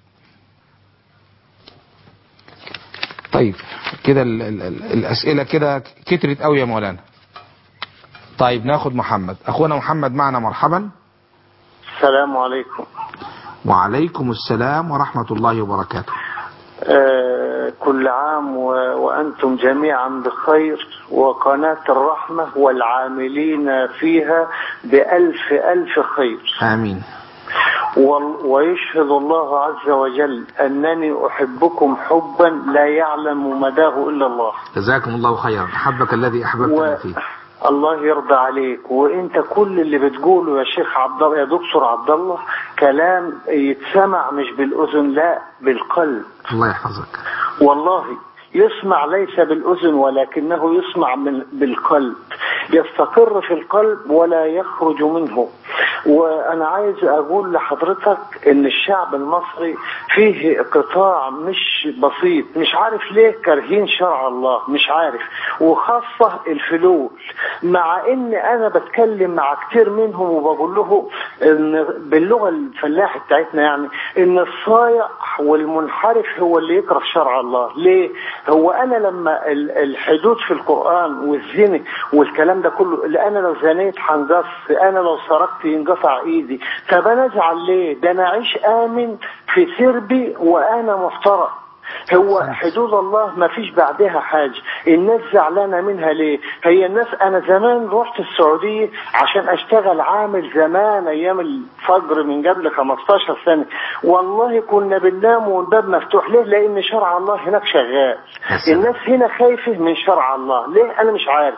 طيب كده ال ال ال الأسئلة كده كترت قوي يا مولانا طيب ناخد محمد أخونا محمد معنا مرحبا السلام عليكم وعليكم السلام ورحمة الله وبركاته آه كل عام و... وأنتم جميعا بخير وقناة الرحمة والعاملين فيها بألف ألف خير آمين وال... ويشهد الله عز وجل أنني أحبكم حبا لا يعلم مداه إلا الله جزاكم الله خيرا أحبك الذي أحببتنا فيه الله يرضى عليك وانت كل اللي بتقوله يا شيخ عبد الله يا دكتور عبد الله كلام يتسمع مش بالاذن لا بالقلب الله يحفظك والله يسمع ليس بالأذن ولكنه يسمع من بالقلب يستقر في القلب ولا يخرج منه وأنا عايز أقول لحضرتك إن الشعب المصري فيه قطاع مش بسيط مش عارف ليه كارهين شرع الله مش عارف وخاصة الفلول مع إن أنا بتكلم مع كتير منهم وبقول له إن باللغة الفلاحة بتاعتنا يعني إن الصايع والمنحرف هو اللي يكره شرع الله ليه؟ هو أنا لما ال- الحدود في القرآن والزنا والكلام ده كله اللي أنا لو زنيت هنقص أنا لو سرقت ينقطع إيدي طب أنا أزعل ليه؟ ده أنا أعيش آمن في سربي وأنا محترم هو حدود الله ما فيش بعدها حاجة الناس زعلانة منها ليه هي الناس انا زمان رحت السعودية عشان اشتغل عامل زمان ايام الفجر من قبل 15 سنة والله كنا بننام والباب مفتوح ليه لان شرع الله هناك شغال الناس هنا خايفة من شرع الله ليه انا مش عارف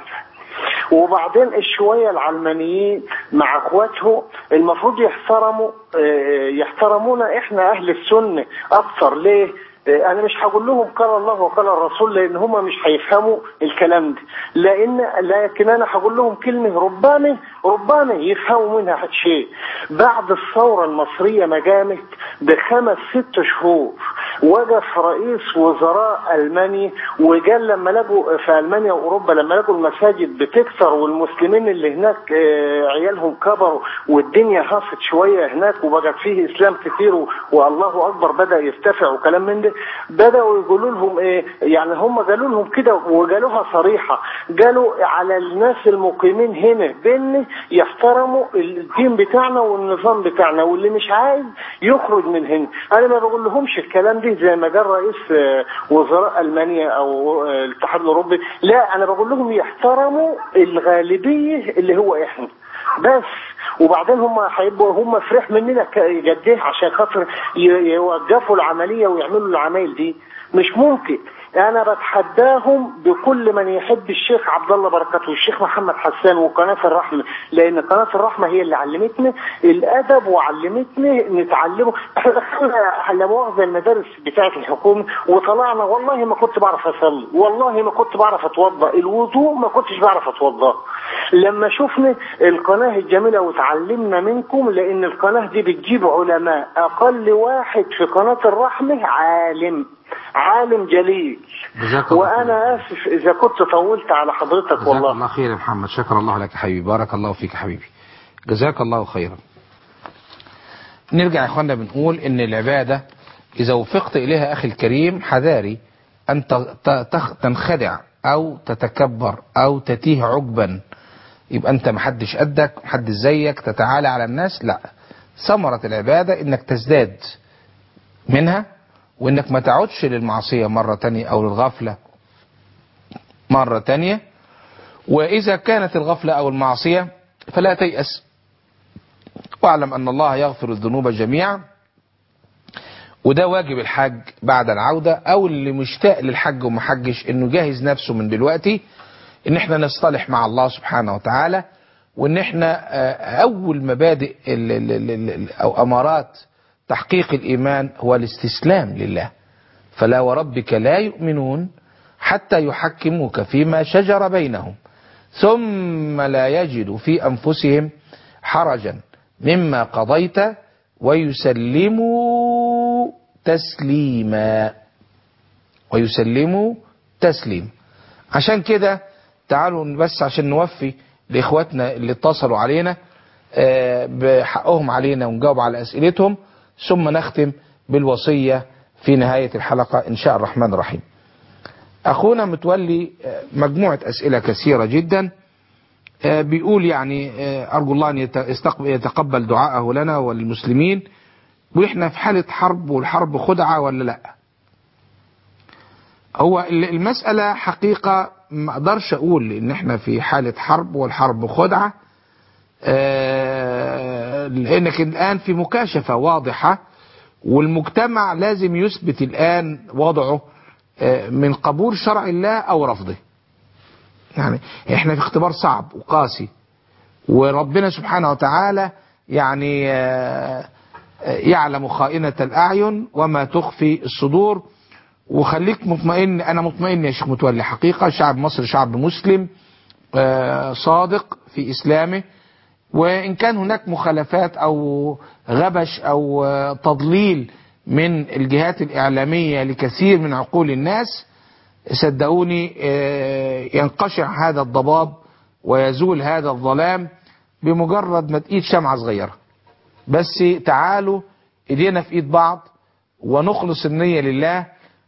وبعدين الشوية العلمانيين مع اخواتهم المفروض يحترموا آه، يحترمونا احنا اهل السنة اكثر ليه آه، انا مش هقول لهم قال الله وقال الرسول لان هم مش هيفهموا الكلام ده لان لكن انا هقول لهم كلمه ربما ربما يفهموا منها شيء بعد الثوره المصريه ما قامت بخمس ست شهور وقف رئيس وزراء المانيا وقال لما لقوا في المانيا واوروبا لما لقوا المساجد بتكثر والمسلمين اللي هناك آه، عيالهم كبروا والدنيا هاصت شويه هناك وبقى فيه اسلام كتير و- والله اكبر بدا يرتفع وكلام من ده بداوا يقولوا لهم ايه يعني هم قالوا لهم كده وقالوها صريحه قالوا على الناس المقيمين هنا بان يحترموا الدين بتاعنا والنظام بتاعنا واللي مش عايز يخرج من هنا انا ما بقول لهمش الكلام ده زي ما قال رئيس آه، وزراء المانيا او آه، الاتحاد الاوروبي لا انا بقول لهم يحترموا الغالبيه اللي هو احنا بس وبعدين هم هيبقوا هم فرح مننا ك- قد ايه عشان خاطر ي- يوقفوا العمليه ويعملوا العمايل دي مش ممكن انا بتحداهم بكل من يحب الشيخ عبد الله بركات والشيخ محمد حسان وقناه الرحمه لان قناه الرحمه هي اللي علمتنا الادب وعلمتنا نتعلمه احنا دخلنا لا مؤاخذه المدارس بتاعه الحكومه وطلعنا والله ما كنت بعرف اصلي والله ما كنت بعرف اتوضا الوضوء ما كنتش بعرف اتوضا لما شفنا القناه الجميله وتعلمنا منكم لان القناه دي بتجيب علماء اقل واحد في قناه الرحمه عالم عالم جليل جزاك الله وانا اسف اذا كنت طولت على حضرتك جزاك والله الله خير يا محمد شكر الله لك يا حبيبي بارك الله فيك يا حبيبي جزاك الله خيرا نرجع يا اخوانا بنقول ان العبادة اذا وفقت اليها اخي الكريم حذاري ان ت- ت- تخ- تنخدع او تتكبر او تتيه عجبا يبقى انت محدش قدك محدش زيك تتعالى على الناس لا ثمرة العبادة انك تزداد منها وانك ما تعودش للمعصية مرة تانية او للغفلة مرة تانية وإذا كانت الغفلة أو المعصية فلا تيأس واعلم أن الله يغفر الذنوب جميعا وده واجب الحج بعد العودة أو اللي مشتاق للحج ومحجش إنه جاهز نفسه من دلوقتي إن إحنا نصطلح مع الله سبحانه وتعالى وإن إحنا آه، أول مبادئ ال- ال- ال- ال- أو أمارات تحقيق الإيمان هو الاستسلام لله فلا وربك لا يؤمنون حتى يحكموك فيما شجر بينهم ثم لا يجدوا في أنفسهم حرجا مما قضيت ويسلموا تسليما ويسلموا تسليم عشان كده تعالوا بس عشان نوفي لإخواتنا اللي اتصلوا علينا آه، بحقهم علينا ونجاوب على أسئلتهم ثم نختم بالوصية في نهاية الحلقة إن شاء الرحمن الرحيم أخونا متولي آه، مجموعة أسئلة كثيرة جدا آه، بيقول يعني آه، أرجو الله أن يت- يستقب- يتقبل دعاءه لنا وللمسلمين وإحنا في حالة حرب والحرب خدعة ولا لأ هو ال- المسألة حقيقة ما أقدرش أقول إن إحنا في حالة حرب والحرب خدعة آه، لأنك الآن في مكاشفة واضحة والمجتمع لازم يثبت الآن وضعه آه، من قبول شرع الله أو رفضه يعني احنا في اختبار صعب وقاسي وربنا سبحانه وتعالى يعني آه، آه، يعلم خائنة الأعين وما تخفي الصدور وخليك مطمئن انا مطمئن يا شيخ متولي حقيقة شعب مصر شعب مسلم آه، صادق في اسلامه وان كان هناك مخالفات او غبش او آه، تضليل من الجهات الاعلامية لكثير من عقول الناس صدقوني آه، ينقشع هذا الضباب ويزول هذا الظلام بمجرد ما تقيد شمعة صغيرة بس تعالوا ايدينا في ايد بعض ونخلص النية لله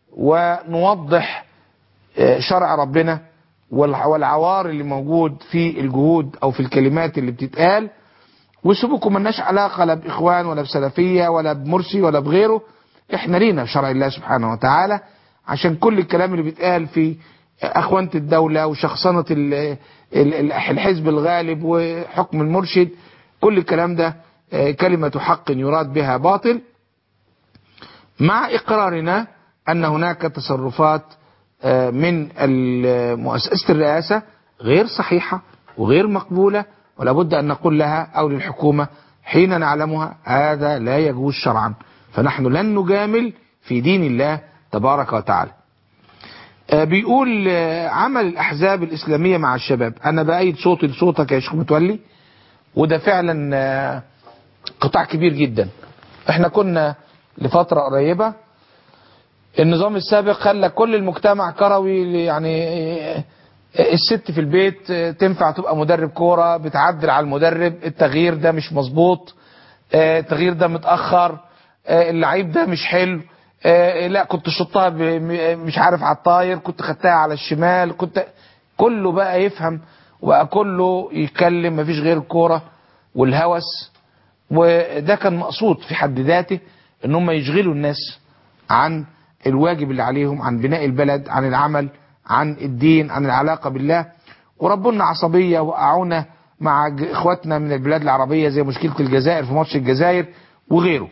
ونوضح آه، شرع ربنا والع- والعوار اللي موجود في الجهود او في الكلمات اللي بتتقال وسيبكم ملناش علاقة لا باخوان ولا بسلفية ولا بمرسي ولا بغيره احنا لينا شرع الله سبحانه وتعالى عشان كل الكلام اللي بيتقال في اخوانة الدولة وشخصنة ال- ال- ال- الحزب الغالب وحكم المرشد كل الكلام ده آه، كلمة حق يراد بها باطل مع اقرارنا ان هناك تصرفات آه، من ال- مؤسسة الرئاسة غير صحيحة وغير مقبولة ولا بد ان نقول لها او للحكومة حين نعلمها هذا لا يجوز شرعا فنحن لن نجامل في دين الله تبارك وتعالى آه، بيقول آه، عمل الاحزاب الاسلامية مع الشباب انا بايد صوتي لصوتك يا شيخ متولي وده فعلا آه، قطاع كبير جدا احنا كنا لفترة قريبة النظام السابق خلى كل المجتمع كروي يعني آه، الست في البيت آه، تنفع تبقى مدرب كورة بتعدل على المدرب التغيير ده مش مظبوط آه، التغيير ده متأخر آه، اللعيب ده مش حلو آه، لا كنت شطها ب- م- مش عارف على الطاير كنت خدتها على الشمال كنت كله بقى يفهم وبقى كله يتكلم مفيش غير الكورة والهوس وده كان مقصود في حد ذاته ان هم يشغلوا الناس عن الواجب اللي عليهم عن بناء البلد عن العمل عن الدين عن العلاقة بالله وربنا عصبية وقعونا مع ج- اخواتنا من البلاد العربية زي مشكلة الجزائر في ماتش الجزائر وغيره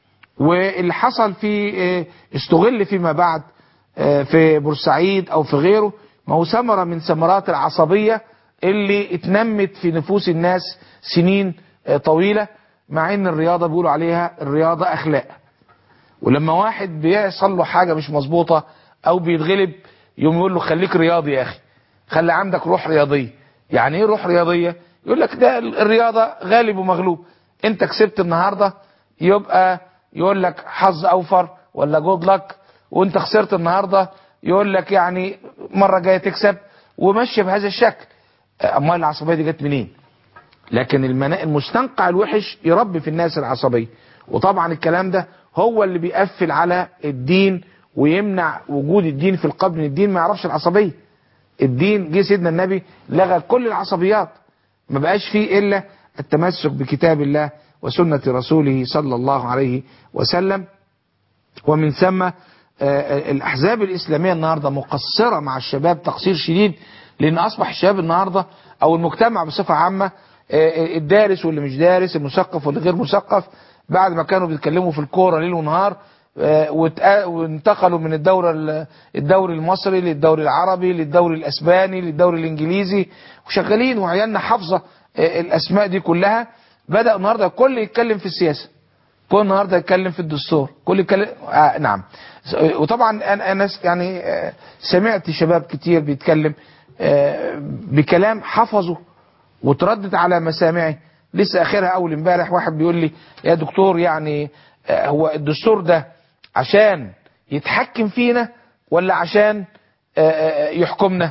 واللي حصل في اه، استغل فيما بعد اه، في بورسعيد او في غيره ما هو ثمرة من ثمرات العصبية اللي اتنمت في نفوس الناس سنين اه، طويلة مع ان الرياضة بيقولوا عليها الرياضة اخلاق ولما واحد بيحصل له حاجة مش مظبوطة او بيتغلب يوم يقول له خليك رياضي يا اخي خلي عندك روح رياضية يعني ايه روح رياضية يقول لك ده الرياضة غالب ومغلوب انت كسبت النهاردة يبقى يقول لك حظ اوفر ولا جود لك وانت خسرت النهاردة يقول لك يعني مرة جاية تكسب ومشي بهذا الشكل امال العصبية دي جت منين لكن المنا... المستنقع الوحش يربي في الناس العصبية وطبعا الكلام ده هو اللي بيقفل على الدين ويمنع وجود الدين في القلب إن الدين ما يعرفش العصبية الدين جه سيدنا النبي لغى كل العصبيات ما بقاش فيه إلا التمسك بكتاب الله وسنة رسوله صلى الله عليه وسلم ومن ثم آه، آه، الأحزاب الإسلامية النهاردة مقصرة مع الشباب تقصير شديد لأن أصبح الشباب النهاردة أو المجتمع بصفة عامة آه، الدارس واللي مش دارس المثقف واللي غير مثقف بعد ما كانوا بيتكلموا في الكورة ليل ونهار آه، واتق- وانتقلوا من الدورة ال- الدوري المصري للدوري العربي للدوري الأسباني للدوري الإنجليزي وشغالين وعيالنا حافظة آه، الأسماء دي كلها بدأ النهاردة الكل يتكلم في السياسة كل النهارده يتكلم في الدستور كل يتكلم آه نعم وطبعا انا انا يعني آه، سمعت شباب كتير بيتكلم آه، بكلام حفظه وتردد على مسامعي لسه اخرها اول امبارح واحد بيقول لي يا دكتور يعني آه، هو الدستور ده عشان يتحكم فينا ولا عشان آه، آه، يحكمنا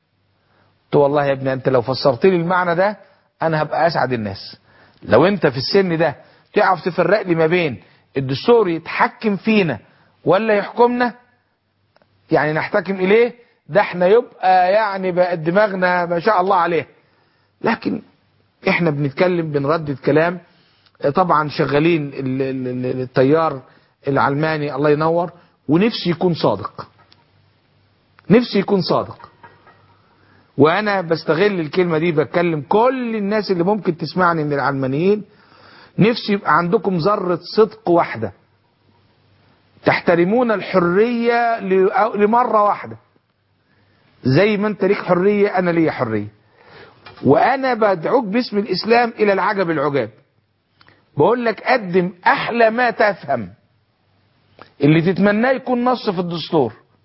قلت والله يا ابني انت لو فسرت لي المعنى ده انا هبقى اسعد الناس لو انت في السن ده تعرف تفرق لي ما بين الدستور يتحكم فينا ولا يحكمنا يعني نحتكم اليه ده احنا يبقى يعني بقى دماغنا ما شاء الله عليه لكن احنا بنتكلم بنردد كلام طبعا شغالين ال- ال- ال- التيار العلماني الله ينور ونفسي يكون صادق نفسي يكون صادق وانا بستغل الكلمة دي بتكلم كل الناس اللي ممكن تسمعني من العلمانيين نفسي يبقى عندكم ذرة صدق واحدة تحترمون الحرية ل- أو- لمرة واحدة زي ما انت ليك حرية انا ليا حرية وانا بدعوك باسم الاسلام الى العجب العجاب بقول لك قدم احلى ما تفهم اللي تتمناه يكون نص في الدستور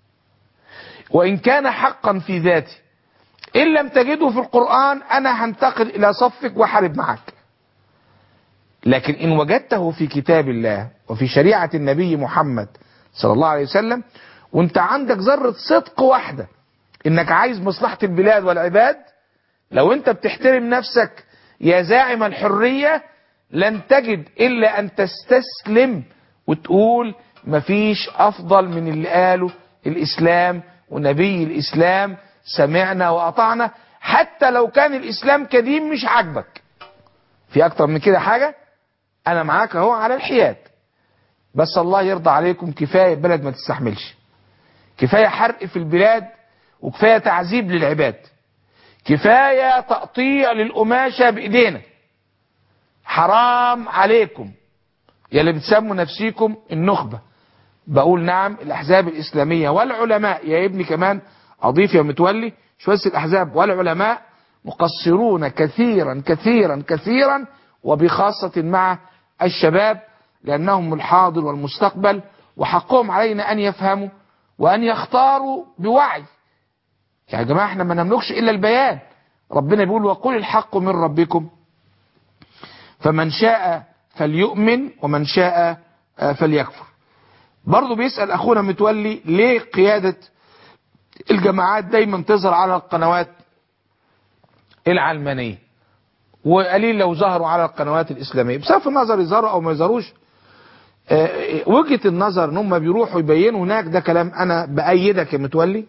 وإن كان حقا في ذاته إن لم تجده في القرآن أنا هنتقل إلى صفك وحارب معك لكن إن وجدته في كتاب الله وفي شريعة النبي محمد صلى الله عليه وسلم وانت عندك ذرة صدق واحدة انك عايز مصلحة البلاد والعباد لو انت بتحترم نفسك يا زاعم الحرية لن تجد الا ان تستسلم وتقول مفيش افضل من اللي قاله الاسلام ونبي الاسلام سمعنا واطعنا حتى لو كان الاسلام قديم مش عاجبك في اكتر من كده حاجة انا معاك اهو على الحياد بس الله يرضى عليكم كفاية بلد ما تستحملش كفاية حرق في البلاد وكفاية تعذيب للعباد كفاية تقطيع للقماشة بايدينا حرام عليكم يا اللي بتسموا نفسيكم النخبة بقول نعم الاحزاب الاسلامية والعلماء يا ابني كمان اضيف يا متولي مش بس الاحزاب والعلماء مقصرون كثيرا كثيرا كثيرا وبخاصة مع الشباب لانهم الحاضر والمستقبل وحقهم علينا ان يفهموا وان يختاروا بوعي يا جماعة احنا ما نملكش الا البيان ربنا بيقول وقل الحق من ربكم فمن شاء فليؤمن ومن شاء فليكفر برضه بيسأل اخونا متولي ليه قيادة الجماعات دايما تظهر على القنوات العلمانية وقليل لو ظهروا على القنوات الاسلامية بصرف النظر يظهروا او ما يظهروش وجهة النظر ان هم بيروحوا يبينوا هناك ده كلام انا بأيدك يا متولي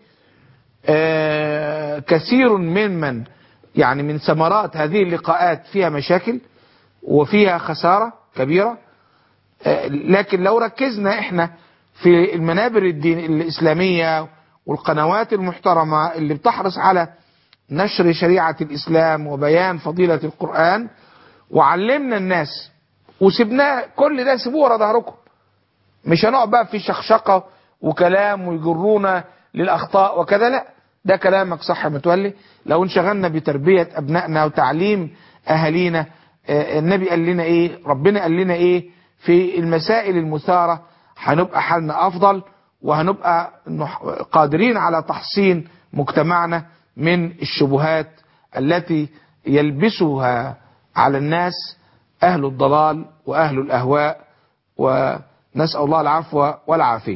كثير ممن يعني من ثمرات هذه اللقاءات فيها مشاكل وفيها خسارة كبيرة لكن لو ركزنا احنا في المنابر الدين الإسلامية والقنوات المحترمة اللي بتحرص على نشر شريعة الإسلام وبيان فضيلة القرآن وعلمنا الناس وسبناه كل ده سيبوه ورا ظهركم مش هنقعد بقى في شخشقة وكلام ويجرونا للأخطاء وكذا لا ده كلامك صح متولي لو انشغلنا بتربية أبنائنا وتعليم أهالينا النبي قال لنا ايه ربنا قال لنا ايه في المسائل المثارة هنبقى حالنا افضل وهنبقى قادرين على تحصين مجتمعنا من الشبهات التي يلبسها على الناس اهل الضلال واهل الاهواء ونسأل الله العفو والعافية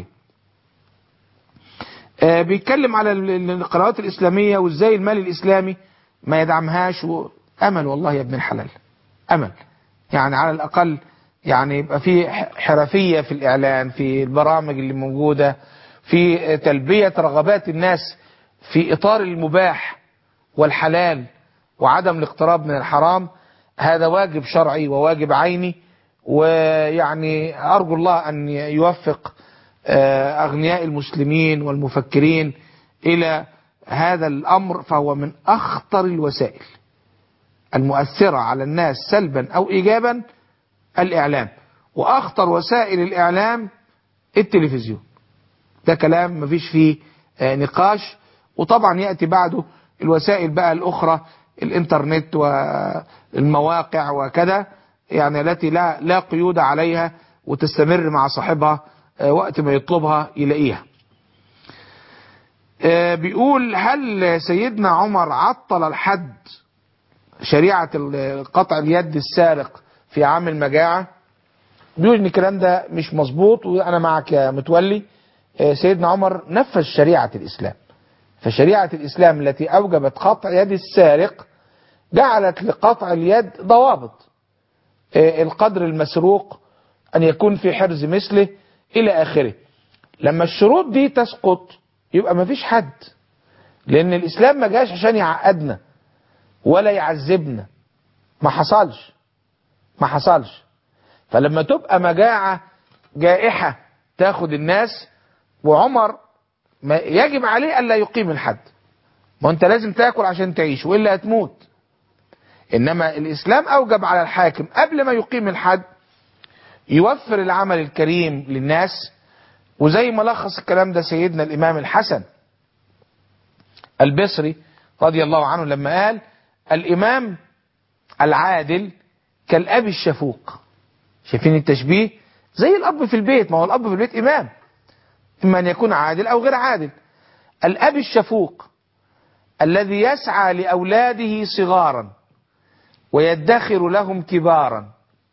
بيتكلم على القنوات الاسلامية وازاي المال الاسلامي ما يدعمهاش امل والله يا ابن الحلال امل يعني على الاقل يعني يبقى في حرفية في الاعلان في البرامج اللي موجودة في تلبية رغبات الناس في اطار المباح والحلال وعدم الاقتراب من الحرام هذا واجب شرعي وواجب عيني ويعني ارجو الله ان يوفق اغنياء المسلمين والمفكرين الى هذا الامر فهو من اخطر الوسائل المؤثرة على الناس سلبا او ايجابا الاعلام واخطر وسائل الاعلام التلفزيون ده كلام مفيش فيه نقاش وطبعا يأتي بعده الوسائل بقى الاخرى الانترنت والمواقع وكذا يعني التي لا لا قيود عليها وتستمر مع صاحبها وقت ما يطلبها يلاقيها بيقول هل سيدنا عمر عطل الحد شريعة قطع اليد السارق في عام المجاعة بيقول ان الكلام ده مش مظبوط وانا معك يا متولي سيدنا عمر نفذ شريعة الاسلام فشريعة الاسلام التي اوجبت قطع يد السارق جعلت لقطع اليد ضوابط القدر المسروق ان يكون في حرز مثله الى اخره لما الشروط دي تسقط يبقى مفيش حد لان الاسلام ما جاش عشان يعقدنا ولا يعذبنا ما حصلش ما حصلش فلما تبقى مجاعة جائحة تاخد الناس وعمر ما يجب عليه الا يقيم الحد ما انت لازم تاكل عشان تعيش والا هتموت انما الاسلام اوجب على الحاكم قبل ما يقيم الحد يوفر العمل الكريم للناس وزي ما لخص الكلام ده سيدنا الامام الحسن البصري رضي الله عنه لما قال الامام العادل كالاب الشفوق شايفين التشبيه زي الاب في البيت ما هو الاب في البيت امام اما ان يكون عادل او غير عادل الأب الشفوق الذي يسعى لأولاده صغارا ويدخر لهم كبارا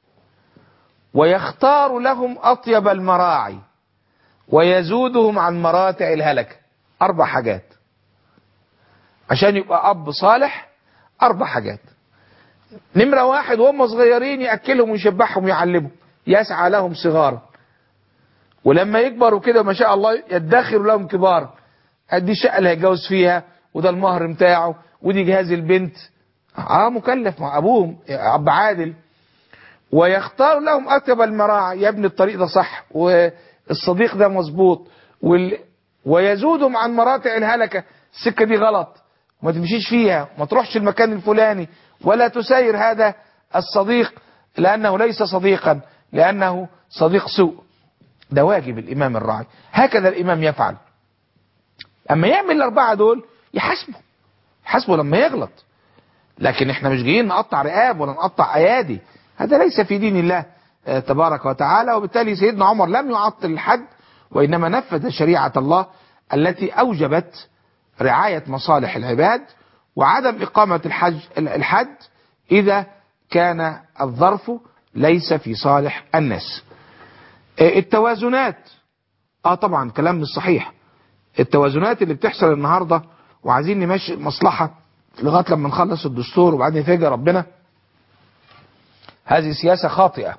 ويختار لهم أطيب المراعي ويزودهم عن مراتع الهلكة أربع حاجات عشان يبقى أب صالح أربع حاجات نمرة واحد وهم صغيرين يأكلهم ويشبعهم ويعلمهم يسعى لهم صغارا ولما يكبروا كده ما شاء الله يدخر لهم كبارا دي الشقة اللي هيتجوز فيها وده المهر بتاعه ودي جهاز البنت اه مكلف مع ابوهم اب عادل ويختار لهم اطيب المراعي يا ابني الطريق ده صح والصديق ده مظبوط وال... ويزودهم عن مراتع الهلكه السكه دي غلط وما تمشيش فيها ما تروحش المكان الفلاني ولا تساير هذا الصديق لانه ليس صديقا لانه صديق سوء ده واجب الامام الراعي هكذا الامام يفعل اما يعمل الاربعه دول يحاسبه يحاسبه لما يغلط لكن احنا مش جايين نقطع رقاب ولا نقطع ايادي هذا ليس في دين الله آه، تبارك وتعالى وبالتالي سيدنا عمر لم يعطل الحد وانما نفذ شريعه الله التي اوجبت رعايه مصالح العباد وعدم اقامه الحج الحد اذا كان الظرف ليس في صالح الناس آه، التوازنات اه طبعا كلام مش صحيح التوازنات اللي بتحصل النهارده وعايزين نمشي المصلحه لغايه لما نخلص الدستور وبعدين يفاجئ ربنا هذه سياسه خاطئه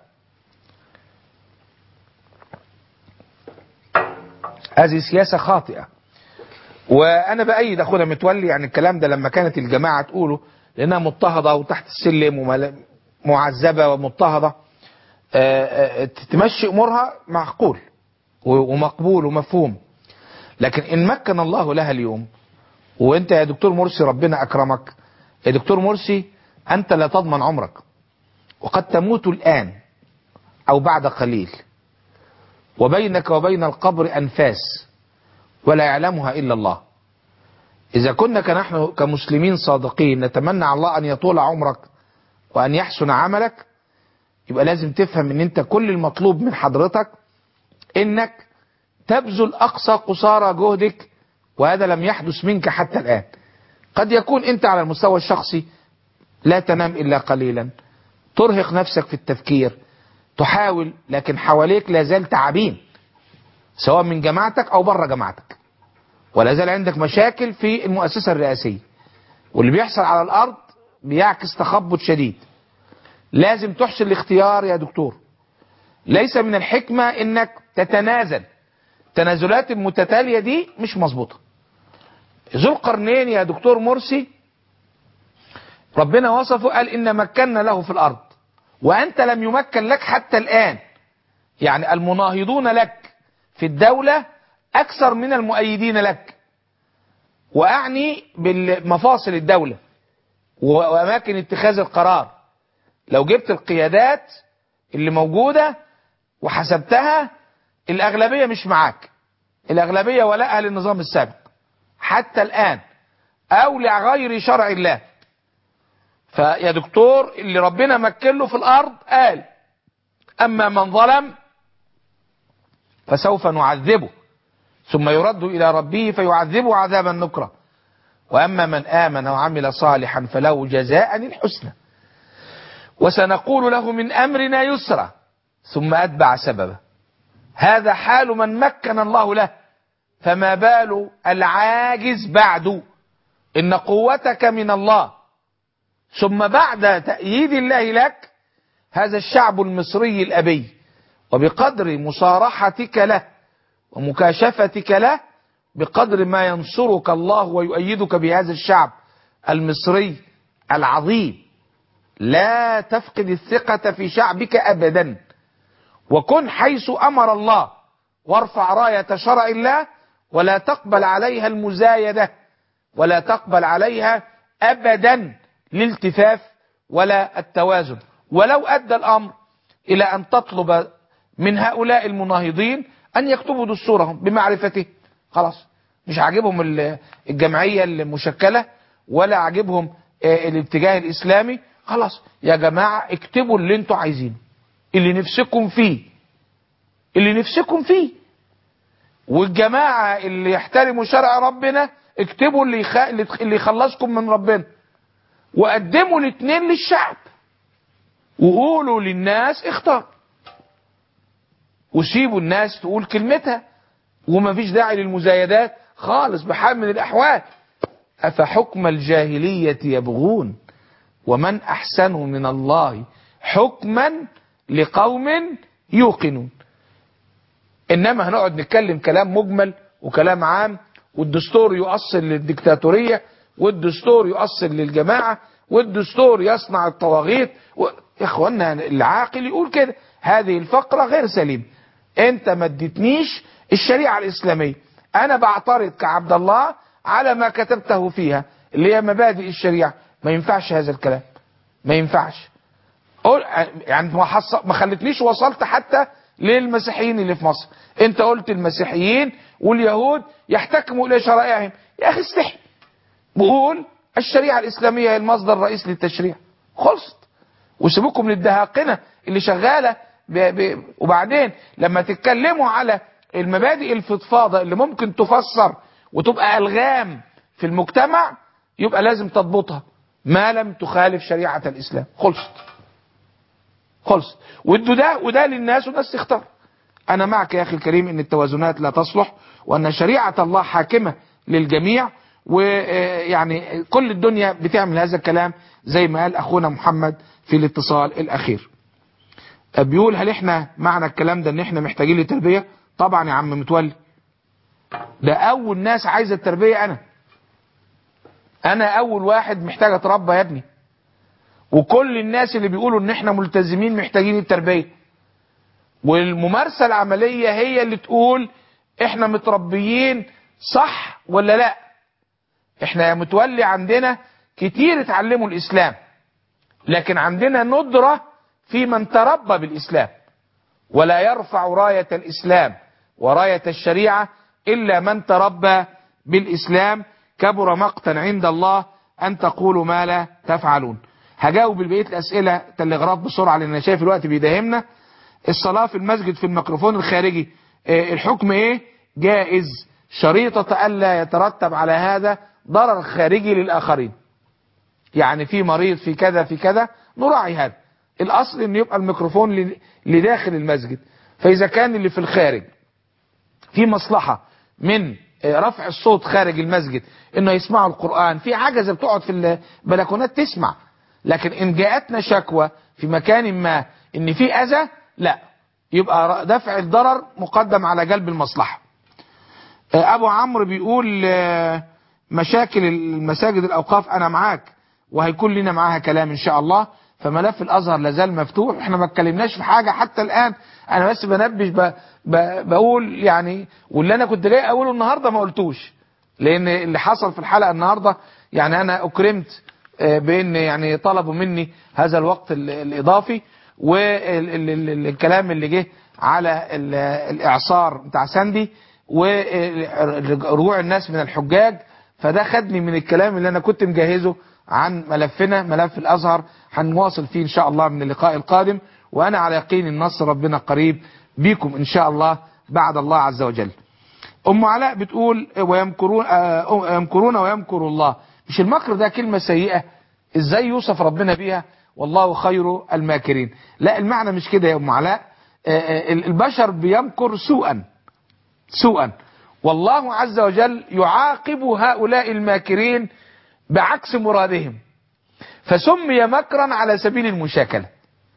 هذه سياسه خاطئه وانا بايد اخونا متولي يعني الكلام ده لما كانت الجماعه تقوله لانها مضطهده وتحت السلم ومعذبه ومضطهده آه، آه، تمشي امورها معقول ومقبول ومفهوم لكن ان مكن الله لها اليوم وانت يا دكتور مرسي ربنا اكرمك يا دكتور مرسي انت لا تضمن عمرك وقد تموت الان او بعد قليل وبينك وبين القبر انفاس ولا يعلمها الا الله اذا كنا كنحن كمسلمين صادقين نتمنى على الله ان يطول عمرك وان يحسن عملك يبقى لازم تفهم ان انت كل المطلوب من حضرتك انك تبذل اقصى قصارى جهدك وهذا لم يحدث منك حتى الآن قد يكون أنت على المستوى الشخصي لا تنام إلا قليلا ترهق نفسك في التفكير تحاول لكن حواليك لا زال تعبين سواء من جماعتك أو بره جماعتك ولا زال عندك مشاكل في المؤسسة الرئاسية واللي بيحصل على الأرض بيعكس تخبط شديد لازم تحسن الاختيار يا دكتور ليس من الحكمة انك تتنازل التنازلات المتتالية دي مش مظبوطة ذو القرنين يا دكتور مرسي ربنا وصفه قال إن مكنا له في الأرض وأنت لم يمكن لك حتى الآن يعني المناهضون لك في الدولة أكثر من المؤيدين لك وأعني بالمفاصل الدولة وأماكن اتخاذ القرار لو جبت القيادات اللي موجودة وحسبتها الأغلبية مش معاك الأغلبية ولاءها للنظام السابق حتى الآن أو لغير شرع الله فيا دكتور اللي ربنا مكن له في الأرض قال أما من ظلم فسوف نعذبه ثم يرد إلى ربه فيعذبه عذابا نكرا وأما من آمن وعمل صالحا فله جزاء الحسنى وسنقول له من أمرنا يسرا ثم أتبع سببا هذا حال من مكن الله له فما بال العاجز بعد إن قوتك من الله ثم بعد تأييد الله لك هذا الشعب المصري الأبي وبقدر مصارحتك له ومكاشفتك له بقدر ما ينصرك الله ويؤيدك بهذا الشعب المصري العظيم لا تفقد الثقة في شعبك أبدا وكن حيث أمر الله وارفع راية شرع الله ولا تقبل عليها المزايدة ولا تقبل عليها أبدا الالتفاف ولا التوازن ولو أدى الأمر إلى أن تطلب من هؤلاء المناهضين أن يكتبوا دستورهم بمعرفته خلاص مش عاجبهم الجمعية المشكلة ولا عاجبهم الاتجاه الإسلامي خلاص يا جماعة اكتبوا اللي انتوا عايزينه اللي نفسكم فيه اللي نفسكم فيه والجماعة اللي يحترموا شرع ربنا اكتبوا اللي, يخ... اللي يخلصكم من ربنا وقدموا الاثنين للشعب وقولوا للناس اختار وسيبوا الناس تقول كلمتها ومفيش داعي للمزايدات خالص بحال من الأحوال أفحكم الجاهلية يبغون ومن أحسن من الله حكما لقوم يوقنون إنما هنقعد نتكلم كلام مجمل وكلام عام والدستور يؤصل للديكتاتورية والدستور يؤصل للجماعة والدستور يصنع الطواغيت و... يا اخوانا العاقل يقول كده هذه الفقرة غير سليمة انت ما اديتنيش الشريعة الاسلامية انا بعترض كعبد الله على ما كتبته فيها اللي هي مبادئ الشريعة ما ينفعش هذا الكلام ما ينفعش قول يعني ما, حص... ما خلتنيش وصلت حتى للمسيحيين اللي في مصر انت قلت المسيحيين واليهود يحتكموا الى شرائعهم يا اخي استحي بقول الشريعة الاسلامية هي المصدر الرئيسي للتشريع خلصت وسيبوكم للدهاقنة اللي شغالة ب... ب... وبعدين لما تتكلموا على المبادئ الفضفاضة اللي ممكن تفسر وتبقى ألغام في المجتمع يبقى لازم تضبطها ما لم تخالف شريعة الإسلام خلصت خلصت وادوا ده وده للناس والناس تختار أنا معك يا أخي الكريم أن التوازنات لا تصلح وأن شريعة الله حاكمة للجميع ويعني كل الدنيا بتعمل هذا الكلام زي ما قال أخونا محمد في الاتصال الأخير بيقول هل احنا معنى الكلام ده ان احنا محتاجين لتربية طبعا يا عم متولي ده اول ناس عايزة التربية انا انا اول واحد محتاج اتربى يا ابني وكل الناس اللي بيقولوا ان احنا ملتزمين محتاجين التربية والممارسة العملية هي اللي تقول احنا متربيين صح ولا لا احنا يا متولي عندنا كتير اتعلموا الاسلام لكن عندنا ندرة في من تربى بالاسلام ولا يرفع راية الاسلام وراية الشريعة الا من تربى بالاسلام كبر مقتا عند الله ان تقولوا ما لا تفعلون هجاوب بقيه الاسئله تلغراف بسرعه لان انا شايف الوقت بيداهمنا الصلاه في المسجد في الميكروفون الخارجي اه الحكم ايه جائز شريطه الا يترتب على هذا ضرر خارجي للاخرين يعني في مريض في كذا في كذا نراعي هذا الاصل ان يبقى الميكروفون لداخل المسجد فاذا كان اللي في الخارج في مصلحه من رفع الصوت خارج المسجد انه يسمعوا القرآن في عجزة بتقعد في البلكونات تسمع لكن ان جاءتنا شكوى في مكان ما ان في اذى لا يبقى دفع الضرر مقدم على جلب المصلحة ابو عمرو بيقول مشاكل المساجد الاوقاف انا معاك وهيكون لنا معاها كلام ان شاء الله فملف الازهر لازال مفتوح احنا ما اتكلمناش في حاجة حتى الان انا بس بنبش ب... ب... بقول يعني واللي انا كنت جاي اقوله النهاردة ما قلتوش لان اللي حصل في الحلقة النهاردة يعني انا اكرمت بان يعني طلبوا مني هذا الوقت الاضافي والكلام اللي جه على الاعصار بتاع ساندي ورجوع الناس من الحجاج فده خدني من الكلام اللي انا كنت مجهزه عن ملفنا ملف الازهر هنواصل فيه ان شاء الله من اللقاء القادم وانا على يقين النصر ربنا قريب بيكم ان شاء الله بعد الله عز وجل ام علاء بتقول ويمكرون يمكرون ويمكر الله مش المكر ده كلمة سيئة ازاي يوصف ربنا بيها والله خير الماكرين لا المعنى مش كده يا ام علاء البشر بيمكر سوءا سوءا والله عز وجل يعاقب هؤلاء الماكرين بعكس مرادهم فسمي مكرا على سبيل المشاكلة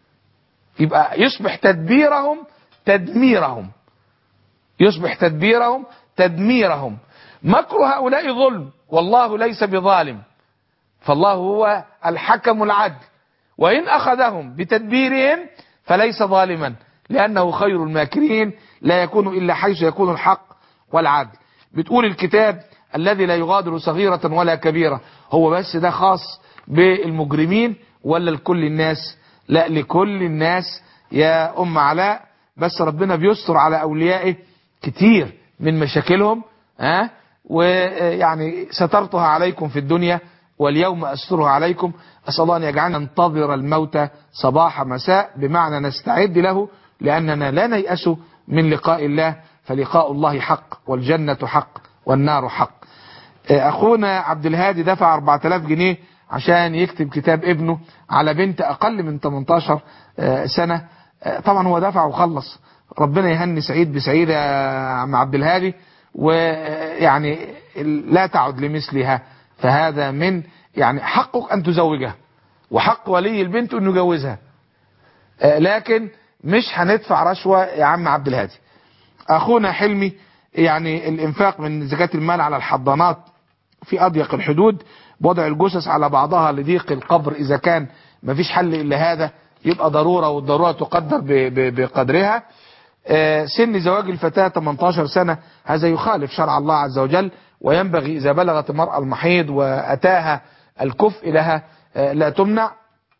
يبقى يصبح تدبيرهم تدميرهم يصبح تدبيرهم تدميرهم مكر هؤلاء ظلم والله ليس بظالم فالله هو الحكم العدل وإن أخذهم بتدبيرهم فليس ظالما لأنه خير الماكرين لا يكون إلا حيث يكون الحق والعدل بتقول الكتاب الذي لا يغادر صغيرة ولا كبيرة هو بس ده خاص بالمجرمين ولا لكل الناس لا لكل الناس يا أم علاء بس ربنا بيستر على أوليائه كتير من مشاكلهم ها ويعني سترتها عليكم في الدنيا واليوم أسترها عليكم أسأل الله أن يجعلنا ننتظر الموت صباح مساء بمعنى نستعد له لأننا لا نيأس من لقاء الله فلقاء الله حق والجنة حق والنار حق أخونا عبد الهادي دفع 4000 جنيه عشان يكتب كتاب ابنه على بنت أقل من 18 سنة طبعا هو دفع وخلص ربنا يهني سعيد بسعيد يا عم عبد الهادي ويعني لا تعد لمثلها فهذا من يعني حقك أن تزوجها وحق ولي البنت أن يجوزها لكن مش هندفع رشوة يا عم عبد الهادي أخونا حلمي يعني الإنفاق من زكاة المال على الحضانات في أضيق الحدود بوضع الجثث على بعضها لضيق القبر إذا كان مفيش حل إلا هذا يبقى ضرورة والضرورة تقدر بقدرها سن زواج الفتاة 18 سنة هذا يخالف شرع الله عز وجل وينبغي إذا بلغت المرأة المحيض وأتاها الكفء لها لا تمنع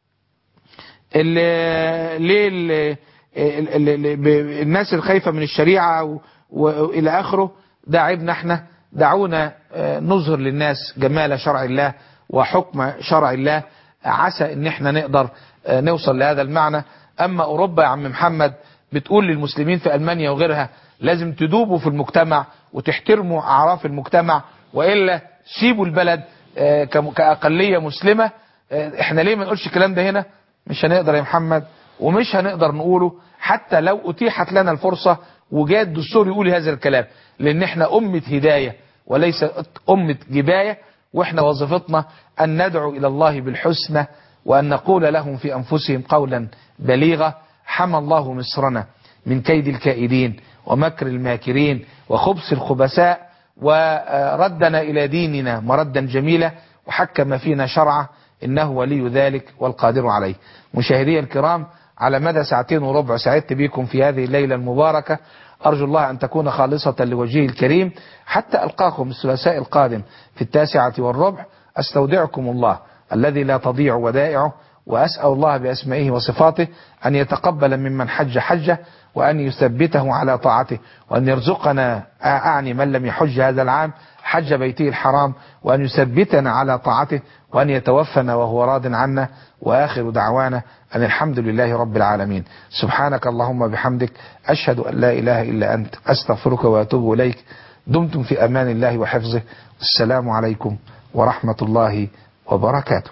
ليه الناس الخايفة من الشريعة وإلى آخره ده عيبنا احنا دعونا نظهر للناس جمال شرع الله وحكم شرع الله عسى ان احنا نقدر نوصل لهذا المعنى اما اوروبا يا عم محمد بتقول للمسلمين في المانيا وغيرها لازم تدوبوا في المجتمع وتحترموا اعراف المجتمع والا سيبوا البلد كاقليه مسلمه احنا ليه ما نقولش الكلام ده هنا مش هنقدر يا محمد ومش هنقدر نقوله حتى لو اتيحت لنا الفرصه وجاء الدستور يقول هذا الكلام لان احنا امه هدايه وليس امه جبايه واحنا وظيفتنا ان ندعو الى الله بالحسنى وان نقول لهم في انفسهم قولا بليغا حمى الله مصرنا من كيد الكائدين ومكر الماكرين وخبث الخبثاء وردنا إلى ديننا مردا جميلا وحكم فينا شرعه إنه ولي ذلك والقادر عليه مشاهدي الكرام على مدى ساعتين وربع سعدت بكم في هذه الليلة المباركة أرجو الله أن تكون خالصة لوجهه الكريم حتى ألقاكم الثلاثاء القادم في التاسعة والربع أستودعكم الله الذي لا تضيع ودائعه وأسأل الله بأسمائه وصفاته أن يتقبل ممن حج حجه وأن يثبته على طاعته وأن يرزقنا أعني من لم يحج هذا العام حج بيته الحرام وأن يثبتنا على طاعته وأن يتوفنا وهو راض عنا وآخر دعوانا أن الحمد لله رب العالمين سبحانك اللهم بحمدك أشهد أن لا إله إلا أنت أستغفرك وأتوب إليك دمتم في أمان الله وحفظه السلام عليكم ورحمة الله وبركاته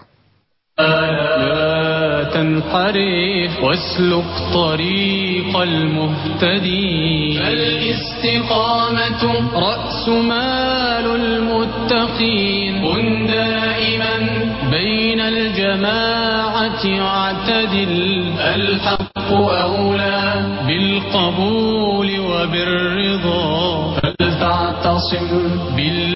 لا تنحرف واسلك طريق المهتدين فالاستقامة رأس مال المتقين كن دائما بين الجماعة واعتدل الحق أولى بالقبول وبالرضا فلتعتصم بالله